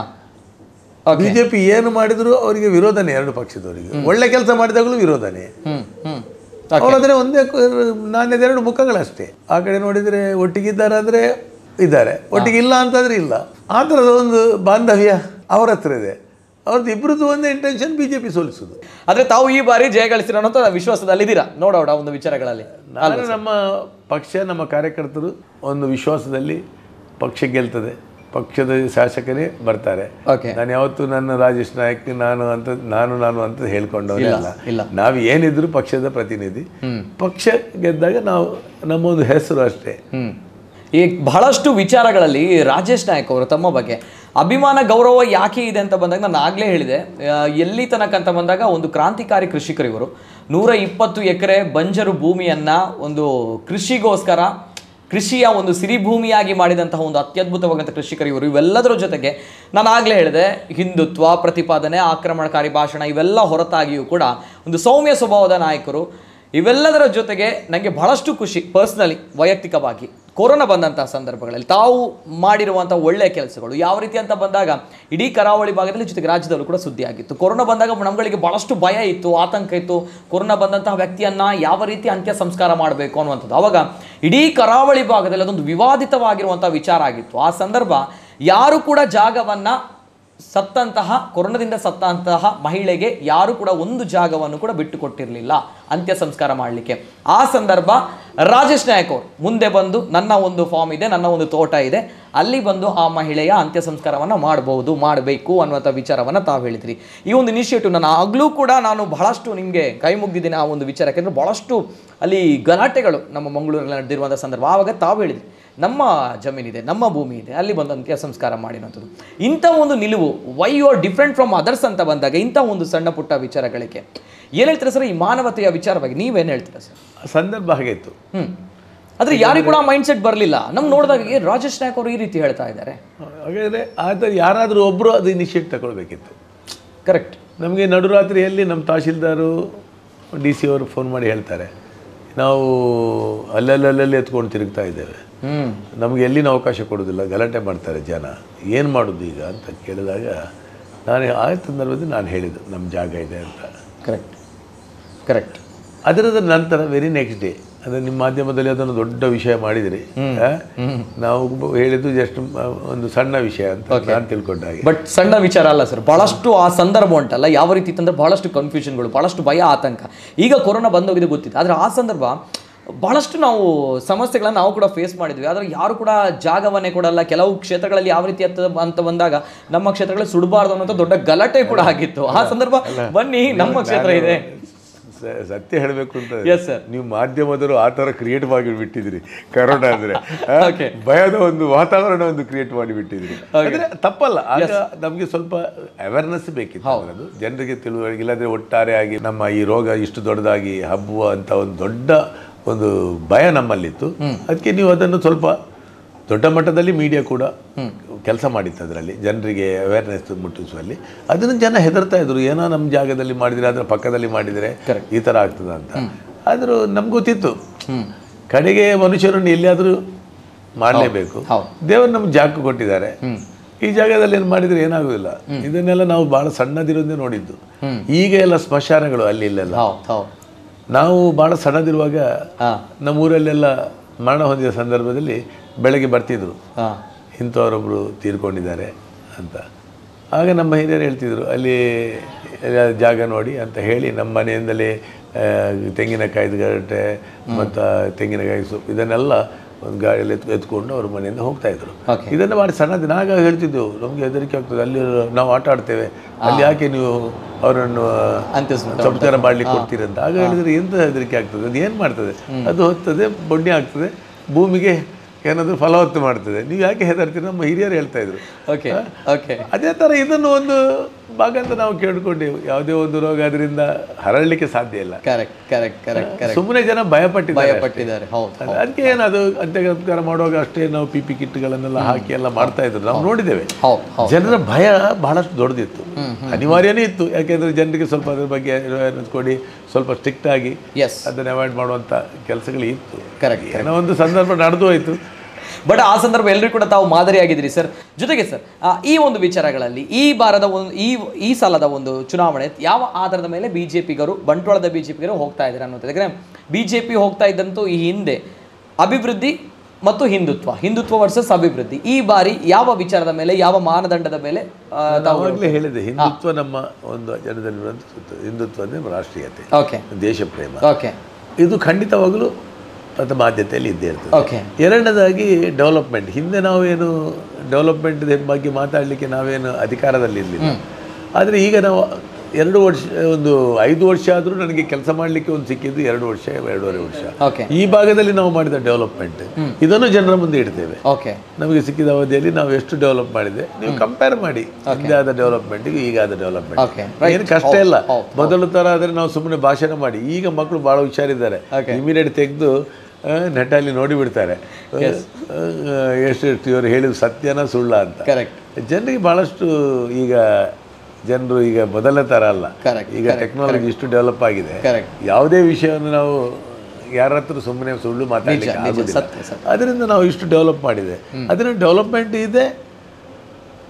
ಓಕೆ ಬಿಜೆಪಿ ಏನು ಮಾಡಿದ್ರು ಅವರಿಗೆ ವಿರೋಧನೇ ಎರಡು ಪಕ್ಷದವರಿಗೆ ಒಳ್ಳೆ ಕೆಲಸ ಮಾಡಿದಾಗಲೂ ವಿರೋಧನೇ ಹ್ಮ್ ಹ್ಮ್ ಅವರಾದ್ರೆ ಒಂದೇ ನಾಣ್ಯದ ಎರಡು ಮುಖಗಳಷ್ಟೇ ಆ ಕಡೆ ನೋಡಿದರೆ ಒಟ್ಟಿಗಿದ್ದಾರೆ ಅಂದರೆ ಇದ್ದಾರೆ ಒಟ್ಟಿಗೆ ಇಲ್ಲ ಅಂತಂದ್ರೆ ಇಲ್ಲ ಆ ಥರದ ಒಂದು ಬಾಂಧವ್ಯ ಅವ್ರ ಹತ್ರ ಇದೆ ಅವ್ರದ್ದು ಇಬ್ಬರದ್ದು ಒಂದೇ ಇಂಟೆನ್ಷನ್ ಬಿ ಜೆ ಪಿ ಸೋಲಿಸೋದು ಆದ್ರೆ ತಾವು ಈ ಬಾರಿ ಜಯ ಗಳಿಸ್ತೀರ ಅನ್ನೋ ವಿಶ್ವಾಸದಲ್ಲಿದ್ದೀರಾ ನೋಡೋಣ ಒಂದು ವಿಚಾರಗಳಲ್ಲಿ ನಾನು ನಮ್ಮ ಪಕ್ಷ ನಮ್ಮ ಕಾರ್ಯಕರ್ತರು ಒಂದು ವಿಶ್ವಾಸದಲ್ಲಿ ಪಕ್ಷ ಗೆಲ್ತದೆ ಪಕ್ಷದ ಶಾಸಕರೇ ಬರ್ತಾರೆ ಓಕೆ ನಾನು ಯಾವತ್ತೂ ನನ್ನ ರಾಜೇಶ್ ನಾಯಕ್ ನಾನು ಅಂತ ನಾನು ನಾನು ಅಂತ ಹೇಳ್ಕೊಂಡವನೇ ಅಲ್ಲ ಇಲ್ಲ. ನಾವು ಏನಿದ್ರು ಪಕ್ಷದ ಪ್ರತಿನಿಧಿ ಪಕ್ಷ ಗೆದ್ದಾಗ ನಾವು ನಮ್ಮ ಒಂದು ಹೆಸರು ಅಷ್ಟೇ ಹ್ಮ್ ಈ ಬಹಳಷ್ಟು ವಿಚಾರಗಳಲ್ಲಿ ರಾಜೇಶ್ ನಾಯಕ್ ಅವರು ತಮ್ಮ ಬಗ್ಗೆ ಅಭಿಮಾನ ಗೌರವ ಯಾಕೆ ಇದೆ ಅಂತ ಬಂದಾಗ ನಾನು ಆಗಲೇ ಹೇಳಿದೆ ಆ, ಎಲ್ಲಿ ತನಕ ಅಂತ ಬಂದಾಗ ಒಂದು ಕ್ರಾಂತಿಕಾರಿ ಕೃಷಿಕರು ಇವರು ನೂರ ಇಪ್ಪತ್ತು ಎಕರೆ ಬಂಜರು ಭೂಮಿಯನ್ನ ಒಂದು ಕೃಷಿಗೋಸ್ಕರ ಕೃಷಿಯ ಒಂದು ಸಿರಿಭೂಮಿಯಾಗಿ ಮಾಡಿದಂತಹ ಒಂದು ಅತ್ಯದ್ಭುತವಾದಂಥ ಕೃಷಿಕರು ಇವರು ಇವೆಲ್ಲದರ ಜೊತೆಗೆ ನಾನು ಆಗಲೇ ಹೇಳಿದೆ ಹಿಂದುತ್ವ ಪ್ರತಿಪಾದನೆ ಆಕ್ರಮಣಕಾರಿ ಭಾಷಣ ಇವೆಲ್ಲ ಹೊರತಾಗಿಯೂ ಕೂಡ ಒಂದು ಸೌಮ್ಯ ಸ್ವಭಾವದ ನಾಯಕರು ಇವೆಲ್ಲದರ ಜೊತೆಗೆ ನನಗೆ ಬಹಳಷ್ಟು ಖುಷಿ ಪರ್ಸ್ನಲಿ ವೈಯಕ್ತಿಕವಾಗಿ ಕೊರೋನಾ ಬಂದಂತಹ ಸಂದರ್ಭಗಳಲ್ಲಿ ತಾವು ಮಾಡಿರುವಂಥ ಒಳ್ಳೆಯ ಕೆಲಸಗಳು ಯಾವ ರೀತಿ ಅಂತ ಬಂದಾಗ ಇಡೀ ಕರಾವಳಿ ಭಾಗದಲ್ಲಿ ಜೊತೆಗೆ ರಾಜ್ಯದಲ್ಲೂ ಕೂಡ ಸುದ್ದಿ ಆಗಿತ್ತು ಕೊರೋನಾ ಬಂದಾಗ ನಮ್ಗಳಿಗೆ ಬಹಳಷ್ಟು ಭಯ ಇತ್ತು ಆತಂಕ ಇತ್ತು ಕೊರೋನಾ ಬಂದಂತಹ ವ್ಯಕ್ತಿಯನ್ನ ಯಾವ ರೀತಿ ಅಂತ್ಯ ಸಂಸ್ಕಾರ ಮಾಡಬೇಕು ಅನ್ನುವಂಥದ್ದು ಅವಾಗ ಇಡೀ ಕರಾವಳಿ ಭಾಗದಲ್ಲಿ ಅದೊಂದು ವಿವಾದಿತವಾಗಿರುವಂಥ ವಿಚಾರ ಆಗಿತ್ತು ಆ ಸಂದರ್ಭ ಯಾರು ಕೂಡ ಜಾಗವನ್ನ ಸತ್ತಂತಹ ಕೊರೋನಾದಿಂದ ಸತ್ತಂತಹ ಮಹಿಳೆಗೆ ಯಾರು ಕೂಡ ಒಂದು ಜಾಗವನ್ನು ಕೂಡ ಬಿಟ್ಟು ಕೊಟ್ಟಿರಲಿಲ್ಲ ಅಂತ್ಯ ಸಂಸ್ಕಾರ ಮಾಡಲಿಕ್ಕೆ ಆ ಸಂದರ್ಭ ರಾಜೇಶ್ ನಾಯಕ್ ಅವರು ಮುಂದೆ ಬಂದು ನನ್ನ ಒಂದು ಫಾರ್ಮ್ ಇದೆ ನನ್ನ ಒಂದು ತೋಟ ಇದೆ ಅಲ್ಲಿ ಬಂದು ಆ ಮಹಿಳೆಯ ಅಂತ್ಯ ಸಂಸ್ಕಾರವನ್ನು ಮಾಡಬಹುದು ಮಾಡಬೇಕು ಅನ್ನುವಂಥ ವಿಚಾರವನ್ನು ತಾವು ಹೇಳಿದ್ರಿ ಈ ಒಂದು ಇನಿಷಿಯೇಟಿವ್ ನಾನು ಆಗಲೂ ಕೂಡ ನಾನು ಬಹಳಷ್ಟು ನಿಮಗೆ ಕೈ ಮುಗ್ದಿದ್ದೀನಿ ಆ ಒಂದು ವಿಚಾರ ಯಾಕೆಂದರೆ ಬಹಳಷ್ಟು ಅಲ್ಲಿ ಗಲಾಟೆಗಳು ನಮ್ಮ ಮಂಗಳೂರಲ್ಲಿ ನಡೆದಿರುವಂಥ ಸಂದರ್ಭ ಆವಾಗ ತಾವು ಹೇಳಿದ್ರಿ ನಮ್ಮ ಜಮೀನಿದೆ ನಮ್ಮ ಭೂಮಿ ಇದೆ ಅಲ್ಲಿ ಬಂದು ಅಂತ್ಯ ಸಂಸ್ಕಾರ ಮಾಡಿರೋಂಥದ್ದು ಇಂಥ ಒಂದು ನಿಲುವು why you are different from others ಅಂತ ಬಂದಾಗ ಇಂಥ ಒಂದು ಸಣ್ಣ ಪುಟ್ಟ ವಿಚಾರಗಳಿಗೆ ಏನು ಹೇಳ್ತೀರಾ ಸರ್ ಈ ಮಾನವತೆಯ ವಿಚಾರವಾಗಿ ನೀವೇನು ಹೇಳ್ತೀರಾ ಸರ್ ಆ ಸಂದರ್ಭ ಹಾಗಾಯಿತು ಹ್ಮ್ ಆದ್ರೆ ಯಾರಿಗೂ ಕೂಡ ಮೈಂಡ್ ಸೆಟ್ ಬರಲಿಲ್ಲ ನಮ್ಗೆ ನೋಡಿದಾಗ ಏ, ರಾಜೇಶ್ ನಾಯಕ್ ಅವರು ಈ ರೀತಿ ಹೇಳ್ತಾ ಇದ್ದಾರೆ ಹಾಗಾದರೆ ಆದರೆ ಯಾರಾದರೂ ಒಬ್ಬರು ಅದು ಇನಿಷಿಯೇಟ್ ತಗೊಳ್ಬೇಕಿತ್ತು ಕರೆಕ್ಟ್ ನಮಗೆ ನಡುರಾತ್ರಿಯಲ್ಲಿ ನಮ್ಮ ತಹಶೀಲ್ದಾರು ಡಿ ಸಿ ಅವರು ಫೋನ್ ಮಾಡಿ ಹೇಳ್ತಾರೆ ನಾವು ಅಲ್ಲಲ್ಲಲ್ಲಿ ಎತ್ಕೊಂಡು ತಿರುಗ್ತಾ ಇದ್ದೇವೆ ಹ್ಮ್ ನಮಗೆ ಎಲ್ಲಿನ ಅವಕಾಶ ಕೊಡೋದಿಲ್ಲ ಗಲಾಟೆ ಮಾಡ್ತಾರೆ ಜನ ಏನು ಮಾಡೋದು ಈಗ ಅಂತ ಕೇಳಿದಾಗ ನಾನು ಆ ಸಂದರ್ಭದಲ್ಲಿ ನಾನು ಹೇಳಿದ್ದು ನಮ್ಮ ಜಾಗ ಇದೆ ಅಂತ ಕರೆಕ್ಟ್ ಕರೆಕ್ಟ್ ಅದರದ ನಂತರ ವೆರಿ ನೆಕ್ಸ್ಟ್ ಡೇ ಅಂದರೆ ನಿಮ್ಮ ಮಾಧ್ಯಮದಲ್ಲಿ ಅದನ್ನು ದೊಡ್ಡ ವಿಷಯ ಮಾಡಿದಿರಿ ಆ? ನಾವು ಹೇಳಿದ್ದು ಜಸ್ಟ್ ಒಂದು ಸಣ್ಣ ವಿಷಯ ಅಂತ ನಾನು ತಿಳ್ಕೊಂಡ ಹಾಗೆ ಬಟ್ ಸಣ್ಣ ವಿಚಾರ ಅಲ್ಲ ಸರ್ ಬಹಳಷ್ಟು ಆ ಸಂದರ್ಭ ಉಂಟಲ್ಲ ಯಾವ ರೀತಿ ಇತ್ತಂದ್ರೆ ಬಹಳಷ್ಟು ಕನ್ಫ್ಯೂಷನ್ಗಳು ಬಹಳಷ್ಟು ಭಯ ಆತಂಕ ಈಗ ಕೊರೋನಾ ಬಂದೋಗಿದೆ ಗೊತ್ತಿತ್ತು ಆದರೆ ಆ ಸಂದರ್ಭ ಬಹಳಷ್ಟು ನಾವು ಸಮಸ್ಯೆಗಳನ್ನ ನಾವು ಕೂಡ ಫೇಸ್ ಮಾಡಿದ್ವಿ ಆದರೆ ಯಾರು ಕೂಡ ಜಾಗವನ್ನೇ ಕೊಡಲ್ಲ ಕೆಲವು ಕ್ಷೇತ್ರಗಳಲ್ಲಿ ಯಾವ ರೀತಿ ಅಂತ ಅಂತ ಬಂದಾಗ ನಮ್ಮ ಕ್ಷೇತ್ರಗಳಲ್ಲಿ ಸುಡಬಾರ್ದು ಅನ್ನೋಂಥ ದೊಡ್ಡ ಗಲಾಟೆ ಕೂಡ ಆಗಿತ್ತು ಆ ಸಂದರ್ಭ ಬನ್ನಿ ನಮ್ಮ ಕ್ಷೇತ್ರ ಇದೆ ಸ- ಸತ್ಯ ಹೇಳಬೇಕು ಅಂತ Yes, sir. ನೀವು ಮಾಧ್ಯಮದರು ಆ ಥರ ಕ್ರಿಯೇಟ್ ಮಾಡಿ ಬಿಟ್ಟಿದ್ರಿ ಕರೋನಾ ಅಂದ್ರೆ ಆ? Okay. ಭಯದ ಒಂದು ವಾತಾವರಣ ಒಂದು ಕ್ರಿಯೇಟ್ ಮಾಡಿ ಬಿಟ್ಟಿದ್ರಿ ಅಂದ್ರೆ ತಪ್ಪಲ್ಲ ಆಗ ನಮಗೆ ಸ್ವಲ್ಪ ಅವೇರ್ನೆಸ್ ಬೇಕಿತ್ತು ಅದು ಜನರಿಗೆ ತಿಳುವಳಿಕೆ ಇಲ್ಲಾಂದ್ರೆ ಒಟ್ಟಾರೆ ಆಗಿ ನಮ್ಮ ಈ ರೋಗ ಇಷ್ಟು ದೊಡ್ಡದಾಗಿ ಹಬ್ಬುವ ಅಂತ ಒಂದು ದೊಡ್ಡ ಒಂದು ಭಯ ನಮ್ಮಲ್ಲಿತ್ತು ಅದಕ್ಕೆ ನೀವು ಅದನ್ನು ಸ್ವಲ್ಪ ದೊಡ್ಡ ಮಟ್ಟದಲ್ಲಿ ಮೀಡಿಯಾ ಕೂಡ ಕೆಲಸ ಮಾಡಿತ್ತು ಅದರಲ್ಲಿ ಜನರಿಗೆ ಅವೇರ್ನೆಸ್ ಮುಟ್ಟಿಸುವಲ್ಲಿ ಅದನ್ನು ಜನ ಹೆದರ್ತಾ ಇದ್ರು ಏನೋ ನಮ್ಮ ಜಾಗದಲ್ಲಿ ಮಾಡಿದರೆ ಅದರ ಪಕ್ಕದಲ್ಲಿ ಮಾಡಿದರೆ ಈ ಥರ ಆಗ್ತದ ಅಂತ ಆದರೂ ನಮ್ಗೆ ಗೊತ್ತಿತ್ತು ಕಡೆಗೆ ಮನುಷ್ಯರನ್ನು ಎಲ್ಲಿಯಾದರೂ ಮಾಡಲೇಬೇಕು ಹೌದು. ದೇವರು ನಮ್ಗೆ ಜಾಗ ಕೊಟ್ಟಿದ್ದಾರೆ ಈ ಜಾಗದಲ್ಲಿ ಏನು ಮಾಡಿದರೆ ಏನಾಗೋದಿಲ್ಲ ಇದನ್ನೆಲ್ಲ ನಾವು ಭಾಳ ಸಣ್ಣದಿರೋದೇ ನೋಡಿದ್ದು ಈಗ ಎಲ್ಲ ಸ್ಮಶಾನಗಳು ಅಲ್ಲಿ ಇಲ್ಲೆಲ್ಲ ಹೌದು ಹೌದು ನಾವು ಭಾಳ ಸಣ್ಣದಿರುವಾಗ ಹಾ ನಮ್ಮ ಊರಲ್ಲೆಲ್ಲ ಮರಣ ಹೊಂದಿದ ಸಂದರ್ಭದಲ್ಲಿ ಬೆಳಗ್ಗೆ ಬರ್ತಿದ್ರು ಹಾ ಇಂಥವರೊಬ್ಬರು ತೀರ್ಕೊಂಡಿದ್ದಾರೆ ಅಂತ ಆಗ ನಮ್ಮ ಹಿರಿಯರು ಹೇಳ್ತಿದ್ರು ಅಲ್ಲಿ ಎಲ್ಲ ಜಾಗ ನೋಡಿ ಅಂತ ಹೇಳಿ ನಮ್ಮ ಮನೆಯಿಂದಲೇ ಆ, ತೆಂಗಿನಕಾಯ್ದು ಗರಟೆ ಮತ್ತು ತೆಂಗಿನಕಾಯಿ ಸೊಪ್ಪು ಇದನ್ನೆಲ್ಲ ಒಂದು ಗಾಡಿಯಲ್ಲಿ ಎತ್ ಎತ್ಕೊಂಡು ಅವ್ರ ಮನೆಯಿಂದ ಹೋಗ್ತಾ ಇದ್ರು Okay. ಇದನ್ನು ಮಾಡಿ ಸಣ್ಣದು ನಾಗ ಹೇಳ್ತಿದ್ದೆವು ನಮಗೆ ಹೆದರಿಕೆ ಆಗ್ತದೆ ಅಲ್ಲಿ ನಾವು ಆಟ ಆಡ್ತೇವೆ ಅಲ್ಲಿ ಯಾಕೆ ನೀವು ಅವರನ್ನು ಅಂತ್ಯ ಸಂಸ್ಕಾರ ಮಾಡ್ಲಿಕ್ಕೆ ಕೊಡ್ತೀರಂತ ಆಗ ಹೇಳಿದ್ರೆ ಎಂತ ಹೆದರಿಕೆ ಆಗ್ತದೆ ಅದು ಏನು ಮಾಡ್ತದೆ ಅದು ಹೊತ್ತದೆ ಬೊಣ್ಣೆ ಆಗ್ತದೆ ಭೂಮಿಗೆ ಏನಾದರೂ ಫಲವತ್ತು ಮಾಡ್ತದೆ ನೀವು ಯಾಕೆ ಹೆದರ್ತೀರಿ ನಮ್ಮ ಹಿರಿಯರು ಹೇಳ್ತಾ ಇದ್ರು ಓಕೆ ಓಕೆ ಅದೇ ಥರ ಇದನ್ನು ಒಂದು ಭಾಗ ಅಂತ ನಾವು ಕೇಳ್ಕೊಂಡೇವು ಯಾವುದೇ ಒಂದು ರೋಗ ಅದರಿಂದ ಹರಡಲಿಕ್ಕೆ ಸಾಧ್ಯ ಇಲ್ಲ ಕರೆಕ್ಟ್ ಕರೆಕ್ಟ್ ಕರೆಕ್ಟ್ ಕರೆಕ್ಟ್ ಸುಮ್ಮನೆ ಜನ ಭಯಪಟ್ಟಿದ್ದಾರೆ ಭಯಪಟ್ಟಿದ್ದಾರೆ ಹೌದು ಅದಕ್ಕೆ ಏನದು ಅಂತ್ಯಸಂಸ್ಕಾರ ಮಾಡುವಾಗ ಅಷ್ಟೇ ನಾವು ಪಿ ಪಿ ಕಿಟ್ಗಳನ್ನೆಲ್ಲ ಹಾಕಿ ಎಲ್ಲ ಮಾಡ್ತಾ ಇದ್ರು ನಾವು ನೋಡಿದ್ದೇವೆ ಹೌದು ಹೌದು ಜನರ ಭಯ ಬಹಳಷ್ಟು ದೊಡ್ಡದಿತ್ತು ಅನಿವಾರ್ಯನೇ ಇತ್ತು ಯಾಕೆಂದ್ರೆ ಜನರಿಗೆ ಸ್ವಲ್ಪ ಅದ್ರ ಬಗ್ಗೆ awareness ಕೊಡಿ ಸ್ವಲ್ಪ ಸ್ಟ್ರಿಕ್ಟ್ ಆಗಿ ಎಸ್ ಅದನ್ನು ಅವಾಯ್ಡ್ ಮಾಡುವಂಥ ಕೆಲಸಗಳು ಇತ್ತು ಕರೆಕ್ಟ್ ಏನೋ ಒಂದು ಸಂದರ್ಭ ನಡೆದು ಹೋಯ್ತು ಬಟ್ ಆ ಸಂದರ್ಭ ಎಲ್ಲರೂ ಕೂಡ ತಾವು ಮಾದರಿಯಾಗಿದ್ದೀರಿ ಸರ್ ಜೊತೆಗೆ ಸರ್ ಆ, ಈ ಒಂದು ವಿಚಾರಗಳಲ್ಲಿ ಈ ಬಾರದ ಒಂದು ಈ ಈ ಸಲದ ಒಂದು ಚುನಾವಣೆ ಯಾವ ಆಧಾರದ ಮೇಲೆ ಬಿ ಜೆ ಪಿಗರು ಬಂಟ್ವಾಳದ ಬಿ ಜೆ ಪಿಗರು ಹೋಗ್ತಾ ಇದ್ದಾರೆ ಅನ್ನೋದು ಯಾಕಂದರೆ ಬಿ ಜೆ ಪಿ ಹೋಗ್ತಾ ಇದ್ದಂತೂ ಈ ಹಿಂದೆ ಅಭಿವೃದ್ಧಿ ಮತ್ತು ಹಿಂದುತ್ವ ಹಿಂದುತ್ವ ವರ್ಸಸ್ ಅಭಿವೃದ್ಧಿ ಈ ಬಾರಿ ಯಾವ ವಿಚಾರದ ಮೇಲೆ ಯಾವ ಮಾನದಂಡದ ಮೇಲೆ ಆ, ತಾವು ಅವಾಗಲೇ ಹೇಳಿದೆ ಹಿಂದುತ್ವ ನಮ್ಮ ಒಂದು ಜನದಲ್ಲಿರುವಂಥ ಸುತ್ತ ಹಿಂದುತ್ವ ಅಂದರೆ ರಾಷ್ಟ್ರೀಯತೆ ಓಕೆ ದೇಶ ಪ್ರೇಮ ಓಕೆ ಇದು ಖಂಡಿತವಾಗಲೂ ಅದು ಬಾಧ್ಯತೆಯಲ್ಲಿ ಇದ್ದೇ ಇರ್ತದೆ ಓಕೆ ಎರಡನೇದಾಗಿ ಡೆವಲಪ್ಮೆಂಟ್ ಹಿಂದೆ ನಾವೇನು ಡೆವಲಪ್ಮೆಂಟ್ ಬಗ್ಗೆ ಮಾತಾಡಲಿಕ್ಕೆ ನಾವೇನು ಅಧಿಕಾರದಲ್ಲಿ ಇರಲಿಲ್ಲ ಆದರೆ ಈಗ ನಾವು ಎರಡು ವರ್ಷ ಒಂದು ಐದು ವರ್ಷ ಆದರೂ ನನಗೆ ಕೆಲಸ ಮಾಡಲಿಕ್ಕೆ ಒಂದು ಸಿಕ್ಕಿದ್ದು ಎರಡು ವರ್ಷ ಎರಡೂವರೆ ವರ್ಷ ಓಕೆ ಈ ಭಾಗದಲ್ಲಿ ನಾವು ಮಾಡಿದ ಡೆವಲಪ್ಮೆಂಟ್ ಇದನ್ನು ಜನರ ಮುಂದೆ ಇಡ್ತೇವೆ ಓಕೆ ನಮಗೆ ಸಿಕ್ಕಿದ ಅವಧಿಯಲ್ಲಿ ನಾವು ಎಷ್ಟು ಡೆವಲಪ್ ಮಾಡಿದೆ ನೀವು ಕಂಪೇರ್ ಮಾಡಿ ಹಿಂದೆ ಆದ ಡೆವಲಪ್ಮೆಂಟ್ಗೆ ಈಗ ಆದ ಡೆವಲಪ್ಮೆಂಟ್ ಓಕೆ ಏನು ಕಷ್ಟ ಇಲ್ಲ ಹೌದು, ಮೊದಲು ಥರ ಆದರೆ ನಾವು ಸುಮ್ಮನೆ ಭಾಷಣ ಮಾಡಿ ಈಗ ಮಕ್ಕಳು ಭಾಳ ಹುಷಾರಿದ್ದಾರೆ ಇಮಿಡಿಯೇಟ್ ತೆಗೆದು ನೆಟ್ಟಲ್ಲಿ ನೋಡಿ ಬಿಡ್ತಾರೆ ಎಷ್ಟು ಎಷ್ಟು ಇವರು ಹೇಳಿದ ಸತ್ಯನ ಸುಳ್ಳ ಅಂತ ಕರೆಕ್ಟ್ ಜನರಿಗೆ ಭಾಳಷ್ಟು ಈಗ ಜನರು ಈಗ ಮೊದಲನೇ ಥರ ಅಲ್ಲ Correct, ಈಗ ಟೆಕ್ನಾಲಜಿ ಇಷ್ಟು ಡೆವಲಪ್ ಆಗಿದೆ ಕರೆಕ್ಟ್ ಯಾವುದೇ ವಿಷಯವನ್ನು ನಾವು ಯಾರ ಹತ್ರ ಸುಮ್ಮನೆ ಸುಳ್ಳು ಮಾತಾಡಲಿಕ್ಕೆ ನಿಜ ಆಗೋದಿಲ್ಲ ಸತ್ಯ ಸತ್ಯ ಅದರಿಂದ ನಾವು ಇಷ್ಟು ಡೆವಲಪ್ ಮಾಡಿದೆ ಅದರಿಂದ ಡೆವಲಪ್ಮೆಂಟ್ ಇದೆ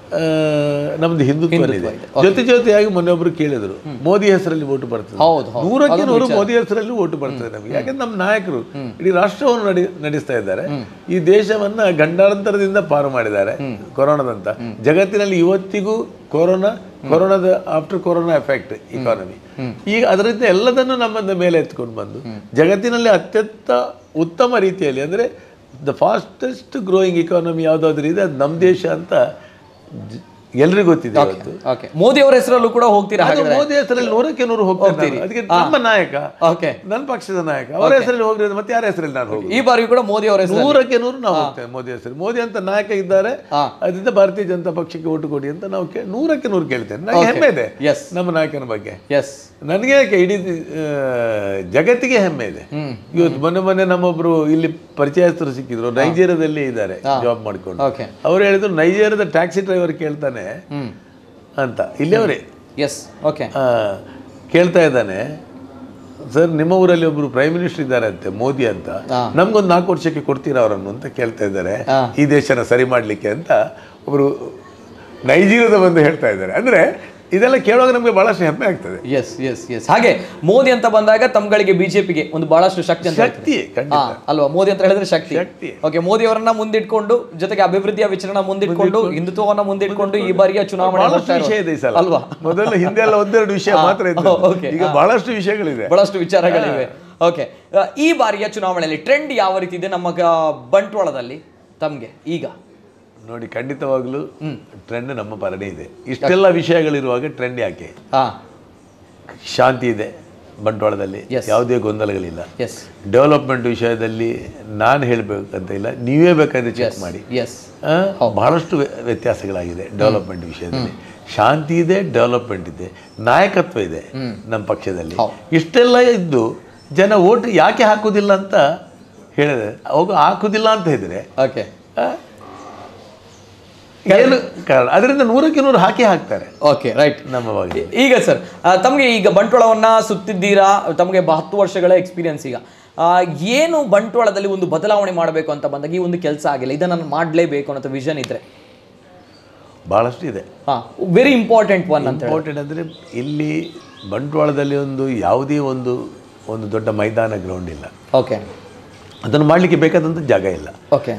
ಆ, ನಮ್ದು ಹಿಂದುತ್ವ ಇದೆ ಜೊತೆ ಜೊತೆಯಾಗಿ ಮೊನ್ನೆೊಬ್ರು ಕೇಳಿದ್ರು ಮೋದಿ ಹೆಸರಲ್ಲಿ ಓಟು ಬರ್ತದೆ ಹೌದು ಹೌದು ನೂರಕ್ಕೆ ನೂರು ಮೋದಿ ಹೆಸರಲ್ಲಿ ಓಟು ಬರ್ತದೆ ನಮಗೆ ಯಾಕಂದ್ರೆ ನಮ್ಮ ನಾಯಕರು ಇಡೀ ರಾಷ್ಟ್ರವನ್ನು ನಡಿ ನಡೆಸ್ತಾ ಇದ್ದಾರೆ ಈ ದೇಶವನ್ನ ಗಂಡಾಂತರದಿಂದ ಪಾರು ಮಾಡಿದ್ದಾರೆ ಕೊರೋನಾದಂತ ಜಗತ್ತಿನಲ್ಲಿ ಇವತ್ತಿಗೂ ಕೊರೋನಾ ಕೊರೋನಾದ ಆಫ್ಟರ್ ಕೊರೋನಾ ಎಫೆಕ್ಟ್ ಇಕಾನಮಿ ಈಗ ಅದರಿಂದ ಎಲ್ಲದನ್ನು ನಮ್ಮ ಮೇಲೆ ಎತ್ಕೊಂಡು ಬಂದು ಜಗತ್ತಿನಲ್ಲಿ ಅತ್ಯಂತ ಉತ್ತಮ ರೀತಿಯಲ್ಲಿ ಅಂದ್ರೆ ದ ಫಾಸ್ಟೆಸ್ಟ್ ಗ್ರೋಯಿಂಗ್ ಇಕಾನಮಿ ಯಾವುದಾದ್ರೂ ಇದೆ ಅದು ನಮ್ಮ ದೇಶ ಅಂತ ಜ- ಎಲ್ರಿಗೂ ಗೊತ್ತಿದೆ ಇವತ್ತು ಓಕೆ ಮೋದಿ ಅವರ ಹೆಸರಲ್ಲೂ ಕೂಡ ಹೋಗ್ತೀರಾ ಅದು ಮೋದಿ ಹೆಸರಲ್ಲಿ ನೂರಕ್ಕೆ ನೂರು ಹೋಗ್ತಾರೆ ನಾನು. ಅದಕ್ಕೆ ನಮ್ಮ ನಾಯಕ ಓಕೆ ನನ್ನ ಪಕ್ಷದ ನಾಯಕ ಅವರ ಹೆಸರಲ್ಲಿ ಹೋಗ್ರಿ ಮತ್ತೆ ಯಾರ ಹೆಸರಲ್ಲಿ ನಾನು ಹೋಗಿ ಈ ಬಾರಿ ಕೂಡ ಮೋದಿ ಅವರ ಹೆಸರು ನೂರಕ್ಕೆ ನೂರು ನಾವು ಹೋಗ್ತೇವೆ ಮೋದಿ ಹೆಸರು ಮೋದಿ ಅಂತ ನಾಯಕ ಇದ್ದಾರೆ ಹಾ. ಅದರಿಂದ ಭಾರತೀಯ ಜನತಾ ಪಕ್ಷಕ್ಕೆ ಓಟು ಕೊಡಿ ಅಂತ ನಾವು ಕೇ- ನೂರಕ್ಕೆ ನೂರು ಕೇಳ್ತೇನೆ ನನಗೆ ಹೆಮ್ಮೆ ಇದೆ ಎಸ್ ನಮ್ಮ ನಾಯಕನ ಬಗ್ಗೆ ಎಸ್ ನನಗೆ ಯಾಕೆ ಇಡೀ ಆ, ಜಗತ್ತಿಗೆ ಹೆಮ್ಮೆ ಇದೆ ಇವತ್ತು ಮೊನ್ನೆ ಮೊನ್ನೆ ನಮ್ಮೊಬ್ರು ಇಲ್ಲಿ ಪರಿಚಯಸ್ಥರು ಸಿಕ್ಕಿದ್ರು ನೈಜೀರಿಯಾದಲ್ಲಿ ಇದ್ದಾರೆ ಜಾಬ್ ಮಾಡ್ಕೊಂಡು ಓಕೆ ಅವ್ರು ಹೇಳಿದ್ರು ನೈಜೀರಿಯಾದ ಟ್ಯಾಕ್ಸಿ ಡ್ರೈವರ್ ಕೇಳ್ತಾನೆ ಹ್ಮ್ ಅಂತ ಇಲ್ಲಿಯವರೇ ಎಸ್ ಓಕೆ ಆ, ಕೇಳ್ತಾ ಇದ್ದಾನೆ ಸರ್ ನಿಮ್ಮ ಊರಲ್ಲಿ ಒಬ್ರು ಪ್ರೈಮ್ ಮಿನಿಸ್ಟರ್ ಇದ್ದಾರೆ ಅಂತೆ ಮೋದಿ ಅಂತ ಹಾ. ನಮ್ಗೊಂದು ನಾಲ್ಕು ವರ್ಷಕ್ಕೆ ಕೊಡ್ತೀರಾ ಅವರನ್ನು ಅಂತ ಕೇಳ್ತಾ ಇದ್ದಾರೆ ಹಾ. ಈ ದೇಶನ ಸರಿ ಮಾಡ್ಲಿಕ್ಕೆ ಅಂತ ಒಬ್ರು ನೈಜೀರಿಯಾದ ಬಂದು ಹೇಳ್ತಾ ಇದ್ದಾರೆ ಅಂದ್ರೆ ಇದೆಲ್ಲ ಕೇಳುವಾಗ ನಮಗೆ ಬಹಳಷ್ಟು ಹೆಮ್ಮೆ ಆಗ್ತದೆ ಎಸ್ ಎಸ್ ಎಸ್ ಹಾಗೆ ಮೋದಿ ಅಂತ ಬಂದಾಗ ತಮ್ಗಳಿಗೆ ಬಿಜೆಪಿಗೆ ಒಂದು ಬಹಳಷ್ಟು ಶಕ್ತಿ ಅಂತ ಹೇಳ್ತಾರೆ. ಶಕ್ತಿ ಖಂಡಿತ ಹಾ, ಅಲ್ವಾ ಮೋದಿ ಅಂತ ಹೇಳಿದ್ರೆ ಶಕ್ತಿ ಶಕ್ತಿ. ಓಕೆ ಮೋದಿ ಅವರನ್ನ ಮುಂದಿಟ್ಕೊಂಡು ಜೊತೆಗೆ ಅಭಿವೃದ್ಧಿಯ ವಿಚಾರಣ ಮುಂದಿಟ್ಕೊಂಡು ಹಿಂದುತ್ವವನ್ನ ಮುಂದಿಟ್ಕೊಂಡು ಈ ಬಾರಿಯ ಚುನಾವಣೆ ಬಹಳಷ್ಟು ಹೋಗ್ತಾ ಇರೋದು. ವಿಷಯ ಇದೆ ಈ ಸಲ ಅಲ್ವಾ ಮೊದಲು ಹಿಂದೆ ಎಲ್ಲ ಒಂದೆರಡು ವಿಷಯ ಮಾತ್ರ ಇತ್ತು ಓ, okay. ಈಗ ಬಹಳಷ್ಟು ವಿಷಯಗಳಿದೆ ಬಹಳಷ್ಟು ವಿಚಾರಗಳಿವೆ ಓಕೆ ಈ ಬಾರಿಯ ಚುನಾವಣೆಯಲ್ಲಿ ಟ್ರೆಂಡ್ ಯಾವ ರೀತಿ ಇದೆ ನಮ್ಮ ಗ- ಬಂಟ್ವಾಳದಲ್ಲಿ ತಮ್ಗೆ ಈಗ ನೋಡಿ ಖಂಡಿತವಾಗ್ಲೂ ಟ್ರೆಂಡ್ ನಮ್ಮ ಪರನೇ ಇದೆ ಇಷ್ಟೆಲ್ಲ ವಿಷಯಗಳಿರುವಾಗ ಟ್ರೆಂಡ್ ಯಾಕೆ ಹಾ ಶಾಂತಿ ಇದೆ ಬಂಟ್ವಾಳದಲ್ಲಿ Yes. ಯಾವುದೇ ಗೊಂದಲಗಳಿಲ್ಲ ಎಸ್ ಡೆವಲಪ್ಮೆಂಟ್ ವಿಷಯದಲ್ಲಿ ನಾನು ಹೇಳಬೇಕಂತ ಇಲ್ಲ ನೀವೇ ಬೇಕಾದ್ರೆ ಚೆಕ್ ಎಸ್ ಮಾಡಿ ಎಸ್ ಆ, ಬಹಳಷ್ಟು ವ್ಯ- ವ್ಯತ್ಯಾಸಗಳಾಗಿದೆ ಡೆವಲಪ್ಮೆಂಟ್ ವಿಷಯದಲ್ಲಿ ಶಾಂತಿ ಇದೆ ಡೆವಲಪ್ಮೆಂಟ್ ಇದೆ ನಾಯಕತ್ವ ಇದೆ ನಮ್ಮ ಪಕ್ಷದಲ್ಲಿ ಇಷ್ಟೆಲ್ಲ ಇದ್ದು ಜನ ಓಟ್ ಯಾಕೆ ಹಾಕುದಿಲ್ಲ ಅಂತ ಹೇಳಿದ್ರೆ ಅವಾಗ ಹಾಕುದಿಲ್ಲ ಅಂತ ಹೇಳಿದ್ರೆ ಓಕೆ ಆ, ಏನು ಕಾರಣ ಅದರಿಂದ ನೂರಕ್ಕೆ ನೂರು ಹಾಕಿ ಹಾಕ್ತಾರೆ ಓಕೆ ರೈಟ್ ನಮ್ಮ ಬಗ್ಗೆ ಈಗ ಸರ್ ತಮಗೆ ಈಗ ಬಂಟ್ವಾಳವನ್ನ ಸುತ್ತಿದ್ದೀರಾ ತಮಗೆ ಬ- ಹತ್ತು ವರ್ಷಗಳ ಎಕ್ಸ್ಪೀರಿಯನ್ಸ್ ಈಗ ಆ, ಏನು ಬಂಟ್ವಾಳದಲ್ಲಿ ಒಂದು ಬದಲಾವಣೆ ಮಾಡಬೇಕು ಅಂತ ಬಂದಾಗ ಈ ಒಂದು ಕೆಲಸ ಆಗಿಲ್ಲ ಇದನ್ನ ನಾನು ಮಾಡಲೇಬೇಕು ಅನ್ನೋ ವಿಷನ್ ಇದ್ರೆ ಭಾಳಷ್ಟು ಇದೆ ಹಾ ವೆರಿ ಇಂಪಾರ್ಟೆಂಟ್ ಒನ್ ಅಂತ ಹೇಳಿ ಇಂಪಾರ್ಟೆಂಟ್ ಅಂದರೆ ಇಲ್ಲಿ ಬಂಟ್ವಾಳದಲ್ಲಿ ಒಂದು ಯಾವುದೇ ಒಂದು ಒಂದು ದೊಡ್ಡ ಮೈದಾನ ಗ್ರೌಂಡ್ ಇಲ್ಲ ಓಕೆ ಅದನ್ನು ಮಾಡಲಿಕ್ಕೆ ಬೇಕಾದಂಥ ಜಾಗ ಇಲ್ಲ ಓಕೆ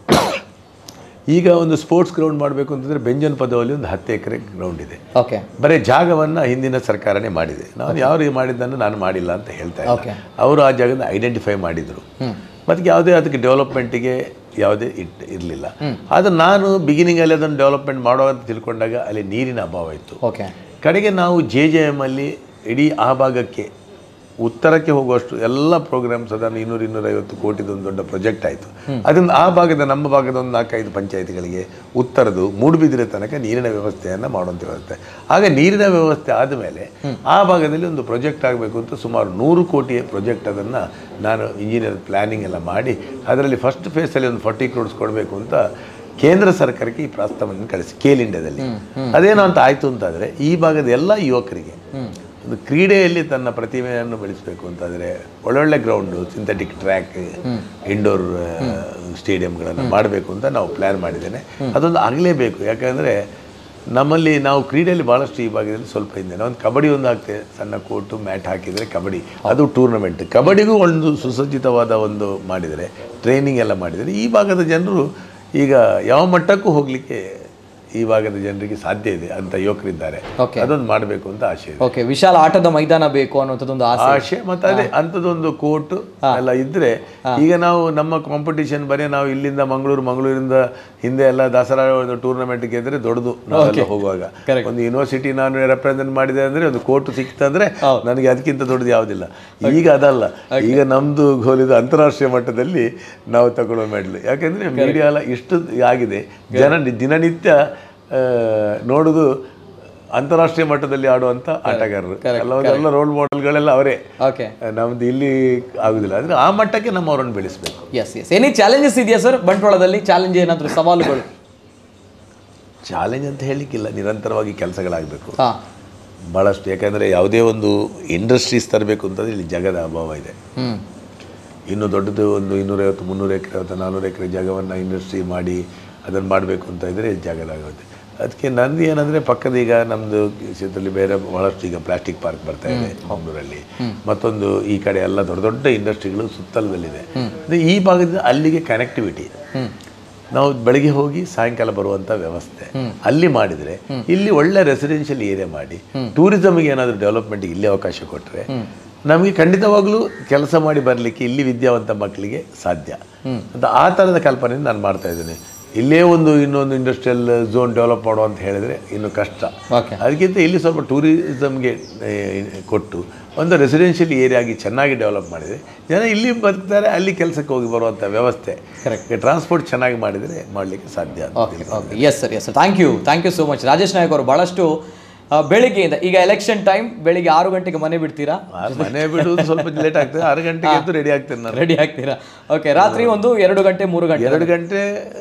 ಈಗ ಒಂದು ಸ್ಪೋರ್ಟ್ಸ್ ಗ್ರೌಂಡ್ ಮಾಡಬೇಕು ಅಂತಂದರೆ ಬೆಂಜನ್ ಪದವಲ್ಲಿ ಒಂದು ಹತ್ತು ಎಕರೆ ಗ್ರೌಂಡ್ ಇದೆ ಓಕೆ ಬರೀ ಜಾಗವನ್ನು ಹಿಂದಿನ ಸರ್ಕಾರನೇ ಮಾಡಿದೆ ನಾನು ಯಾವ ರೀತಿ ಮಾಡಿದ್ದನ್ನು ನಾನು ಮಾಡಿಲ್ಲ ಅಂತ ಹೇಳ್ತಾ Okay. ಇಲ್ಲ ಅವರು ಆ ಜಾಗನ ಐಡೆಂಟಿಫೈ ಮಾಡಿದರು ಮತ್ತು ಯಾವುದೇ ಅದಕ್ಕೆ ಡೆವಲಪ್ಮೆಂಟಿಗೆ ಯಾವುದೇ ಇಟ್ ಇರಲಿಲ್ಲ ಆದರೆ ನಾನು ಬಿಗಿನಿಂಗಲ್ಲಿ ಅದನ್ನು ಡೆವಲಪ್ಮೆಂಟ್ ಮಾಡೋ ಅಂತ ತಿಳ್ಕೊಂಡಾಗ ಅಲ್ಲಿ ನೀರಿನ ಅಭಾವ ಇತ್ತು ಓಕೆ ಕಡೆಗೆ ನಾವು ಜೆ ಜೆ ಎಮ್ ಅಲ್ಲಿ ಇಡೀ ಆ ಭಾಗಕ್ಕೆ ಉತ್ತರಕ್ಕೆ ಹೋಗುವಷ್ಟು ಎಲ್ಲ ಪ್ರೋಗ್ರಾಮ್ಸ್ ಅದನ್ನು ಇನ್ನೂರು ಇನ್ನೂರೈವತ್ತು ಕೋಟಿದು ಒಂದು ದೊಡ್ಡ ಪ್ರಾಜೆಕ್ಟ್ ಆಯಿತು ಅದರಿಂದ ಆ ಭಾಗದ ನಮ್ಮ ಭಾಗದ ಒಂದು ನಾಲ್ಕೈದು ಪಂಚಾಯತಿಗಳಿಗೆ ಉತ್ತರದು ಮೂಡುಬಿದಿರೆ ತನಕ ನೀರಿನ ವ್ಯವಸ್ಥೆಯನ್ನು ಮಾಡುವಂತ ವ್ಯವಸ್ಥೆ ಆಗ ನೀರಿನ ವ್ಯವಸ್ಥೆ ಆದಮೇಲೆ ಆ ಭಾಗದಲ್ಲಿ ಒಂದು ಪ್ರಾಜೆಕ್ಟ್ ಆಗಬೇಕು ಅಂತ ಸುಮಾರು ನೂರು ಕೋಟಿಯ ಪ್ರಾಜೆಕ್ಟ್ ಅದನ್ನು ನಾನು ಇಂಜಿನಿಯರ್ ಪ್ಲ್ಯಾನಿಂಗ್ ಎಲ್ಲ ಮಾಡಿ ಅದರಲ್ಲಿ ಫಸ್ಟ್ ಫೇಸಲ್ಲಿ ಒಂದು ಫಾರ್ಟಿ ಕ್ರೋಡ್ಸ್ ಕೊಡಬೇಕು ಅಂತ ಕೇಂದ್ರ ಸರ್ಕಾರಕ್ಕೆ ಈ ಪ್ರಸ್ತಾವನೆ ಕಳಿಸಿ ಕೇಲ್ ಇಂಡಿಯಾದಲ್ಲಿ ಅದೇನು ಅಂತ ಆಯಿತು ಅಂತಾದರೆ ಈ ಭಾಗದ ಎಲ್ಲ ಯುವಕರಿಗೆ ಒಂದು ಕ್ರೀಡೆಯಲ್ಲಿ ತನ್ನ ಪ್ರತಿಭೆಯನ್ನು ಬೆಳೆಸಬೇಕು ಅಂತಾದರೆ ಒಳ್ಳೊಳ್ಳೆ ಗ್ರೌಂಡು ಸಿಂಥೆಟಿಕ್ ಟ್ರ್ಯಾಕ್ ಇಂಡೋರ್ ಸ್ಟೇಡಿಯಂಗಳನ್ನು ಮಾಡಬೇಕು ಅಂತ ನಾವು ಪ್ಲ್ಯಾನ್ ಮಾಡಿದ್ದೇನೆ ಅದೊಂದು ಆಗಲೇಬೇಕು ಯಾಕಂದರೆ ನಮ್ಮಲ್ಲಿ ನಾವು ಕ್ರೀಡೆಯಲ್ಲಿ ಭಾಳಷ್ಟು ಈ ಭಾಗದಲ್ಲಿ ಸ್ವಲ್ಪ ಹಿಂದೆ ಒಂದು ಕಬಡ್ಡಿ ಒಂದು ಹಾಕ್ತೇವೆ ಸಣ್ಣ ಕೋಟು ಮ್ಯಾಟ್ ಹಾಕಿದರೆ ಕಬಡ್ಡಿ ಅದು ಟೂರ್ನಮೆಂಟ್ ಕಬಡ್ಡಿಗೂ ಒಂದು ಸುಸಜ್ಜಿತವಾದ ಒಂದು ಮಾಡಿದರೆ ಟ್ರೈನಿಂಗ್ ಎಲ್ಲ ಮಾಡಿದರೆ ಈ ಭಾಗದ ಜನರು ಈಗ ಯಾವ ಮಟ್ಟಕ್ಕೂ ಹೋಗಲಿಕ್ಕೆ ಈ ಭಾಗದ ಜನರಿಗೆ ಸಾಧ್ಯ ಇದೆ ಅಂತ ಯುವಕರಿದ್ದಾರೆ Okay. ಅದೊಂದು ಮಾಡಬೇಕು ಅಂತ ಆಸೆ ಇದೆ ಓಕೆ ವಿಶಾಲ ಆಟದ ಮೈದಾನ ಬೇಕು ಅನ್ನುವಂಥದ್ದೊಂದು ಆಸೆ ಆಸೆ ಮತ್ತೆ ಅದೇ ಅಂಥದ್ದೊಂದು ಕೋರ್ಟ್ ಎಲ್ಲ ಇದ್ರೆ ಈಗ ನಾವು ನಮ್ಮ ಕಾಂಪಿಟಿಷನ್ ಬರೀ ನಾವು ಇಲ್ಲಿಂದ ಮಂಗಳೂರು ಮಂಗಳೂರಿಂದ ಹಿಂದೆ ಎಲ್ಲ ದಸರಾ ಟೂರ್ನಮೆಂಟ್ ಗೆದ್ರೆ ದೊಡ್ಡದು ನಾವೆಲ್ಲ ಹೋಗುವಾಗ Correct. ಒಂದು ಯೂನಿವರ್ಸಿಟಿ ನಾನು ರೆಪ್ರೆಸೆಂಟ್ ಮಾಡಿದೆ ಅಂದ್ರೆ ಒಂದು ಕೋರ್ಟ್ ಸಿಕ್ತಂದ್ರೆ ನನಗೆ ಅದಕ್ಕಿಂತ ದೊಡ್ಡದು ಯಾವುದಿಲ್ಲ ಈಗ ಅದಲ್ಲ ಈಗ ನಮ್ದು ಗೋಲಿದು ಅಂತಾರಾಷ್ಟ್ರೀಯ ಮಟ್ಟದಲ್ಲಿ ನಾವು ತಗೊಳ್ಳೋ ಮೆಡಲ್ ಯಾಕಂದ್ರೆ ಮೀಡಿಯಾ ಎಲ್ಲ ಇಷ್ಟು ಆಗಿದೆ ಜನ ದಿನನಿತ್ಯ ಆ, ನೋಡುದು ಅಂತಾರಾಷ್ಟ್ರೀಯ ಮಟ್ಟದಲ್ಲಿ ಆಡುವಂತ ಆಟಗಾರರು ಎಲ್ಲ ಎಲ್ಲ ರೋಲ್ ಮಾಡೆಲ್ಗಳೆಲ್ಲ ಅವರೇ ಓಕೆ ನಮ್ದು ಇಲ್ಲಿ ಆಗುದಿಲ್ಲ ಅಂದ್ರೆ ಆ ಮಟ್ಟಕ್ಕೆ ನಮ್ಮವರನ್ನು ಬೆಳೆಸಬೇಕು ಎಸ್ ಎಸ್ ಎನಿ ಚಾಲೆಂಜಸ್ ಇದೆಯಾ ಸರ್ ಬಂಟ್ವಾಳದಲ್ಲಿ ಚಾಲೆಂಜ್ ಏನಾದರೂ ಸವಾಲುಗಳು ಚಾಲೆಂಜ್ ಅಂತ ಹೇಳಲಿಕ್ಕಿಲ್ಲ ನಿರಂತರವಾಗಿ ಕೆಲಸಗಳಾಗಬೇಕು ಹಾ ಭಾಳಷ್ಟು ಯಾಕಂದರೆ ಯಾವುದೇ ಒಂದು ಇಂಡಸ್ಟ್ರೀಸ್ ತರಬೇಕು ಅಂತಂದ್ರೆ ಇಲ್ಲಿ ಜಾಗದ ಅಭಾವ ಇದೆ ಹ್ಮ್ ಇನ್ನು ದೊಡ್ಡದು ಒಂದು ಇನ್ನೂರೈವತ್ತು ಮುನ್ನೂರು ಎಕರೆ ಅಥವಾ ನಾನ್ನೂರು ಎಕರೆ ಜಾಗವನ್ನು ಇಂಡಸ್ಟ್ರಿ ಮಾಡಿ ಅದನ್ನು ಮಾಡಬೇಕು ಅಂತ ಇದ್ದರೆ ಜಾಗದಾಗುತ್ತೆ ಅದಕ್ಕೆ ನಂದು ಏನಂದರೆ ಪಕ್ಕದ ಈಗ ನಮ್ಮದು ಕ್ಷೇತ್ರದಲ್ಲಿ ಬೇರೆ ಬಹಳಷ್ಟು ಈಗ ಪ್ಲಾಸ್ಟಿಕ್ ಪಾರ್ಕ್ ಬರ್ತಾ ಇದೆ ಮಂಗಳೂರಲ್ಲಿ ಮತ್ತೊಂದು ಈ ಕಡೆ ಎಲ್ಲ ದೊಡ್ಡ ದೊಡ್ಡ ಇಂಡಸ್ಟ್ರಿಗಳು ಸುತ್ತಲದಲ್ಲಿದೆ ಅದೇ ಈ ಭಾಗದಿಂದ ಅಲ್ಲಿಗೆ ಕನೆಕ್ಟಿವಿಟಿ ಇದೆ ನಾವು ಬೆಳಗ್ಗೆ ಹೋಗಿ ಸಾಯಂಕಾಲ ಬರುವಂಥ ವ್ಯವಸ್ಥೆ ಅಲ್ಲಿ ಮಾಡಿದರೆ ಇಲ್ಲಿ ಒಳ್ಳೆ ರೆಸಿಡೆನ್ಷಿಯಲ್ ಏರಿಯಾ ಮಾಡಿ ಟೂರಿಸಮ್ಗೆ ಏನಾದರೂ ಡೆವಲಪ್ಮೆಂಟ್ಗೆ ಇಲ್ಲಿ ಅವಕಾಶ ಕೊಟ್ಟರೆ ನಮಗೆ ಖಂಡಿತವಾಗ್ಲೂ ಕೆಲಸ ಮಾಡಿ ಬರಲಿಕ್ಕೆ ಇಲ್ಲಿ ವಿದ್ಯಾವಂತ ಮಕ್ಕಳಿಗೆ ಸಾಧ್ಯ ಅಂತ ಆ ಥರದ ಕಲ್ಪನೆಯನ್ನು ನಾನು ಮಾಡ್ತಾ ಇದ್ದೇನೆ ಇಲ್ಲೇ ಒಂದು ಇನ್ನೊಂದು ಇಂಡಸ್ಟ್ರಿಯಲ್ ಝೋನ್ ಡೆವಲಪ್ ಮಾಡುವ ಅಂತ ಹೇಳಿದರೆ ಇನ್ನು ಕಷ್ಟ ಓಕೆ ಅದಕ್ಕಿಂತ ಇಲ್ಲಿ ಸ್ವಲ್ಪ ಟೂರಿಸಮ್ಗೆ ಕೊಟ್ಟು ಒಂದು ರೆಸಿಡೆನ್ಷಿಯಲ್ ಏರಿಯಾ ಆಗಿ ಚೆನ್ನಾಗಿ ಡೆವಲಪ್ ಮಾಡಿದರೆ ಜನ ಇಲ್ಲಿ ಬದುಕ್ತಾರೆ ಅಲ್ಲಿ ಕೆಲಸಕ್ಕೆ ಹೋಗಿ ಬರುವಂಥ ವ್ಯವಸ್ಥೆ Correct. ಟ್ರಾನ್ಸ್ಪೋರ್ಟ್ ಚೆನ್ನಾಗಿ ಮಾಡಿದರೆ ಮಾಡಲಿಕ್ಕೆ ಸಾಧ್ಯ ಅಂತ okay okay yes sir yes sir thank you thank you so much Rajesh Nayak ಅವರು ಭಾಳಷ್ಟು ಆ, ಬೆಳಿಗ್ಗೆಯಿಂದ ಈಗ ಎಲೆಕ್ಷನ್ ಟೈಮ್ ಬೆಳಿಗ್ಗೆ ಆರು ಗಂಟೆಗೆ ಮನೆ ಬಿಡ್ತೀರಾ ಆ ಮನೆ ಬಿಡುವುದು ಸ್ವಲ್ಪ ಲೇಟ್ ಆಗ್ತದೆ ಆರು ಗಂಟೆಗೆ ಎದ್ದು ರೆಡಿ ಆಗ್ತೇನೆ ನಾನು ರೆಡಿ ಆಗ್ತೀರಾ ಓಕೆ ರಾತ್ರಿ ಒಂದು ಎರಡು ಗಂಟೆ ಮೂರು ಗಂಟೆ ಎರಡು ಗಂಟೆ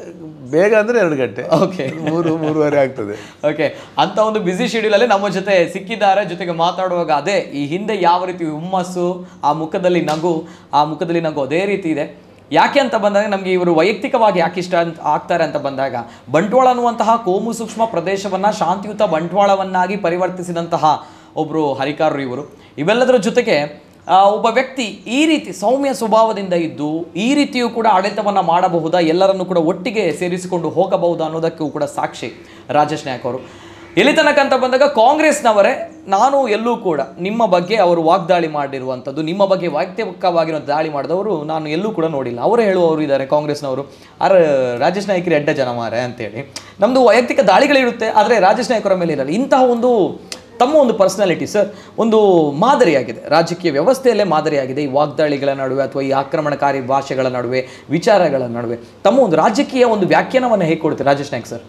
ಬೇಗ ಅಂದರೆ ಎರಡು ಗಂಟೆ ಓಕೆ ಮೂರು ಮೂರುವರೆ ಆಗ್ತದೆ ಓಕೆ ಅಂತ ಒಂದು ಬ್ಯುಸಿ ಶೆಡ್ಯೂಲಲ್ಲಿ ನಮ್ಮ ಜೊತೆ ಸಿಕ್ಕಿದ್ದಾರೆ ಜೊತೆಗೆ ಮಾತಾಡುವಾಗ ಅದೇ ಈ ಹಿಂದೆ ಯಾವ ರೀತಿ ಹುಮ್ಮಸ್ಸು ಆ ಮುಖದಲ್ಲಿ ನಗು ಆ ಮುಖದಲ್ಲಿ ನಗು ಅದೇ ರೀತಿ ಇದೆ ಯಾಕೆ ಅಂತ ಬಂದಾಗ ನಮಗೆ ಇವರು ವೈಯಕ್ತಿಕವಾಗಿ ಯಾಕೆ ಇಷ್ಟ ಅಂತ ಆಗ್ತಾರೆ ಅಂತ ಬಂದಾಗ ಬಂಟ್ವಾಳ ಅನ್ನುವಂತಹ ಕೋಮು ಸೂಕ್ಷ್ಮ ಪ್ರದೇಶವನ್ನ ಶಾಂತಿಯುತ ಬಂಟ್ವಾಳವನ್ನಾಗಿ ಪರಿವರ್ತಿಸಿದಂತಹ ಒಬ್ಬರು ಹರಿಕಾರರು ಇವರು ಇವೆಲ್ಲದರ ಜೊತೆಗೆ ಆ, ಒಬ್ಬ ವ್ಯಕ್ತಿ ಈ ರೀತಿ ಸೌಮ್ಯ ಸ್ವಭಾವದಿಂದ ಇದ್ದು ಈ ರೀತಿಯೂ ಕೂಡ ಆಡಳಿತವನ್ನ ಮಾಡಬಹುದಾ ಎಲ್ಲರನ್ನು ಕೂಡ ಒಟ್ಟಿಗೆ ಸೇರಿಸಿಕೊಂಡು ಹೋಗಬಹುದಾ ಅನ್ನೋದಕ್ಕೂ ಕೂಡ ಸಾಕ್ಷಿ ರಾಜೇಶ್ ನಾಯಕ್ ಅವರು ಎಲ್ಲಿ ತನಕ ಅಂತ ಬಂದಾಗ ಕಾಂಗ್ರೆಸ್ನವರೇ ನಾನು ಎಲ್ಲೂ ಕೂಡ ನಿಮ್ಮ ಬಗ್ಗೆ ಅವರು ವಾಗ್ದಾಳಿ ಮಾಡಿರುವಂಥದ್ದು ನಿಮ್ಮ ಬಗ್ಗೆ ವೈಯಕ್ತಿಕವಾಗಿರೋ ದಾಳಿ ಮಾಡಿದವರು ನಾನು ಎಲ್ಲೂ ಕೂಡ ನೋಡಿಲ್ಲ ಅವರೇ ಹೇಳುವವರು ಇದ್ದಾರೆ ಕಾಂಗ್ರೆಸ್ನವರು ಅರ ರಾಜೇಶ್ ನಾಯ್ಕರು ಎಡ್ಡ ಜನ ಮಾರೆ ಅಂತೇಳಿ ನಮ್ಮದು ವೈಯಕ್ತಿಕ ದಾಳಿಗಳಿರುತ್ತೆ ಆದರೆ ರಾಜೇಶ್ ನಾಯ್ಕರ ಮೇಲೆ ಇರಲ್ಲ ಇಂತಹ ಒಂದು ತಮ್ಮ ಒಂದು ಪರ್ಸನಾಲಿಟಿ ಸರ್ ಒಂದು ಮಾದರಿಯಾಗಿದೆ ರಾಜಕೀಯ ವ್ಯವಸ್ಥೆಯಲ್ಲೇ ಮಾದರಿಯಾಗಿದೆ ಈ ವಾಗ್ದಾಳಿಗಳ ನಡುವೆ ಅಥವಾ ಈ ಆಕ್ರಮಣಕಾರಿ ಭಾಷೆಗಳ ನಡುವೆ ವಿಚಾರಗಳ ನಡುವೆ ತಮ್ಮ ಒಂದು ರಾಜಕೀಯ ಒಂದು ವ್ಯಾಖ್ಯಾನವನ್ನು ಹೇಗೆ ಕೊಡುತ್ತೆ ರಾಜೇಶ್ ನಾಯ್ಕ್ ಸರ್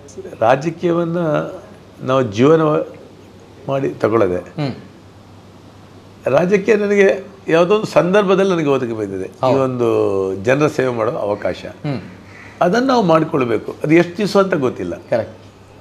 ರಾಜಕೀಯವನ್ನು ನಾವು ಜೀವನ ಮಾಡಿ ತಗೊಳ್ಳದೆ ಹ್ಮ್ ರಾಜಕೀಯ ನನಗೆ ಯಾವುದೋ ಒಂದು ಸಂದರ್ಭದಲ್ಲಿ ನನಗೆ ಒದಗಿ ಬಂದಿದೆ ಈ ಒಂದು ಜನರ ಸೇವೆ ಮಾಡೋ ಅವಕಾಶ ಹ್ಮ್ ಅದನ್ನು ನಾವು ಮಾಡಿಕೊಳ್ಬೇಕು ಅದು ಎಷ್ಟು ದಿವಸ ಅಂತ ಗೊತ್ತಿಲ್ಲ ಕರೆಕ್ಟ್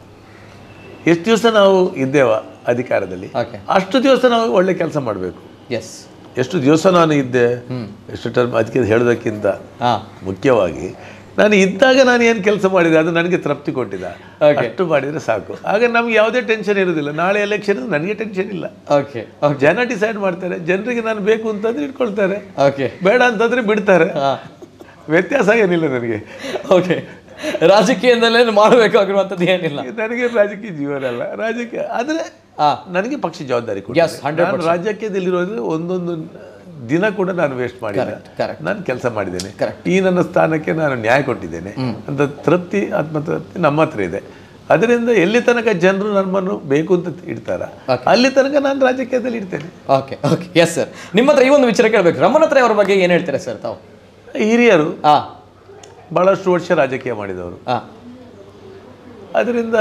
ಎಷ್ಟು ದಿವಸ ನಾವು ಇದ್ದೇವ ಅಧಿಕಾರದಲ್ಲಿ ಓಕೆ ಅಷ್ಟು ದಿವಸ ನಾವು ಒಳ್ಳೆ ಕೆಲಸ ಮಾಡಬೇಕು ಎಸ್ ಎಷ್ಟು ದಿವಸ ನಾನು ಇದ್ದೆ ಎಷ್ಟು ಟರ್ಮ್ ಅದಕ್ಕೆ ಹೇಳೋದಕ್ಕಿಂತ ಹಾಂ ಮುಖ್ಯವಾಗಿ ನಾನು ಇದ್ದಾಗ ನಾನು ಏನು ಕೆಲಸ ಮಾಡಿದೆ ಅದು ನನಗೆ ತೃಪ್ತಿ ಕೊಟ್ಟಿದ್ದ Okay. ಅಷ್ಟು ಮಾಡಿದರೆ ಸಾಕು ಆಗ ನಮ್ಗೆ ಯಾವುದೇ ಟೆನ್ಷನ್ ಇರೋದಿಲ್ಲ ನಾಳೆ ಎಲೆಕ್ಷನ್ ನನಗೆ ಟೆನ್ಷನ್ ಇಲ್ಲ ಓಕೆ ಜನ ಡಿಸೈಡ್ ಮಾಡ್ತಾರೆ ಜನರಿಗೆ ನಾನು ಬೇಕು ಅಂತಂದ್ರೆ ಇಟ್ಕೊಳ್ತಾರೆ ಓಕೆ ಬೇಡ ಅಂತಂದ್ರೆ ಬಿಡ್ತಾರೆ ಹಾಂ ವ್ಯತ್ಯಾಸ ಏನಿಲ್ಲ ನನಗೆ ಓಕೆ ರಾಜಕೀಯದಲ್ಲೇ ಮಾಡಬೇಕಾಗಿರುವಂಥದ್ದು ಏನಿಲ್ಲ ನನಗೆ ರಾಜಕೀಯ ಜೀವನ ಅಲ್ಲ ರಾಜಕೀಯ ಆದರೆ ಹಾ ನನಗೆ ಪಕ್ಷ ಜವಾಬ್ದಾರಿ Yes, ಕೊಟ್ಟಿದೆ. ನಾನು ರಾಜಕೀಯದಲ್ಲಿರೋದ್ರೆ ಒಂದೊಂದು ದಿನ ಕೂಡ ನಾನು ವೇಸ್ಟ್ ಮಾಡಿಲ್ಲ correct. ನಾನು ಕೆಲಸ ಮಾಡಿದ್ದೇನೆ Correct. ಈ ನನ್ನ ಸ್ಥಾನಕ್ಕೆ ನಾನು ನ್ಯಾಯ ಕೊಟ್ಟಿದ್ದೇನೆ ಅಂತ ತೃಪ್ತಿ ಆತ್ಮತೃಪ್ತಿ ನಮ್ಮ ಹತ್ರ ಇದೆ ಅದರಿಂದ ಎಲ್ಲಿ ತನಕ ಜನರು ನಮ್ಮನ್ನು ಬೇಕು ಅಂತ ಇಡ್ತಾರ ಅಲ್ಲಿ ತನಕ ನಾನು ರಾಜಕೀಯದಲ್ಲಿ ಇಡ್ತೇನೆ ಓಕೆ ಓಕೆ ಎಸ್ ಸರ್ ನಿಮ್ಮ ಹತ್ರ ಈ ಒಂದು ವಿಚಾರ ಕೇಳಬೇಕು ರಮಣತ್ರ ಅವರ ಬಗ್ಗೆ ಏನು ಹೇಳ್ತಾರೆ ಸರ್ ತಾವು ಹಿರಿಯರು ಹಾಂ ಬಹಳಷ್ಟು ವರ್ಷ ರಾಜಕೀಯ ಮಾಡಿದವರು ಹಾಂ ಅದರಿಂದ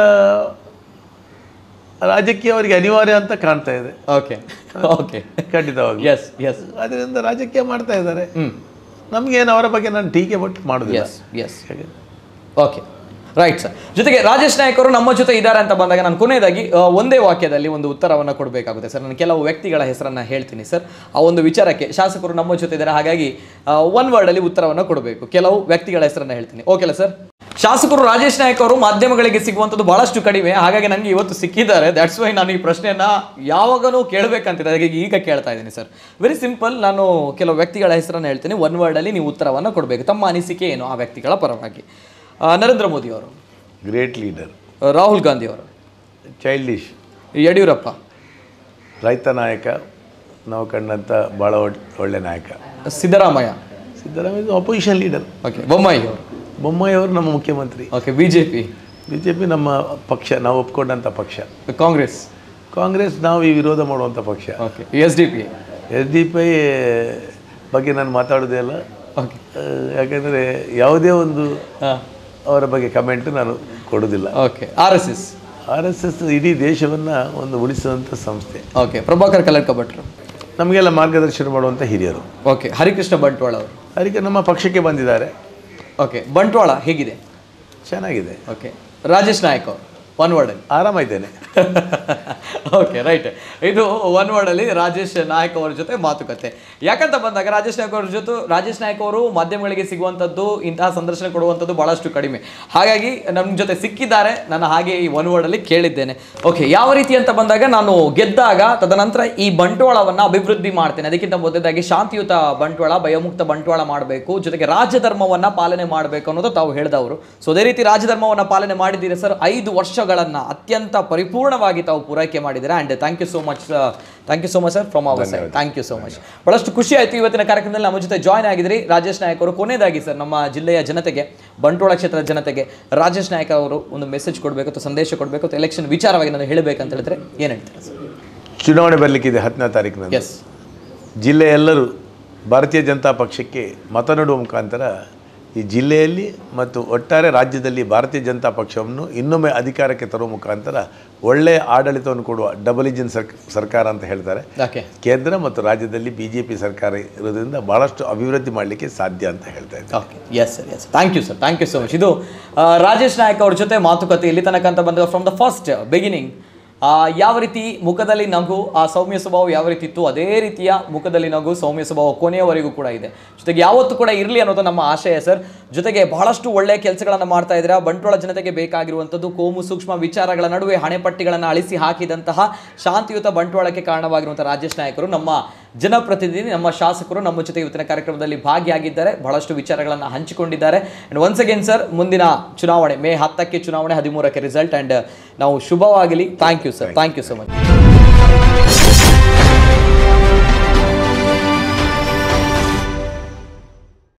ರಾಜಕೀಯ ಅವರಿಗೆ ಅನಿವಾರ್ಯ ಅಂತ ಕಾಣ್ತಾ ಇದೆ ಓಕೆ ಓಕೆ ಖಂಡಿತವಾಗಿ ಎಸ್ ಎಸ್ ಅದರಿಂದ ರಾಜಕೀಯ ಮಾಡ್ತಾ ಇದ್ದಾರೆ ಹ್ಮ್ ನಮಗೇನು ಅವರ ಬಗ್ಗೆ ನಾನು ಟೀಕೆ ಬಟ್ಟು ಮಾಡೋದಿಲ್ಲ yes yes okay right sir ಜೊತೆಗೆ ರಾಜೇಶ್ ನಾಯಕ್ ಅವರು ನಮ್ಮ ಜೊತೆ ಇದ್ದಾರೆ ಅಂತ ಬಂದಾಗ ನಾನು ಕೊನೆಯದಾಗಿ ಆ, ಒಂದೇ ವಾಕ್ಯದಲ್ಲಿ ಒಂದು ಉತ್ತರವನ್ನು ಕೊಡಬೇಕಾಗುತ್ತೆ ಸರ್ ನಾನು ಕೆಲವು ವ್ಯಕ್ತಿಗಳ ಹೆಸರನ್ನು ಹೇಳ್ತೀನಿ ಸರ್ ಆ ಒಂದು ವಿಚಾರಕ್ಕೆ ಶಾಸಕರು ನಮ್ಮ ಜೊತೆ ಇದ್ದಾರೆ ಹಾಗಾಗಿ ಒನ್ ವರ್ಡಲ್ಲಿ ಉತ್ತರವನ್ನು ಕೊಡಬೇಕು ಕೆಲವು ವ್ಯಕ್ತಿಗಳ ಹೆಸರನ್ನು ಹೇಳ್ತೀನಿ ಓಕೆಲ್ಲ ಸರ್ ಶಾಸಕರು ರಾಜೇಶ್ ನಾಯಕ್ ಅವರು ಮಾಧ್ಯಮಗಳಿಗೆ ಸಿಗುವಂಥದ್ದು ಬಹಳಷ್ಟು ಕಡಿಮೆ ಹಾಗಾಗಿ ನನಗೆ ಇವತ್ತು ಸಿಕ್ಕಿದ್ದಾರೆ ದ್ಯಾಟ್ಸ್ ವೈ ನಾನು ಈ ಪ್ರಶ್ನೆಯನ್ನ ಯಾವಾಗಲೂ ಕೇಳಬೇಕಂತಿದೆ ಹಾಗಾಗಿ ಈಗ ಕೇಳ್ತಾ ಇದ್ದೀನಿ ಸರ್ ವೆರಿ ಸಿಂಪಲ್ ನಾನು ಕೆಲವು ವ್ಯಕ್ತಿಗಳ ಹೆಸರನ್ನು ಹೇಳ್ತೀನಿ ಒನ್ ವರ್ಡಲ್ಲಿ ನೀವು ಉತ್ತರವನ್ನು ಕೊಡಬೇಕು ತಮ್ಮ ಅನಿಸಿಕೆ ಏನು ಆ ವ್ಯಕ್ತಿಗಳ ಪರವಾಗಿ ಆ, ನರೇಂದ್ರ ಮೋದಿ ಅವರು ಗ್ರೇಟ್ ಲೀಡರ್ ರಾಹುಲ್ ಗಾಂಧಿ ಅವರು ಚೈಲ್ಡಿಶ್ ಯಡಿಯೂರಪ್ಪ ರೈತ ನಾಯಕ ನಾವು ಕಂಡಂಥ ಭಾಳ ಒಳ್ಳೆ ನಾಯಕ Siddaramaiah Siddaramaiah opposition leader okay Bommai ಅವರು ಬೊಮ್ಮಾಯಿ ಅವರು ನಮ್ಮ ಮುಖ್ಯಮಂತ್ರಿ okay B J P B J P ನಮ್ಮ ಪಕ್ಷ ನಾವು ಒಪ್ಕೊಂಡಂಥ ಪಕ್ಷ ಕಾಂಗ್ರೆಸ್ ಕಾಂಗ್ರೆಸ್ ನಾವು ಈ ವಿರೋಧ ಮಾಡುವಂಥ ಪಕ್ಷ okay S D P S D P ಬಗ್ಗೆ ನಾನು ಮಾತಾಡೋದೇ ಇಲ್ಲ ಓಕೆ ಆ, ಯಾಕಂದರೆ ಯಾವುದೇ ಒಂದು ಹಾಂ ಅವರ ಬಗ್ಗೆ ಕಮೆಂಟ್ ನಾನು ಕೊಡೋದಿಲ್ಲ okay R S S R S S ಇಡೀ ದೇಶವನ್ನು ಒಂದು ಉಳಿಸುವಂಥ ಸಂಸ್ಥೆ ಓಕೆ ಪ್ರಭಾಕರ್ ಕಲ್ಲಡ್ಕ ಭಟ್ರು ನಮಗೆಲ್ಲ ಮಾರ್ಗದರ್ಶನ ಮಾಡುವಂಥ ಹಿರಿಯರು ಓಕೆ ಹರಿಕೃಷ್ಣ ಬಂಟ್ವಾಳ ಅವರು ಅದಕ್ಕೆ ನಮ್ಮ ಪಕ್ಷಕ್ಕೆ ಬಂದಿದ್ದಾರೆ ಓಕೆ ಬಂಟ್ವಾಳ ಹೇಗಿದೆ ಚೆನ್ನಾಗಿದೆ ಓಕೆ ರಾಜೇಶ್ ನಾಯಕ್ ಅವರು ಒನ್ ವರ್ಡಲ್ಲಿ ಆರಾಮಾಯ್ತೇನೆ ಓಕೆ ರೈಟ್ ಇದು ಒನ್ ವರ್ಡಲ್ಲಿ ರಾಜೇಶ್ ನಾಯಕ್ ಅವರ ಜೊತೆ ಮಾತುಕತೆ ಯಾಕಂತ ಬಂದಾಗ ರಾಜೇಶ್ ನಾಯಕ್ ಅವ್ರ ಜೊತೆ ರಾಜೇಶ್ ನಾಯಕ್ ಅವರು ಮಾಧ್ಯಮಗಳಿಗೆ ಸಿಗುವಂಥದ್ದು ಇಂತಹ ಸಂದರ್ಶನ ಕೊಡುವಂಥದ್ದು ಬಹಳಷ್ಟು ಕಡಿಮೆ ಹಾಗಾಗಿ ನಮ್ಮ ಜೊತೆ ಸಿಕ್ಕಿದ್ದಾರೆ ನಾನು ಹಾಗೆ ಈ ಒನ್ ವರ್ಡಲ್ಲಿ ಕೇಳಿದ್ದೇನೆ ಓಕೆ ಯಾವ ರೀತಿ ಅಂತ ಬಂದಾಗ ನಾನು ಗೆದ್ದಾಗ ತದನಂತರ ಈ ಬಂಟ್ವಾಳವನ್ನು ಅಭಿವೃದ್ಧಿ ಮಾಡ್ತೇನೆ ಅದಕ್ಕಿಂತ ಮೊದಲಾಗಿ ಶಾಂತಿಯುತ ಬಂಟ್ವಾಳ ಭಯಮುಕ್ತ ಬಂಟ್ವಾಳ ಮಾಡಬೇಕು ಜೊತೆಗೆ ರಾಜಧರ್ಮವನ್ನು ಪಾಲನೆ ಮಾಡಬೇಕು ಅನ್ನೋದು ತಾವು ಹೇಳಿದವರು ಸೊ ಅದೇ ರೀತಿ ರಾಜಧರ್ಮವನ್ನು ಪಾಲನೆ ಮಾಡಿದ್ದೀರಿ ಸರ್ ಐದು ವರ್ಷಗಳನ್ನು ಅತ್ಯಂತ ಪರಿಪೂರ್ಣವಾಗಿ ತಾವು ಪೂರೈಕೆ ಮಾಡಿದ್ದೀರಾ and thank you so much thank you so much sir from our side thank you so much ಬಹಳಷ್ಟು ಖುಷಿ ಆಯಿತು ಇವತ್ತಿನ ಕಾರ್ಯಕ್ರಮದಲ್ಲಿ ನಮ್ಮ ಜೊತೆ ಜಾಯ್ನ್ ಆಗಿದ್ರಿ ರಾಜೇಶ್ ನಾಯಕ್ ಅವರು ಕೊನೆಯದಾಗಿ ಸರ್ ನಮ್ಮ ಜಿಲ್ಲೆಯ ಜನತೆಗೆ ಬಂಟ್ವಾಳ ಕ್ಷೇತ್ರದ ಜನತೆಗೆ ರಾಜೇಶ್ ನಾಯಕ್ ಅವರು ಒಂದು ಮೆಸೇಜ್ ಕೊಡಬೇಕು ಅಥವಾ ಸಂದೇಶ ಕೊಡಬೇಕು ಅಥವಾ ಎಲೆಕ್ಷನ್ ವಿಚಾರವಾಗಿ ನಾನು ಹೇಳಬೇಕಂತ ಹೇಳಿದ್ರೆ ಏನು ಹೇಳ್ತೀರಾ ಸರ್ ಚುನಾವಣೆ ಬರಲಿಕ್ಕಿದೆ ಹತ್ತನೇ ತಾರೀಕಿನಲ್ಲಿ ಎಸ್ ಜಿಲ್ಲೆಯ ಎಲ್ಲರೂ ಭಾರತೀಯ ಜನತಾ ಪಕ್ಷಕ್ಕೆ ಮತ ನೀಡುವ ಮುಖಾಂತರ ಈ ಜಿಲ್ಲೆಯಲ್ಲಿ ಮತ್ತು ಒಟ್ಟಾರೆ ರಾಜ್ಯದಲ್ಲಿ ಭಾರತೀಯ ಜನತಾ ಪಕ್ಷವನ್ನು ಇನ್ನೊಮ್ಮೆ ಅಧಿಕಾರಕ್ಕೆ ತರುವ ಮುಖಾಂತರ ಒಳ್ಳೆಯ ಆಡಳಿತವನ್ನು ಕೊಡುವ ಡಬಲ್ ಇಂಜಿನ್ ಸರ್ಕ ಸರ್ಕಾರ ಅಂತ ಹೇಳ್ತಾರೆ ಓಕೆ ಕೇಂದ್ರ ಮತ್ತು ರಾಜ್ಯದಲ್ಲಿ ಬಿ ಜೆ ಪಿ ಸರ್ಕಾರ ಇರೋದ್ರಿಂದ ಭಾಳಷ್ಟು ಅಭಿವೃದ್ಧಿ ಮಾಡಲಿಕ್ಕೆ ಸಾಧ್ಯ ಅಂತ ಹೇಳ್ತಾ ಇದ್ದಾರೆ okay yes sir yes thank you sir thank you so much ಇದು ಆ, ರಾಜೇಶ್ ನಾಯಕ್ ಅವ್ರ ಜೊತೆ ಮಾತುಕತೆ ಇಲ್ಲಿ ತನಕ ಅಂತ ಬಂದಾಗ ಫ್ರಮ್ ದ ಫಸ್ಟ್ ಬಿಗಿನಿಂಗ್ ಯಾವ ರೀತಿ ಮುಖದಲ್ಲಿ ನಗು ಆ ಸೌಮ್ಯ ಸ್ವಭಾವ ಯಾವ ರೀತಿ ಇತ್ತು ಅದೇ ರೀತಿಯ ಮುಖದಲ್ಲಿ ನಗು ಸೌಮ್ಯ ಸ್ವಭಾವ ಕೊನೆಯವರೆಗೂ ಕೂಡ ಇದೆ ಜೊತೆಗೆ ಯಾವತ್ತೂ ಕೂಡ ಇರಲಿ ಅನ್ನೋದು ನಮ್ಮ ಆಶಯ ಸರ್ ಜೊತೆಗೆ ಬಹಳಷ್ಟು ಒಳ್ಳೆಯ ಕೆಲಸಗಳನ್ನು ಮಾಡ್ತಾ ಇದ್ದೀರಾ ಬಂಟ್ವಾಳ ಜನತೆಗೆ ಬೇಕಾಗಿರುವಂಥದ್ದು ಕೋಮು ಸೂಕ್ಷ್ಮ ವಿಚಾರಗಳ ನಡುವೆ ಹಣೆಪಟ್ಟಿಗಳನ್ನು ಅಳಿಸಿ ಹಾಕಿದಂತಹ ಶಾಂತಿಯುತ ಬಂಟ್ವಾಳಕ್ಕೆ ಕಾರಣವಾಗಿರುವಂಥ ರಾಜೇಶ್ ನಾಯಕರು ನಮ್ಮ ಜನಪ್ರತಿನಿಧಿ ನಮ್ಮ ಶಾಸಕರು ನಮ್ಮ ಜೊತೆ ಇವತ್ತಿನ ಕಾರ್ಯಕ್ರಮದಲ್ಲಿ ಭಾಗಿಯಾಗಿದ್ದಾರೆ ಬಹಳಷ್ಟು ವಿಚಾರಗಳನ್ನು ಹಂಚಿಕೊಂಡಿದ್ದಾರೆ ಅಂಡ್ ಒನ್ಸ್ ಅಗೇನ್ ಸರ್ ಮುಂದಿನ ಚುನಾವಣೆ ಮೇ ಹತ್ತಕ್ಕೆ ಚುನಾವಣೆ ಹದಿಮೂರಕ್ಕೆ ರಿಸಲ್ಟ್ ಅಂಡ್ ನಾವು ಶುಭವಾಗಲಿ thank you sir thank you so much